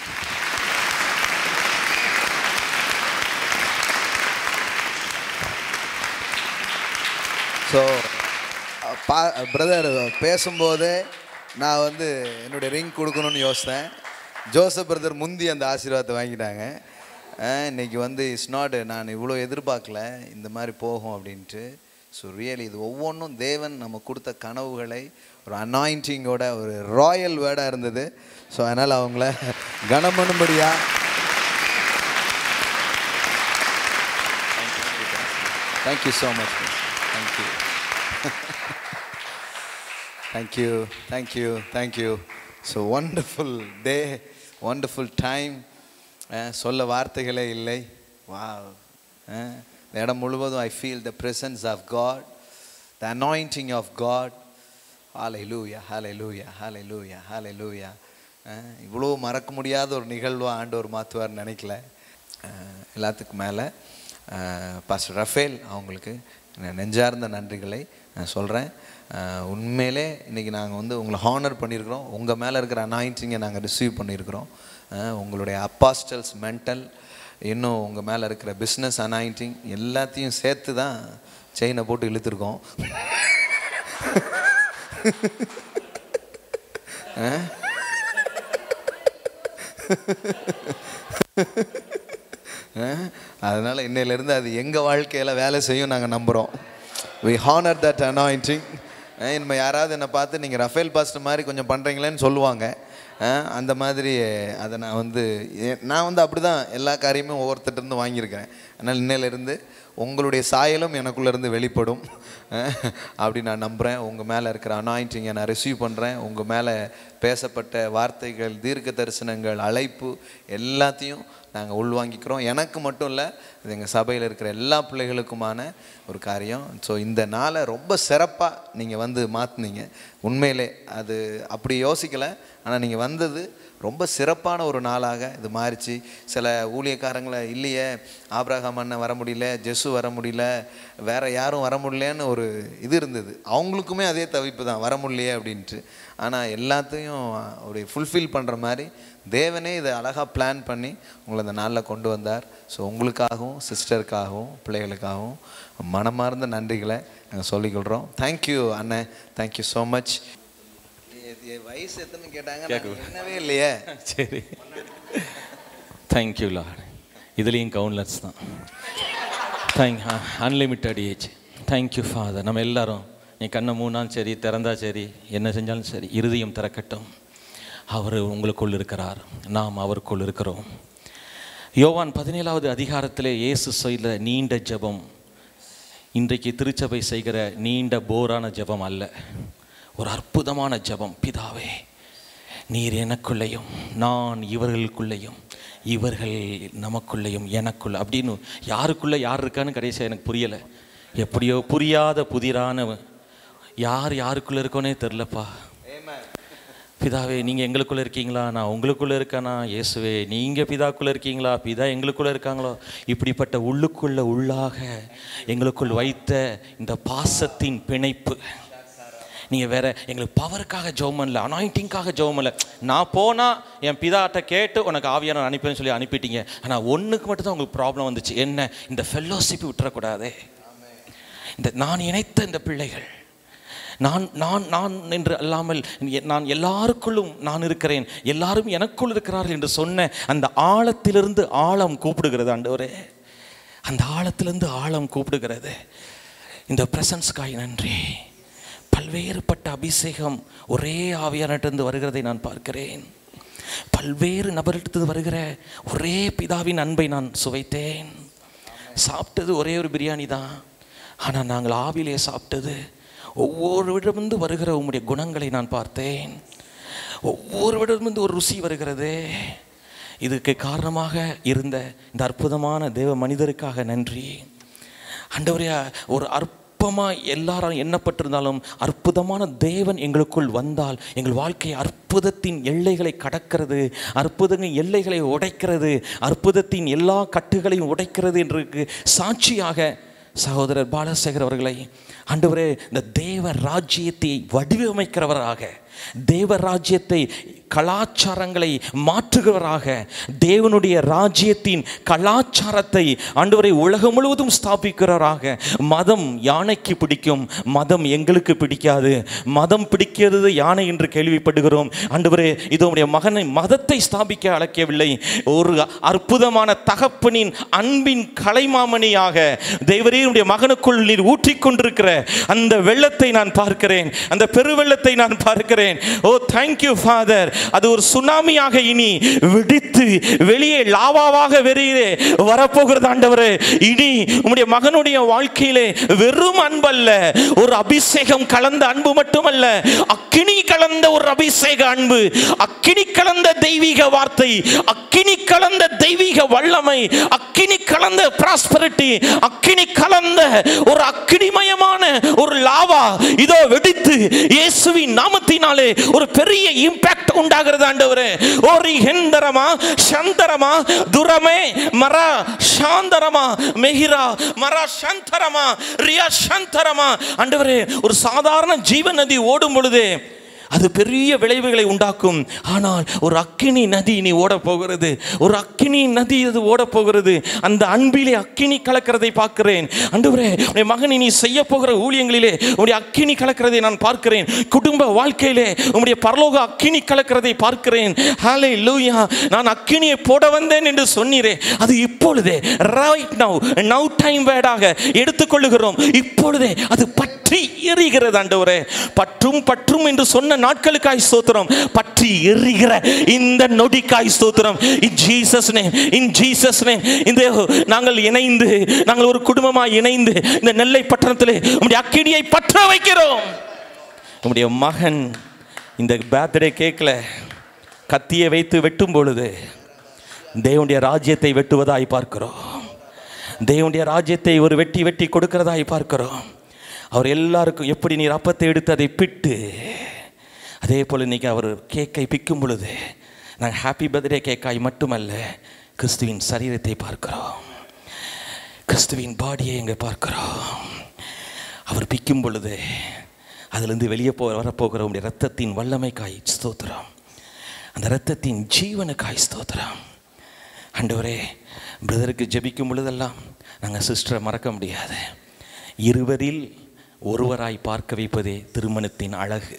ஸோ பா பிரதர் பேசும்போதே நான் வந்து என்னுடைய ரிங் கொடுக்கணும்னு யோசித்தேன் ஜோசப் பிரதர் முந்தி அந்த ஆசீர்வாதத்தை வாங்கிட்டாங்க அஹ் இன்னைக்கு வந்து இட்ஸ் நாட் நான் இவ்வளோ எதிர்பார்க்கல இந்த மாதிரி போகும் அப்படின்ட்டு ஸோ ரியலி இது ஒவ்வொன்றும் தேவன் நம்ம கொடுத்த கனவுகளை ஒரு அனாயிண்டிங்கோட ஒரு ராயல் வேர்டாக இருந்தது ஸோ அதனால் அவங்கள கனமனும்படியாக thank you so much thank you thank you thank you thank you so wonderful day wonderful time சொல்ல வார்த்தைகளே இல்லை வா இந்த இடம் முழுவதும் I feel the presence of God the anointing of God hallelujah ஹாலை லூயா ஹாலை லூயா ஹாலை லூயா இவ்வளோ மறக்க முடியாத ஒரு நிகழ்வாக ஆண்டவர் மாற்றுவார்னு நினைக்கல அஹ், எல்லாத்துக்கும் மேலே பாஸ்டர் ரஃபேல் அவங்களுக்கு நான் நெஞ்சார்ந்த நன்றிகளை நான் சொல்கிறேன் உண்மையிலே இன்றைக்கி நாங்கள் வந்து உங்களை ஹானர் பண்ணியிருக்கிறோம் உங்கள் மேலே இருக்கிற அனாயிண்டிங்கை நாங்கள் ரிசீவ் பண்ணியிருக்கிறோம் அஹ், உங்களுடைய அப்பாஸ்டல்ஸ் மென்டல் இன்னும் உங்கள் மேலே இருக்கிற பிஸ்னஸ் அனாயிண்டிங் எல்லாத்தையும் சேர்த்து தான் செயினை போட்டு இழுத்துருக்கோம் அஹ்? அஹ்? அதனால இன்னையிலேருந்து அது எங்கள் வாழ்க்கையில் வேலை செய்யும் நாங்கள் நம்புகிறோம் வி ஹானர் தட் அனாயிண்டிங் இனிமேல் யாராவது என்னை பார்த்து நீங்கள் ரஃபேல் பாஸ்டர் மாதிரி கொஞ்சம் பண்ணுறீங்களேன்னு சொல்லுவாங்க அஹ், அந்த மாதிரி அதை நான் வந்து ஏ- நான் வந்து அப்படி தான் எல்லா காரியமும் ஒவ்வொருத்தர்ட்ட இருந்து வாங்கியிருக்கிறேன் அதனால் இன்னையிலேருந்து உங்களுடைய சாயலும் எனக்குள்ளேருந்து வெளிப்படும் அஹ், அப்படி நான் நம்புகிறேன் உங்கள் மேலே இருக்கிற அனாயிண்டிங்கை நான் ரிசீவ் பண்ணுறேன் உங்கள் மேலே பேசப்பட்ட வார்த்தைகள் தீர்க்க தரிசனங்கள் அழைப்பு எல்லாத்தையும் நாங்கள் உள்வாங்கிக்கிறோம் எனக்கு மட்டும் இல்லை இது எங்கள் சபையில் இருக்கிற எல்லா பிள்ளைகளுக்குமான ஒரு காரியம் ஸோ இந்த நாளை ரொம்ப சிறப்பாக நீங்கள் வந்து மாற்றினீங்க உண்மையிலே அது அப்படி யோசிக்கலை ஆனால் நீங்கள் வந்தது ரொம்ப சிறப்பான ஒரு நாளாக இது மாறிச்சு சில ஊழியக்காரங்களை இல்லையே ஆபிரகாம் அண்ணன் வர முடியல ஜெசு வர முடியல வேற யாரும் வர முடியலன்னு ஒரு இது இருந்தது அவங்களுக்குமே அதே தவிப்பு தான் வர முடியலையே அப்படின்ட்டு ஆனால் எல்லாத்தையும் அப்படி ஃபுல்ஃபில் பண்ணுற மாதிரி தேவனே இதை அழகாக பிளான் பண்ணி உங்களை இந்த நாளில் கொண்டு வந்தார் ஸோ உங்களுக்காகவும் சிஸ்டருக்காகவும் பிள்ளைகளுக்காகவும் மனமார்ந்த நன்றிகளை நாங்கள் சொல்லிக்கொள்கிறோம் தேங்க்யூ அண்ணன் தேங்க்யூ ஸோ மச் வயசு எத்தனை கேட்டாங்க நான் என்னவே இல்லையே சரி தேங்க்யூ லார்ட் இதுலேயும் கவுன்லர்ஸ் தான் thank unlimited age thank you father நம்ம எல்லாரும் நீ கண்ணை மூணாலும் சரி திறந்தா சரி என்ன செஞ்சாலும் சரி இருதயம் திறக்கட்டும் அவர் உங்களுக்குள் இருக்கிறார் நாம் அவருக்குள் இருக்கிறோம் யோவான் பதினேழாவது அதிகாரத்திலே இயேசு செய்த நீண்ட ஜெபம் இன்றைக்கு திருச்சபை செய்கிற நீண்ட போரான ஜெபம் அல்ல ஒரு அற்புதமான ஜெபம் பிதாவே நீர் எனக்குள்ளேயும் நான் இவர்களுக்குள்ளேயும் இவர்கள் நமக்குள்ளேயும் எனக்குள்ள அப்படின்னு யாருக்குள்ள யார் இருக்கான்னு கடைசியாக எனக்கு புரியலை எப்படியோ புரியாத புதிரான யார் யாருக்குள்ள இருக்கோனே தெரிலப்பா பிதாவே நீங்கள் எங்களுக்குள்ளே இருக்கீங்களா நான் உங்களுக்குள்ளே இருக்கானா இயேசுவே நீங்கள் பிதாக்குள்ளே இருக்கீங்களா பிதா எங்களுக்குள்ளே இருக்காங்களோ இப்படிப்பட்ட உள்ளுக்குள்ள உள்ளாக எங்களுக்குள் வைத்த இந்த பாசத்தின் பிணைப்பு நீங்கள் வேற எங்களுக்கு பவருக்காக ஜெபம் பண்ணல அனாயிண்டிங்காக ஜெபம் பண்ணல நான் போனால் என் பிதாட்ட கேட்டு உனக்கு ஆவியான அனுப்பின்னு சொல்லி அனுப்பிட்டீங்க ஆனால் ஒன்றுக்கு மட்டும் தான் உங்களுக்கு ப்ராப்ளம் வந்துச்சு என்ன இந்த ஃபெல்லோஷிப் விட்டுறக்கூடாதே இந்த நான் இணைத்த இந்த பிள்ளைகள் நான் நான் நான் என்று அல்லாமல் நான் எல்லாருக்குள்ளும் நான் இருக்கிறேன் எல்லாரும் எனக்குள் இருக்கிறார்கள் என்று சொன்ன அந்த ஆழத்திலிருந்து ஆழம் கூப்பிடுகிறது ஆண்டவரே அந்த ஆழத்திலிருந்து ஆழம் கூப்பிடுகிறது இந்த பிரசன்ஸ்காய் நன்றி பல்வேறுபட்ட அபிஷேகம் ஒரே ஆவியானிட்டிருந்து வருகிறதை நான் பார்க்கிறேன் பல்வேறு நபரிடத்து வருகிற ஒரே பிதாவின் அன்பை நான் சுவைத்தேன் சாப்பிட்டது ஒரே ஒரு பிரியாணி தான் ஆனால் நாங்கள் ஆவிலே சாப்பிட்டது ஒவ்வொருவரிடமிருந்து வருகிற உம்முடைய குணங்களை நான் பார்த்தேன் ஒவ்வொருவரிடமிருந்து ஒரு ருசி வருகிறது இதுக்கு காரணமாக இருந்த இந்த அற்புதமான தேவ மனிதருக்காக நன்றி ஆண்டவரே ஒரு அற்பமாக எல்லாரும் எண்ணப்பட்டிருந்தாலும் அற்புதமான தேவன் எங்களுக்குள் வந்தால் எங்கள் வாழ்க்கை அற்புதத்தின் எல்லைகளை கடக்கிறது அற்புதங்களின் எல்லைகளை உடைக்கிறது அற்புதத்தின் எல்லா கட்டுகளையும் உடைக்கிறது என்று சாட்சியாக சகோதரர் பாலசேகர் அவர்களை ஆண்டவரே இந்த தேவ ராஜ்யத்தை வடிவமைக்கிறவராக தேவ ராஜ்யத்தை கலாச்சாரங்களை மாற்றுகிறவராக தேவனுடைய ராஜ்யத்தின் கலாச்சாரத்தை ஆண்டவரை உலகம் முழுவதும் ஸ்தாபிக்கிறவராக மதம் யானைக்கு பிடிக்கும் மதம் எங்களுக்கு பிடிக்காது மதம் பிடிக்கிறது யானை என்று கேள்விப்படுகிறோம் ஆண்டவரே இது உடைய மகனை மதத்தை ஸ்தாபிக்க அழைக்கவில்லை ஒரு அற்புதமான தகப்பனின் அன்பின் கலைமாமணியாக தேவரே உடைய மகனுக்குள் நீர் ஊற்றிக்கொண்டிருக்கிற அந்த வெள்ளத்தை நான் பார்க்கிறேன் அந்த பெருவெள்ளத்தை நான் பார்க்கிறேன் ஓ தேங்க்யூ ஃபாதர் அது ஒரு சுனாமியாக இனி வெடித்து வெளியே லாவாவாக வெளியே வரப்போகிறது ஆண்டவரே இனி உம்முடைய மகனுடைய வாழ்க்கையிலே வெறும் அன்பல்ல ஒரு அபிஷேகம் கலந்த அன்பு மட்டுமல்ல அக்கினி கலந்த ஒரு அபிஷேக அன்பு அக்கினி கலந்த தெய்வீக வார்த்தை அக்கினி கலந்த தெய்வீக வல்லமை அக்கினி கலந்த பிராஸ்பரிட்டி அக்கினி கலந்த ஒரு அக்கினிமயமான ஒரு லாவா இதோ வெடித்து இயேசுவின் நாமத்தினாலே ஒரு பெரிய இம்பாக்ட் உண்டாகிறது ஆண்டவரே ஒரு ஹெந்தரமா சந்தரமா துரமே மரா சாந்தரமா மெஹிரா மரா சந்தரமா ரியா சந்தரமா ஆண்டவரே ஒரு சாதாரண ஜீவ நதி ஓடும் பொழுதே அது பெரிய விளைவுகளை உண்டாக்கும் ஆனால் ஒரு அக்கினி நதி நீ ஓடப் போகிறது ஒரு அக்கினி நதி அது ஓடப் போகிறது அந்த அன்பிலே அக்கினி கலக்கிறதை பார்க்கிறேன் அன்றுவரே உடைய மகனை நீ செய்ய போகிற ஊழியங்களிலே உடைய அக்கினி கலக்கிறதை நான் பார்க்கிறேன் குடும்ப வாழ்க்கையிலே உம்முடைய பரலோக அக்கினி கலக்கிறதை பார்க்கிறேன் ஹாலே லூயா நான் அக்கினியை போட வந்தேன் என்று சொன்னீரே அது இப்பொழுதே ரைட் நவ் நவ் டைம் வேடாக எடுத்துக்கொள்ளுகிறோம் இப்பொழுதே அது பற்றி எரிகிறது ஆண்டவரே பற்றும் பற்றும் என்று சொன்ன நாட்களுக்காய் ஸ்தோத்திரம் பற்றி எரிகிற இந்த நொடிக்காய் ஸ்தோத்திரம் in Jesus name in Jesus name இந்த நாங்கள் இணைந்து நாங்கள் ஒரு குடும்பமாய் இணைந்து இந்த நெல்லை பட்டணத்திலே உம்முடைய அக்கினியை பற்ற வைக்கிறோம் உம்முடைய மகன் இந்த பேர்த்டே கேக்கில் கத்தியை வைத்து வெட்டும் பொழுது தேவனுடைய ராஜ்யத்தை வெட்டுவதாய் பார்க்கிறோம் தேவனுடைய ராஜ்யத்தை ஒரு வெட்டி வெட்டி கொடுக்கிறதாய் பார்க்கிறோம் அவர் எல்லாருக்கும் எப்படி நீர் அப்பத்தை எடுத்து அதை பிட்டு அதே போல் இன்றைக்கி அவர் கேக்கை பிக்கும் பொழுது நாங்கள் ஹாப்பி பர்த்டே கேக்காய் மட்டுமல்ல கிறிஸ்துவின் சரீரத்தை பார்க்கிறோம் கிறிஸ்துவின் பாடியை இங்கே பார்க்கிறோம் அவர் பிக்கும் பொழுது அதிலிருந்து வெளியே போ வரப்போகிற உடைய ரத்தத்தின் வல்லமைக்காய் ஸ்தோத்திரம் அந்த ரத்தத்தின் ஜீவனுக்காய் ஸ்தோத்திரம் ஆண்டவரே பிரதருக்கு ஜெபிக்கும் பொழுதெல்லாம் நாங்கள் சிஸ்டரை மறக்க முடியாது இருவரில் ஒருவராய் பார்க்க வைப்பதே திருமணத்தின் அழகு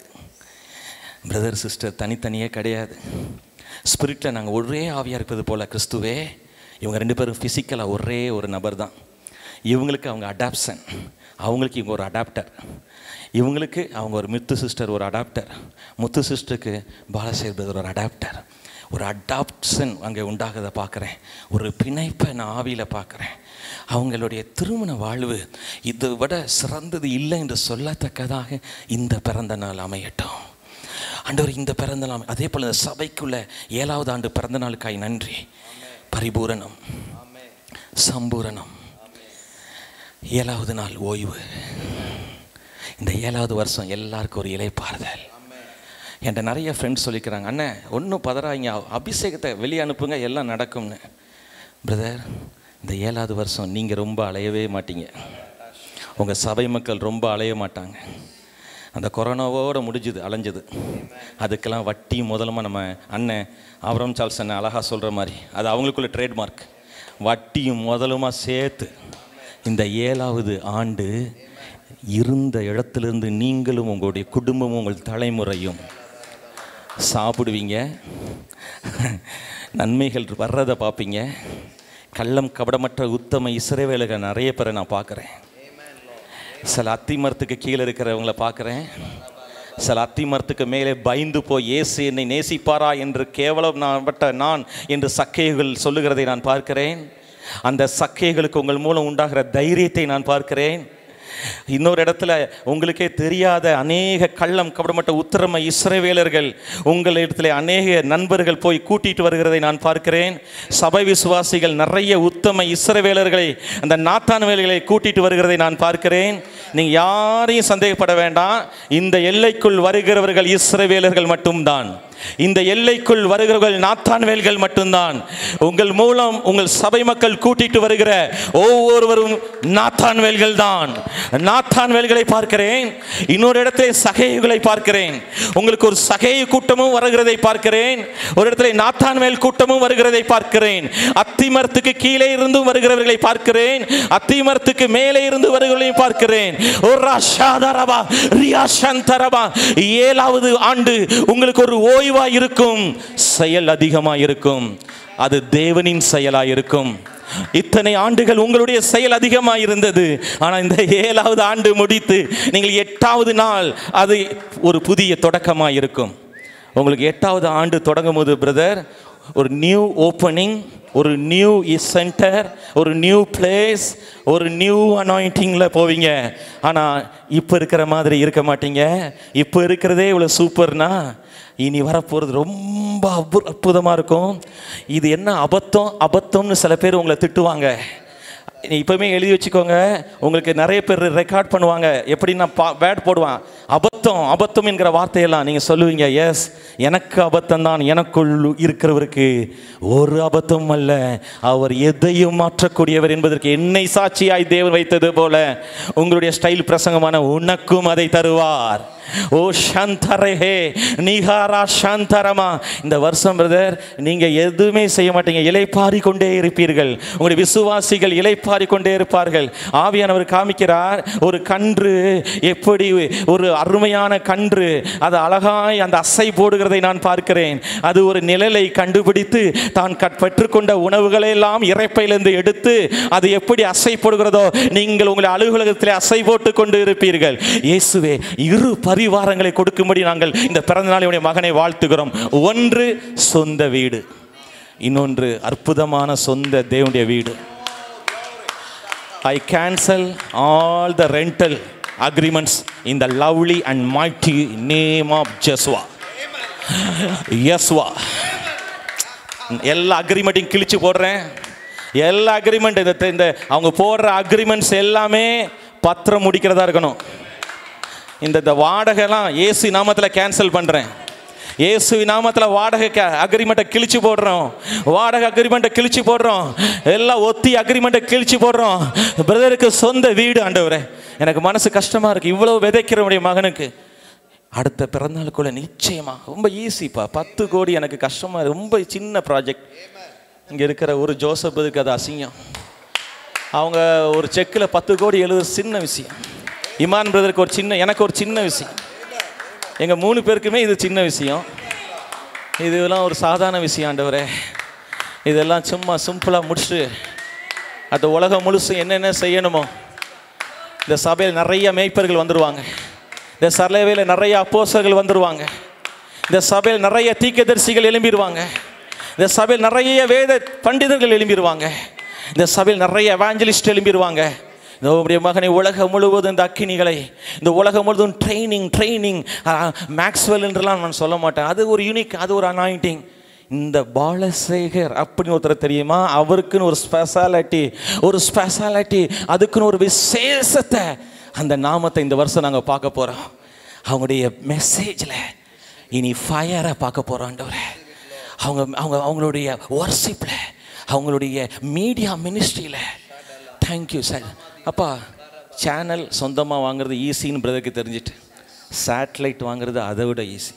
பிரதர் சிஸ்டர் தனித்தனியே கிடையாது ஸ்பிரிட்டில் நாங்கள் ஒரே ஆவியாக இருப்பது போல் கிறிஸ்துவே இவங்க ரெண்டு பேரும் ஃபிசிக்கலாக ஒரே ஒரு நபர் தான் இவங்களுக்கு அவங்க அடாப்ஷன் அவங்களுக்கு இவங்க ஒரு அடாப்டர் இவங்களுக்கு அவங்க ஒரு முத்து சிஸ்டர் ஒரு அடாப்டர் முத்து சிஸ்டருக்கு பாலசேர் பிரதர் ஒரு அடாப்டர் ஒரு அடாப்ஷன் அங்கே உண்டாகிறத பார்க்குறேன் ஒரு பிணைப்பை நான் ஆவியில் பார்க்குறேன் அவங்களுடைய திருமண வாழ்வு இதை விட சிறந்தது இல்லை என்று சொல்லத்தக்கதாக இந்த பிறந்த நாள் அமையட்டும் ஆண்டவர் இந்த பிறந்த நாள் அதே போல் இந்த சபைக்குள்ள ஏழாவது ஆண்டு பிறந்த நாளுக்காய் நன்றி பரிபூரணம் சம்பூரணம் ஏழாவது நாள் ஓய்வு இந்த ஏழாவது வருஷம் எல்லாருக்கும் ஒரு இலைப்பாறுதல் என்கிட்ட நிறைய ஃப்ரெண்ட்ஸ் சொல்லிக்கிறாங்க அண்ணே ஒன்றும் பதறாங்க அபிஷேகத்தை வெளியே அனுப்புங்க எல்லாம் நடக்கும்னு பிரதர் இந்த ஏழாவது வருஷம் நீங்கள் ரொம்ப அலையவே மாட்டீங்க உங்கள் சபை மக்கள் ரொம்ப அலைய மாட்டாங்க அந்த கொரோனாவோட முடிஞ்சுது அலைஞ்சது அதுக்கெல்லாம் வட்டி முதலமா நம்ம அண்ணன் ஆவரம் சால்ஸ் அண்ணன் அழகாக சொல்கிற மாதிரி அது அவங்களுக்குள்ள ட்ரேட்மார்க் வட்டியும் முதலுமா சேர்த்து இந்த ஏழாவது ஆண்டு இருந்த இடத்திலிருந்து நீங்களும் உங்களுடைய குடும்பமும் உங்கள் தலைமுறையும் சாப்பிடுவீங்க நன்மைகள் வர்றதை பார்ப்பீங்க கள்ளம் கபடமற்ற உத்தம இஸ்ரவேலுகள் நிறைய பேரை நான் பார்க்குறேன் சில அத்தி மரத்துக்கு கீழே இருக்கிறவங்கள பார்க்குறேன் சில அத்தி மரத்துக்கு மேலே பயந்து போய் இயேசு என்னை நேசிப்பாரா என்று கேவலம் நான் பட்ட நான் என்று சக்கைகள் சொல்லுகிறதை நான் பார்க்கிறேன் அந்த சக்கைகளுக்கு உங்கள் மூலம் உண்டாகிற தைரியத்தை நான் பார்க்கிறேன் இன்னொரு இடத்துல உங்களுக்கே தெரியாத அநேக கள்ளம் கபடமட்ட உத்தரம இஸ்ரவேலர்கள் உங்களிடத்துல அநேக நண்பர்கள் போய் கூட்டிட்டு வருகிறதை நான் பார்க்கிறேன் சபை விசுவாசிகள் நிறைய உத்தம இஸ்ரவேலர்களை அந்த நாத்தான் வேலைகளை கூட்டிட்டு வருகிறதை நான் பார்க்கிறேன் நீங்க யாரையும் சந்தேகப்பட வேண்டாம் இந்த எல்லைக்குள் வருகிறவர்கள் இஸ்ரவேலர்கள் மட்டும்தான் இந்த எல்லைக்குள் வருகிறவர்கள் நாத்தான்வேல்கள் மட்டும்தான் உங்கள் மூலம் உங்கள் சபை மக்கள் கூட்டிட்டு வருகிற ஒவ்வொருவரும் நாத்தான்வேல்கள் தான் நாத்தான்வேல்களை பார்க்கிறேன் இன்னொரு இடத்துல சகைகளை பார்க்கிறேன் உங்களுக்கு ஒரு சகை கூட்டமும் வருகிறதை பார்க்கிறேன் ஒரு இடத்துல நாத்தான்வேல் கூட்டமும் வருகிறதை பார்க்கிறேன் அத்திமரத்துக்கு கீழே இருந்தும் வருகிறவர்களை பார்க்கிறேன் அத்திமரத்துக்கு மேலே இருந்து வருகிறவர்களையும் பார்க்கிறேன் ஒரு ராஷாதரபா ரியாஷந்தரபா ஏழாவது ஆண்டு உங்களுக்கு ஒரு ஓய்வா இருக்கும் செயல் அதிகமா இருக்கும் அது தேவனின் செயலா இருக்கும் இத்தனை ஆண்டுகள் உங்களுடைய செயல் அதிகமாக இருந்தது ஆனால் இந்த ஏழாவது ஆண்டு முடித்து நீங்கள் எட்டாவது நாள் அது ஒரு புதிய தொடக்கமாக இருக்கும் உங்களுக்கு எட்டாவது ஆண்டு தொடங்கும் போது பிரதர் ஒரு நியூ ஓப்பனிங் ஒரு நியூ சென்டர் ஒரு நியூ பிளேஸ் ஒரு நியூ அனாயிண்டிங்கில் போவீங்க ஆனால் இப்போ இருக்கிற மாதிரி இருக்க மாட்டீங்க இப்போ இருக்கிறதே இவ்வளோ சூப்பர்னா இனி வரப்போகிறது ரொம்ப அற்பு அற்புதமாக இருக்கும் இது என்ன அபத்தம் அபத்தம்னு சில பேர் உங்களை திட்டுவாங்க நீ இப்போவுமே எழுதி வச்சுக்கோங்க உங்களுக்கு நிறைய பேர் ரெக்கார்ட் பண்ணுவாங்க எப்படி நான் பா வேட் போடுவான் அபத்தம் அபத்தம் என்கிற வார்த்தையெல்லாம் நீங்கள் சொல்லுவீங்க எஸ் எனக்கு அபத்தம் தான் எனக்குள் இருக்கிறவருக்கு ஒரு அபத்தம் அல்ல அவர் எதையும் மாற்றக்கூடியவர் என்பதற்கு என்னை சாட்சியாய் தேவன் வைத்தது போல உங்களுடைய ஸ்டைல் பிரசங்கமான உனக்கும் அதை தருவார் ஓ சாந்தரஹே நிகாரா சாந்தரமா இந்த வருஷம் பிரதர் நீங்க எதுவுமே செய்ய மாட்டீங்க இலைப்பாரி கொண்டே இருப்பீர்கள் உங்களுடைய விசுவாசிகள் இலைப்பாரி கொண்டே இருப்பார்கள் ஆவியானவர் காமிக்கிறார் ஒரு கன்று எப்படி ஒரு அருமையான கன்று அது அழகாய் அந்த அசை போடுகிறதை நான் பார்க்கிறேன் அது ஒரு நிழலை கண்டுபிடித்து தான் கற்- பெற்றுக்கொண்ட உணவுகளை எல்லாம் இறைப்பையிலிருந்து எடுத்து அது எப்படி அசை போடுகிறதோ நீங்கள் உங்களை அலுவலகத்தில் அசை போட்டு கொண்டு இருப்பீர்கள் இயேசுவே இரு பரிவாரங்களை கொடுக்கும்படி நாங்கள் இந்த பிறந்த நாளுடைய மகனை வாழ்த்துகிறோம் ஒன்று சொந்த வீடு இன்னொன்று அற்புதமான சொந்த தேவனுடைய வீடு I cancel all the rental agreements in the lovely and mighty name of Jeshua Yeshua எல்லா அக்ரிமெண்ட்டையும் கிழிச்சு போடுறேன் எல்லா அக்ரிமெண்ட் இந்த இந்த அவங்க போடுற அக்ரிமெண்ட்ஸ் எல்லாமே பத்திரம் முடிக்கிறதா இருக்கணும் இந்த இந்த வாடகைலாம் ஏசு நாமத்தில் கேன்சல் பண்ணுறேன் இயேசு நாமத்தில் வாடகை அக்ரிமெண்ட்டை கிழிச்சு போடுறோம் வாடகை அக்ரிமெண்ட்டை கிழிச்சு போடுறோம் எல்லாம் ஒத்தி அக்ரிமெண்ட்டை கிழிச்சு போடுறோம் பிரதருக்கு சொந்த வீடு ஆண்டவரே எனக்கு மனசு கஷ்டமாக இருக்குது இவ்வளோ விதைக்கிறவனுடைய மகனுக்கு அடுத்த பிறந்தநாளுக்குள்ள நிச்சயமா ரொம்ப ஈஸிப்பா பத்து கோடி எனக்கு கஷ்டமா இருக்கு. ரொம்ப சின்ன ப்ராஜெக்ட் இங்கே இருக்கிற ஒரு ஜோசப்புக்கு அது அசிங்கம் அவங்க ஒரு செக்கில் பத்து கோடி எழுது சின்ன விஷயம் இமான் பிரதருக்கு ஒரு சின்ன எனக்கு ஒரு சின்ன விஷயம் எங்கள் மூணு பேருக்குமே இது சின்ன விஷயம் இதெல்லாம் ஒரு சாதாரண விஷயம் ஆண்டவரே இதெல்லாம் சும்மா சிம்பிளாக முடிச்சுட்டு அந்த உலகம் முழுசும் என்னென்ன செய்யணுமோ இந்த சபையில் நிறைய மேய்ப்பர்கள் வந்துடுவாங்க இந்த சபையில் நிறைய அப்போஸ்தலர்கள் வந்துடுவாங்க இந்த சபையில் நிறைய தீர்க்கதரிசிகள் எழும்பிடுவாங்க இந்த சபையில் நிறைய வேத பண்டிதர்கள் எழும்பிடுவாங்க இந்த சபையில் நிறைய எவாஞ்சலிஸ்ட் எழும்பிடுவாங்க இந்த உடைய மகனை உலகம் முழுவதும் இந்த அக்கினிகளை இந்த உலகம் முழுவதும் ட்ரைனிங் ட்ரைனிங் மேக்ஸ்வெல் என்றெல்லாம் நான் சொல்ல மாட்டேன் அது ஒரு யூனிக் அது ஒரு அனாயிண்டிங் இந்த பாலசேகர் அப்படின்னு ஒருத்தர் தெரியுமா அவருக்குன்னு ஒரு ஸ்பெஷாலிட்டி ஒரு ஸ்பெஷாலிட்டி அதுக்குன்னு ஒரு விசேஷத்தை அந்த நாமத்தை இந்த வருஷம் நாங்கள் பார்க்க போகிறோம் அவங்களுடைய மெசேஜில் இனி ஃபயரை பார்க்க போகிறோம் ஆண்டவரே அவங்க அவங்க அவங்களுடைய ஒர்ஷிப்பில் அவங்களுடைய மீடியா மினிஸ்ட்ரியில் தேங்க்யூ சார் அப்பா சேனல் சொந்தமாக வாங்குறது ஈஸின்னு பிரதருக்கு தெரிஞ்சிட்டு சேட்டலைட் வாங்குறது அதை விட ஈஸி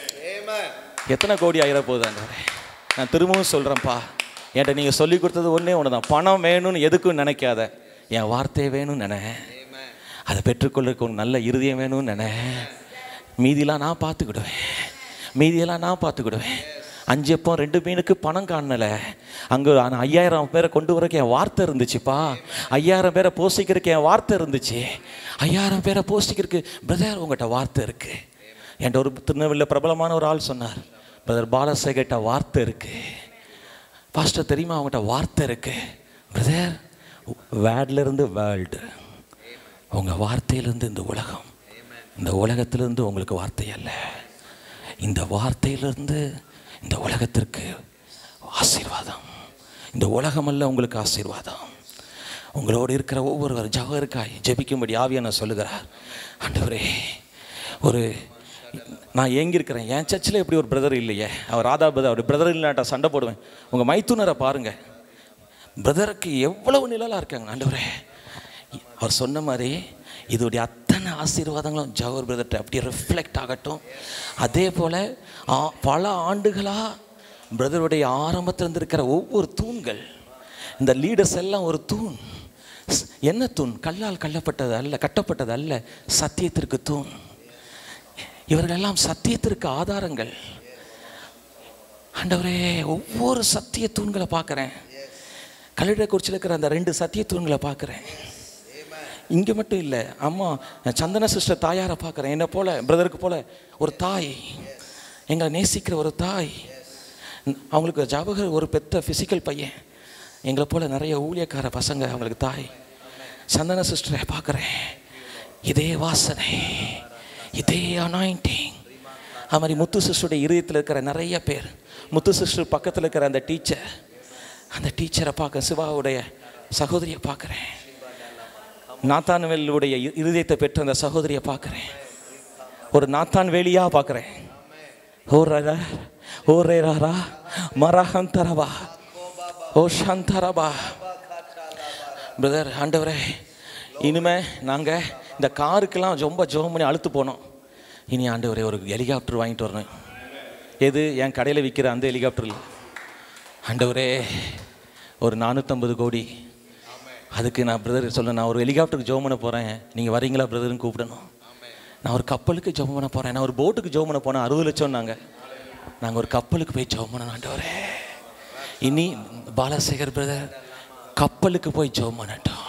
எத்தனை கோடி ஆயிர போகுது ஆண்டவரே நான் திரும்பவும் சொல்கிறேன்ப்பா என்கிட்ட நீங்கள் சொல்லி கொடுத்தது ஒன்றே ஒன்று தான் பணம் வேணும்னு எதுக்கும் நினைக்காத என் வார்த்தை வேணும்னு நினை அதை பெற்றுக்கொள்ளுக்கு ஒரு நல்ல இருதயம் வேணும்னு நினை மீதியெல்லாம் நான் பார்த்துக்கிடுவேன் மீதியெல்லாம் நான் பார்த்துக்கிடுவேன் அஞ்சு எப்போ ரெண்டு மீனுக்கு பணம் காணல அங்கே ஐயாயிரம் பேரை கொண்டு வரக்கு என் வார்த்தை இருந்துச்சுப்பா ஐயாயிரம் பேரை போஷிக்கிறதுக்கு என் வார்த்தை இருந்துச்சு ஐயாயிரம் பேரை போஷிக்கிறதுக்கு பிரதர் உங்கள்கிட்ட வார்த்தை இருக்குது என்கிட்ட ஒரு திருநெல்வேலியில் பிரபலமான ஒரு ஆள் சொன்னார் பிரதர் பாலசேகர்கிட்ட வார்த்தை இருக்குது பாஸ்டர் தெரியுமா அவங்ககிட்ட வார்த்தை இருக்கு பிரதர் வேர்ட்லேருந்து வேர்ல்டு உங்கள் வார்த்தையிலேருந்து இந்த உலகம் இந்த உலகத்திலிருந்து உங்களுக்கு வார்த்தை அல்ல இந்த வார்த்தையிலிருந்து இந்த உலகத்திற்கு ஆசீர்வாதம் இந்த உலகமல்ல உங்களுக்கு ஆசீர்வாதம் உங்களோடு இருக்கிற ஒவ்வொருவர் ஜவருக்காய் ஜெபிக்கும்படி ஆவியான சொல்லுகிறார் ஆண்டவரே ஒரு நான் ஏங்கியிருக்கிறேன் என் சர்ச்சில் இப்படி ஒரு பிரதர் இல்லையே அவர் ராதா பிரதர் அவர் பிரதர் இல்லாட்டா சண்டை போடுவேன் உங்கள் மைத்துனரை பாருங்கள் பிரதருக்கு எவ்வளவு நிழலாக இருக்காங்க ஆண்டவரே அவர் சொன்ன மாதிரி இதோடைய அத்தனை ஆசீர்வாதங்களும் ஜவஹர் பிரதர்கிட்ட அப்படியே ரிஃப்ளெக்ட் ஆகட்டும் அதே போல் ஆ- பல ஆண்டுகளாக பிரதருடைய ஆரம்பத்தில் இருந்திருக்கிற ஒவ்வொரு தூண்கள் இந்த லீடர்ஸ் எல்லாம் ஒரு தூண் ஸ்- என்ன தூண் கல்லால் கல்லப்பட்டது அல்ல கட்டப்பட்டது அல்ல சத்தியத்திற்கு தூண் இவர்களெல்லாம் சத்தியத்திற்கு ஆதாரங்கள் ஆண்டவரே ஒவ்வொரு சத்திய தூண்களை பார்க்குறேன் கல்லிடக்குறிச்சியில் இருக்கிற அந்த ரெண்டு சத்திய தூண்களை பார்க்குறேன் இங்கே மட்டும் இல்லை அம்மா சந்தன சிஸ்டர் தாயாரை பார்க்குறேன் என்னை போல பிரதருக்கு போல ஒரு தாய் எங்களை நேசிக்கிற ஒரு தாய் அவங்களுக்கு ஜாபகர் ஒரு பெத்த ஃபிசிக்கல் பையன் எங்களை போல நிறைய ஊழியக்கார பசங்க அவங்களுக்கு தாய் சந்தன சிஸ்டரை பார்க்குறேன் இதே வாசனை இதே அனாயிண்டிங் அது மாதிரி முத்து சிஸ்டருடைய இருதயத்தில் இருக்கிற நிறைய பேர் முத்து சிஸ்டர் பக்கத்தில் இருக்கிற அந்த டீச்சர் அந்த டீச்சரை பார்க்க சிவாவுடைய சகோதரியை பார்க்குறேன் நாத்தான்வேலுடைய இ- இருதயத்தை பெற்ற அந்த சகோதரியை பார்க்குறேன் ஒரு நாத்தான் வேலியா பார்க்குறேன் ஓ ரா ஓ ரே ராரா மரஹந்தரபா ஓ சந்தரபா பிரதர் ஆண்டவரே இனிமே நாங்கள் இந்த காருக்கெல்லாம் ரொம்ப ஜோம் பண்ணி அழுத்து போனோம் இனி ஆண்டவரே ஒரு ஹெலிகாப்டர் வாங்கிட்டு வரணும் எது என் கடையில் விற்கிற அந்த ஹெலிகாப்டர் இல்லை ஆண்டவரே ஒரு நானூற்றம்பது கோடி அதுக்கு நான் பிரதர் சொல்ல நான் ஒரு ஹெலிகாப்டருக்கு ஜோம் பண்ண போகிறேன் நீங்கள் வரீங்களா பிரதர்னு கூப்பிடணும் நான் ஒரு கப்பலுக்கு ஜோம் பண்ண போகிறேன் நான் ஒரு போட்டுக்கு ஜோம் பண்ண போனேன் அறுபது லட்சம் நாங்கள் நாங்கள் ஒரு கப்பலுக்கு போய் ஜோம் பண்ணணும் ஆண்டவரே இனி பாலசேகர் பிரதர் கப்பலுக்கு போய் ஜோம் பண்ணட்டும்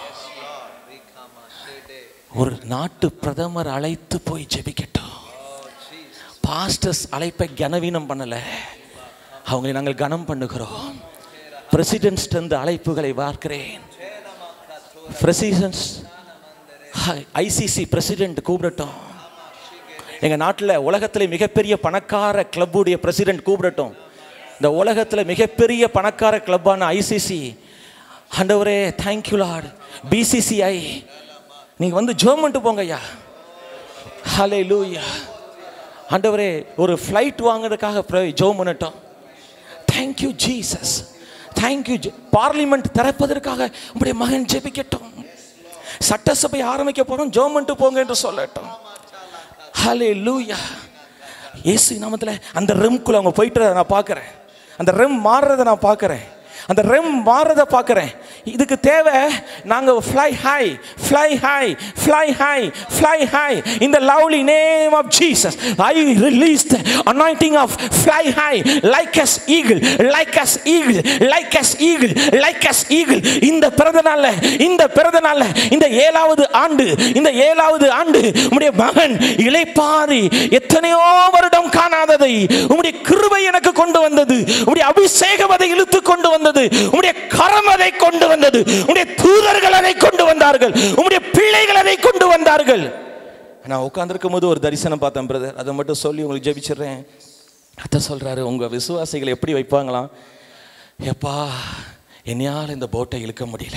ஒரு நாட்டு பிரதமர் அழைத்து போய் ஜெபிக்கட்டும் பாஸ்டர்ஸ் அழைப்பை கனவீனம் பண்ணல அவங்களை நாங்கள் கனம் பண்ணுகிறோம் பிரசிடென்ட்ஸ்ட அழைப்புகளை பார்க்கிறேன் பிரசிடென்ட்ஸ் ஐசிசி பிரசிடென்ட் கூப்பிடட்டும் எங்க நாட்டில் உலகத்தில் மிகப்பெரிய பணக்கார கிளப்புடைய பிரசிடென்ட் கூப்பிடட்டும் இந்த உலகத்தில் மிகப்பெரிய பணக்கார கிளப்பான ஐசிசி ஆண்டவரே தேங்க்யூ லார்ட் பிசிசிஐ நீங்க வந்து ஜோம் பண்ணிட்டு போங்க ஐயா ஹலே லூயா ஆண்டவரே ஒரு ஃப்ளைட் வாங்குறதுக்காக ஜோம் பண்ணட்டும் தேங்க்யூ ஜீசஸ் தேங்க்யூ பார்லிமெண்ட் திறப்பதற்காக உங்களுடைய மகன் ஜெபிக்கட்டும் சட்டசபை ஆரம்பிக்க போறோம் ஜோம் பண்ணிட்டு போங்க என்று சொல்லட்டும் ஹலே லூயா இயேசு நாமத்தில் அந்த ரெம்குள்ள அவங்க போயிட்டு நான் பார்க்குறேன் அந்த ரெம் மாறுறதை நான் பார்க்குறேன் அந்த ரெம் மாறுறதை பார்க்குறேன் இதுக்கு தேவை நாங்கள் fly high fly high fly high fly high இந்த lovely name of Jesus I release the anointing of fly high like as eagle like as eagle like as eagle like as eagle இந்த பிறந்த நாள்ல இந்த பிறந்த நாள்ல இந்த ஏழாவது ஆண்டு இந்த ஏழாவது ஆண்டு உம்முடைய மகன் இளைப்பாரி எத்தனையோ வருடம் காணாததை உம்முடைய கிருபை எனக்கு கொண்டு வந்தது உம்முடைய அபிஷேகம் அதை இழுத்து கொண்டு வந்தது உம்முடைய கரம் அதை கொண்டு வந்தது உம்முடைய தூதர்கள் அதை கொண்டு வந்தார்கள் உம்முடைய பிள்ளைகள் அதை கொண்டு வந்தார்கள் நான் உட்கார்ந்திருக்கும் போது ஒரு தரிசனம் பார்த்தேன் பிரதர் அதை மட்டும் சொல்லி உங்களுக்கு ஜெபிச்சிடுறேன் அத்தை சொல்றாரு உங்க விசுவாசிகளை எப்படி வைப்பாங்களாம் எப்பா என்னையால் இந்த போட்டை இழுக்க முடியல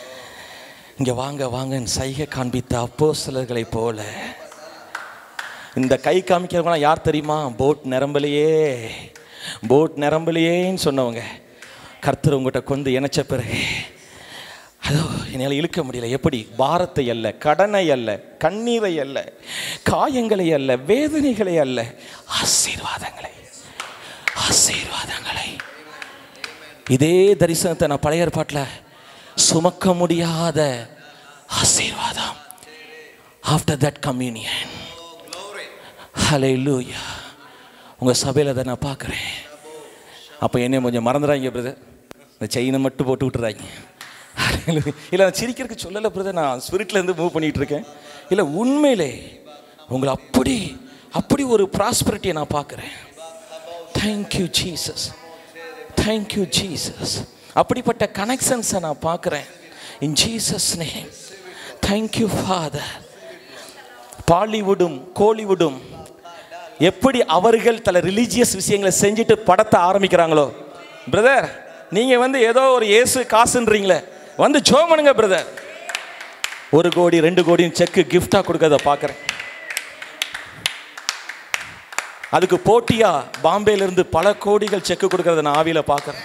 இங்க வாங்க வாங்கன்னு சைகை காண்பித்த அப்போ போல இந்த கை காமிக்கிறவங்களாம் யார் தெரியுமா போட் நிரம்பலையே போட் நிரம்பலையேன்னு சொன்னவங்க கர்த்தர் உங்கள்கிட்ட கொண்டு இணைச்ச பிறகு அதோ என்னால் இழுக்க முடியல எப்படி பாரத்தை அல்ல கடனை அல்ல கண்ணீரை அல்ல காயங்களை அல்ல வேதனைகளை அல்ல ஆசீர்வாதங்களை ஆசீர்வாதங்களை இதே தரிசனத்தை நான் பழைய ஏற்பாட்டில் சுமக்க முடியாத ஆசீர்வாதம் ஆஃப்டர் தட் கம்யூனியன் ஹalleluya உங்கள் சபையில் அதை நான் பார்க்குறேன் அப்போ என்னை கொஞ்சம் மறந்துடாங்க பிரதர் இந்த செயினை மட்டும் போட்டு விட்டுறாங்க இல்லை நான் சிரிக்கிறதுக்கு சொல்லலை பிரதர் நான் ஸ்பிரிட்லேருந்து மூவ் பண்ணிகிட்டு இருக்கேன் இல்லை உண்மையிலே உங்களை அப்படி அப்படி ஒரு ப்ராஸ்பரிட்டியை நான் பார்க்குறேன் தேங்க்யூ ஜீசஸ் தேங்க்யூ ஜீசஸ் அப்படிப்பட்ட கனெக்ஷன்ஸை நான் பார்க்குறேன் in Jesus name thank you father பாலிவுட்டும் கோலிவுட்டும் எப்படி அவர்கள் தல ரிலீஜியஸ் விஷயங்களை செஞ்சுட்டு படத்தை ஆரம்பிக்கிறாங்களோ பிரதர் நீங்கள் வந்து ஏதோ ஒரு இயேசு காசுன்றீங்களே வந்து ஜோம் பண்ணுங்க பிரதர் ஒரு கோடி ரெண்டு கோடின்னு செக்கு கிஃப்டாக கொடுக்கறத பார்க்குறேன் அதுக்கு போட்டியா பாம்பேல இருந்து பல கோடிகள் செக்கு கொடுக்கறத நான் ஆவியில் பார்க்குறேன்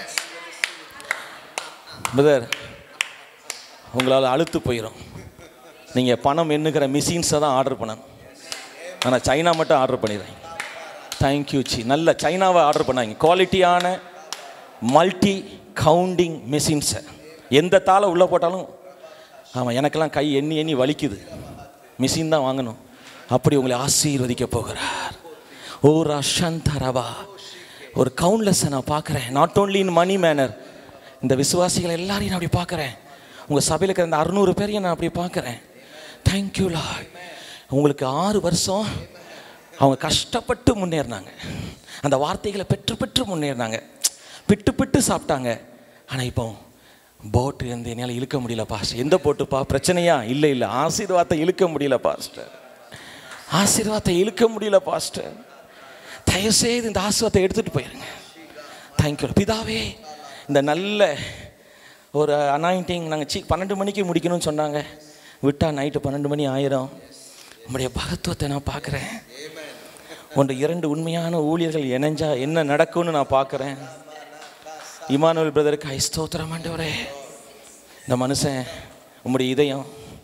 பிரதர் உங்களால் அழுத்து போயிடும் நீங்கள் பணம் எண்ணுகிற மிஷின்ஸை தான் ஆர்டர் பண்ணணும் ஆனால் சைனா மட்டும் ஆர்டர் பண்ணிடுறேன் தேங்க்யூ சி நல்ல சைனாவை ஆர்டர் பண்ணாங்க குவாலிட்டியான மல்டி கவுண்டிங் மிஷின்ஸை எந்த தாளை உள்ளே போட்டாலும் ஆமாம் எனக்கெல்லாம் கை எண்ணி எண்ணி வலிக்குது மிஷின் தான் வாங்கணும் அப்படி உங்களை ஆசீர்வதிக்க போகிறார் ஓ ரஷந்தரவா ஒரு கவுண்ட்லெஸ்ஸை நான் பார்க்குறேன் not only in money manner இந்த விசுவாசிகள் எல்லாரையும் நான் அப்படி பார்க்குறேன் உங்கள் சபையில் இருக்கிற இந்த அறுநூறு பேரையும் நான் அப்படி பார்க்குறேன் தேங்க்யூ லார்ட் உங்களுக்கு ஆறு வருஷம் அவங்க கஷ்டப்பட்டு முன்னேறினாங்க அந்த வார்த்தைகளை பெற்று பெற்று முன்னேறினாங்க பிட்டு பிட்டு சாப்பிட்டாங்க ஆனால் இப்போ போட்டு வந்து என்னால் இழுக்க முடியல பாஸ்டர் எந்த போட்டுப்பா பிரச்சனையா இல்லை இல்லை ஆசீர்வாதத்தை இழுக்க முடியல பாஸ்டர் ஆசீர்வாதத்தை இழுக்க முடியல பாஸ்டர் தயவுசெய்து இந்த ஆசீர்வாதத்தை எடுத்துகிட்டு போயிருங்க தேங்க்யூ பிதாவே இந்த நல்ல ஒரு அனாயிண்டிங் நாங்கள் சி பன்னெண்டு மணிக்கு முடிக்கணும்னு சொன்னாங்க விட்டா நைட்டு பன்னெண்டு மணி ஆயிரும் உங்களுடைய பகத்துவத்தை நான் பார்க்குறேன் ஒன்று இரண்டு உண்மையான ஊழியர்கள் இணைஞ்சா என்ன நடக்கும்னு நான் பார்க்குறேன் இமானுவல் பிரதருக்கு ஐ ஸ்தோத்திரம் ஆண்டவரே இந்த மனுஷன் உம்முடைய இதயம்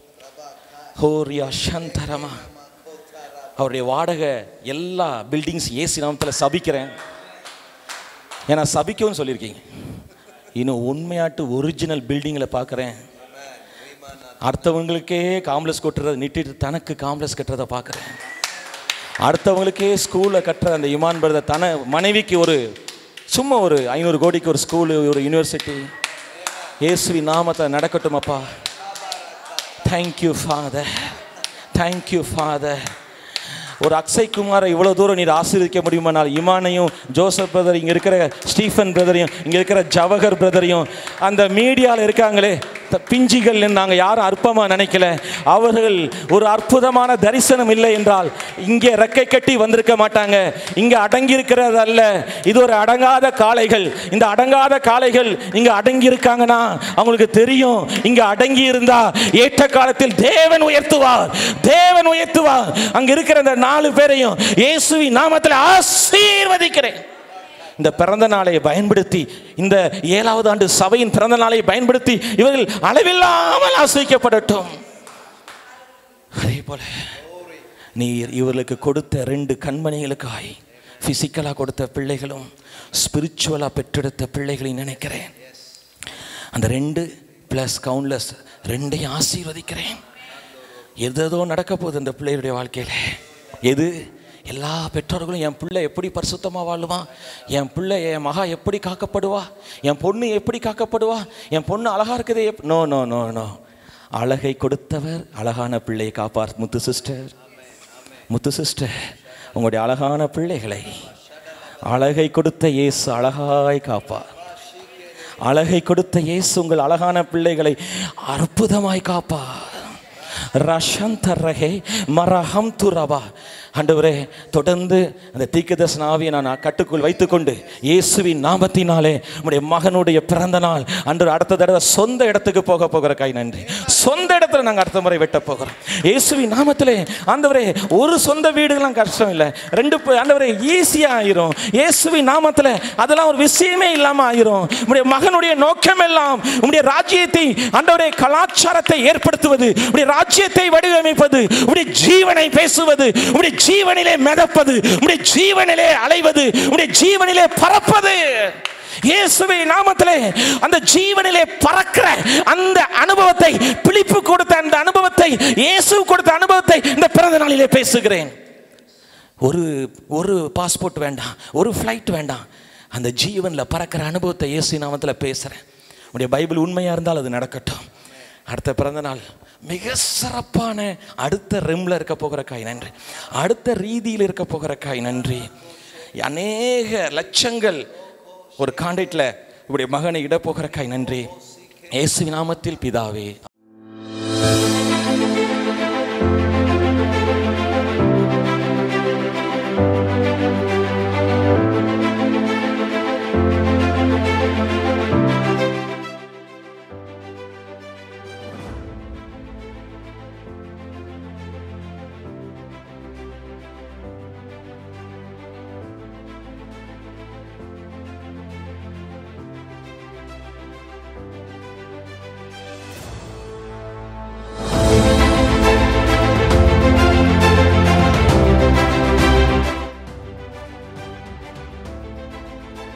ஹோரியா சந்தரமா அவருடைய வாடகை எல்லா பில்டிங்ஸ் ஏசி நாமத்தில் சபிக்கிறேன் ஏன்னா சபிக்கவும் சொல்லியிருக்கீங்க இன்னும் உண்மையாட்டு ஒரிஜினல் பில்டிங்கில் பார்க்குறேன் அடுத்தவங்களுக்கே காம்ப்ளெக்ஸ் கொட்டுறதை நிட்டிட்டு தனக்கு காம்ப்ளெக்ஸ் கட்டுறதை பார்க்குறேன் அடுத்தவங்களுக்கே ஸ்கூலில் கட்டுற அந்த இமான் பிரதர் தன மனைவிக்கு ஒரு சும்மா ஒரு ஐநூறு கோடிக்கு ஒரு ஸ்கூலு ஒரு யூனிவர்சிட்டி இயேசுவி நாமத்தை நடக்கட்டும் அப்பா தேங்க்யூ ஃபாதர் தேங்க்யூ ஃபாதர் ஒரு அக்ஷய் குமாரை இவ்வளோ தூரம் நீர் ஆசீர்வதிக்க முடியுமானால் இமானையும் ஜோசப் பிரதர் இங்கே இருக்கிற ஸ்டீஃபன் பிரதரையும் இங்கே இருக்கிற ஜவஹர் பிரதரையும் அந்த மீடியாவில் இருக்காங்களே த- பிஞ்சிகள் நாங்கள் யாரும் அற்பமாக நினைக்கல அவர்கள் ஒரு அற்புதமான தரிசனம் இல்லை என்றால் இங்கே ரெக்கை கட்டி வந்திருக்க மாட்டாங்க இங்கே அடங்கி இருக்கிறது அல்ல இது ஒரு அடங்காத காளைகள் இந்த அடங்காத காளைகள் இங்கே அடங்கி இருக்காங்கன்னா அவங்களுக்கு தெரியும் இங்கே அடங்கி இருந்தா ஏற்ற காலத்தில் தேவன் உயர்த்துவார் தேவன் உயர்த்துவார் அங்க இருக்கிற இந்த நாலு பேரையும் இயேசுவி நாமத்தில் ஆசீர்வதிக்கிறேன் இந்த பிறந்த நாளை பயன்படுத்தி இந்த ஏழாவது ஆண்டு சபையின் பிறந்த நாளை பயன்படுத்தி இவர்கள் அளவில்லாமல் ஆசிரிக்கப்படட்டும் அதே போல நீர் இவர்களுக்கு கொடுத்த ரெண்டு கண்மணிகளுக்காய் ஃபிசிக்கலாக கொடுத்த பிள்ளைகளும் ஸ்பிரிச்சுவலாக பெற்றெடுத்த பிள்ளைகளை நினைக்கிறேன் அந்த ரெண்டு ப்ளஸ் கவுண்ட்லெஸ் ரெண்டையும் ஆசீர்வதிக்கிறேன் எதேதோ நடக்க போகுது அந்த பிள்ளையுடைய வாழ்க்கையில் எது எல்லா பெற்றோர்களும் என் பிள்ளை எப்படி பரிசுத்தமாக வாழுவான் என் பிள்ளை என் மகா எப்படி காக்கப்படுவா என் பொண்ணு எப்படி காக்கப்படுவா என் பொண்ணு அழகா இருக்குதே எப் நோ நோ நோ நோ அழகை கொடுத்தவர் அழகான பிள்ளையை காப்பார் முத்து சிஸ்டர் முத்து சிஸ்டர் உங்களுடைய அழகான பிள்ளைகளை அழகை கொடுத்த இயேசு அழகாய் காப்பார் அழகை கொடுத்த இயேசு உங்கள் அழகான பிள்ளைகளை அற்புதமாய் காப்பார் ரஷந்தரகே மரஹம் துரவா ஆண்டவரே தொடர்ந்து அந்த தீர்க்கதர்சன ஆவியை நான் கட்டுக்குள் வைத்துக்கொண்டு இயேசுவின் நாமத்தினாலே உம்முடைய மகனுடைய பிறந்த நாள் அன்று அடுத்த தடவை சொந்த இடத்துக்கு போக போகிற கை நன்றி சொந்த இடத்துல நாங்கள் அடுத்த முறை வெட்ட போகிறோம் இயேசுவின் நாமத்திலே ஆண்டவரே ஒரு சொந்த வீடுகள்லாம் கஷ்டம் இல்லை ரெண்டு பே- ஆண்டவரே ஈஸியாக ஆயிரும் இயேசுவின் நாமத்தில் அதெல்லாம் ஒரு விஷயமே இல்லாமல் ஆயிரும் உம்முடைய மகனுடைய நோக்கம் எல்லாம் உம்முடைய ராஜ்யத்தை ஆண்டவரே கலாச்சாரத்தை ஏற்படுத்துவது உம்முடைய ராஜ்யத்தை வடிவமைப்பது உம்முடைய ஜீவனை பேசுவது உம்முடைய ஜீவனிலே மிதப்பது உம்முடைய ஜீவனிலே அலைவது உம்முடைய ஜீவனிலே பறப்பது இயேசுவை நாமத்திலே அந்த ஜீவனிலே பறக்கிற அந்த அனுபவத்தை பிலிப்பு கொடுத்த அந்த அனுபவத்தை இயேசு கொடுத்த அனுபவத்தை இந்த பிறந்த நாளிலே பேசுகிறேன் ஒரு ஒரு பாஸ்போர்ட் வேண்டாம் ஒரு ஃப்ளைட் வேண்டாம் அந்த ஜீவனில் பறக்கிற அனுபவத்தை இயேசு நாமத்தில் பேசுகிறேன் உடைய பைபிள் உண்மையாக இருந்தால் அது நடக்கட்டும் அடுத்த பிறந்த நாள் மிக சிறப்பான அடுத்த ரெம்ல இருக்க போகிற காய் நன்றி அடுத்த ரீதியில் இருக்க போகிற காய் நன்றி அநேக லட்சங்கள் ஒரு காண்டாக்டில் இப்படி மகனை இட போகிற காய் நன்றி இயேசு நாமத்தில் பிதாவே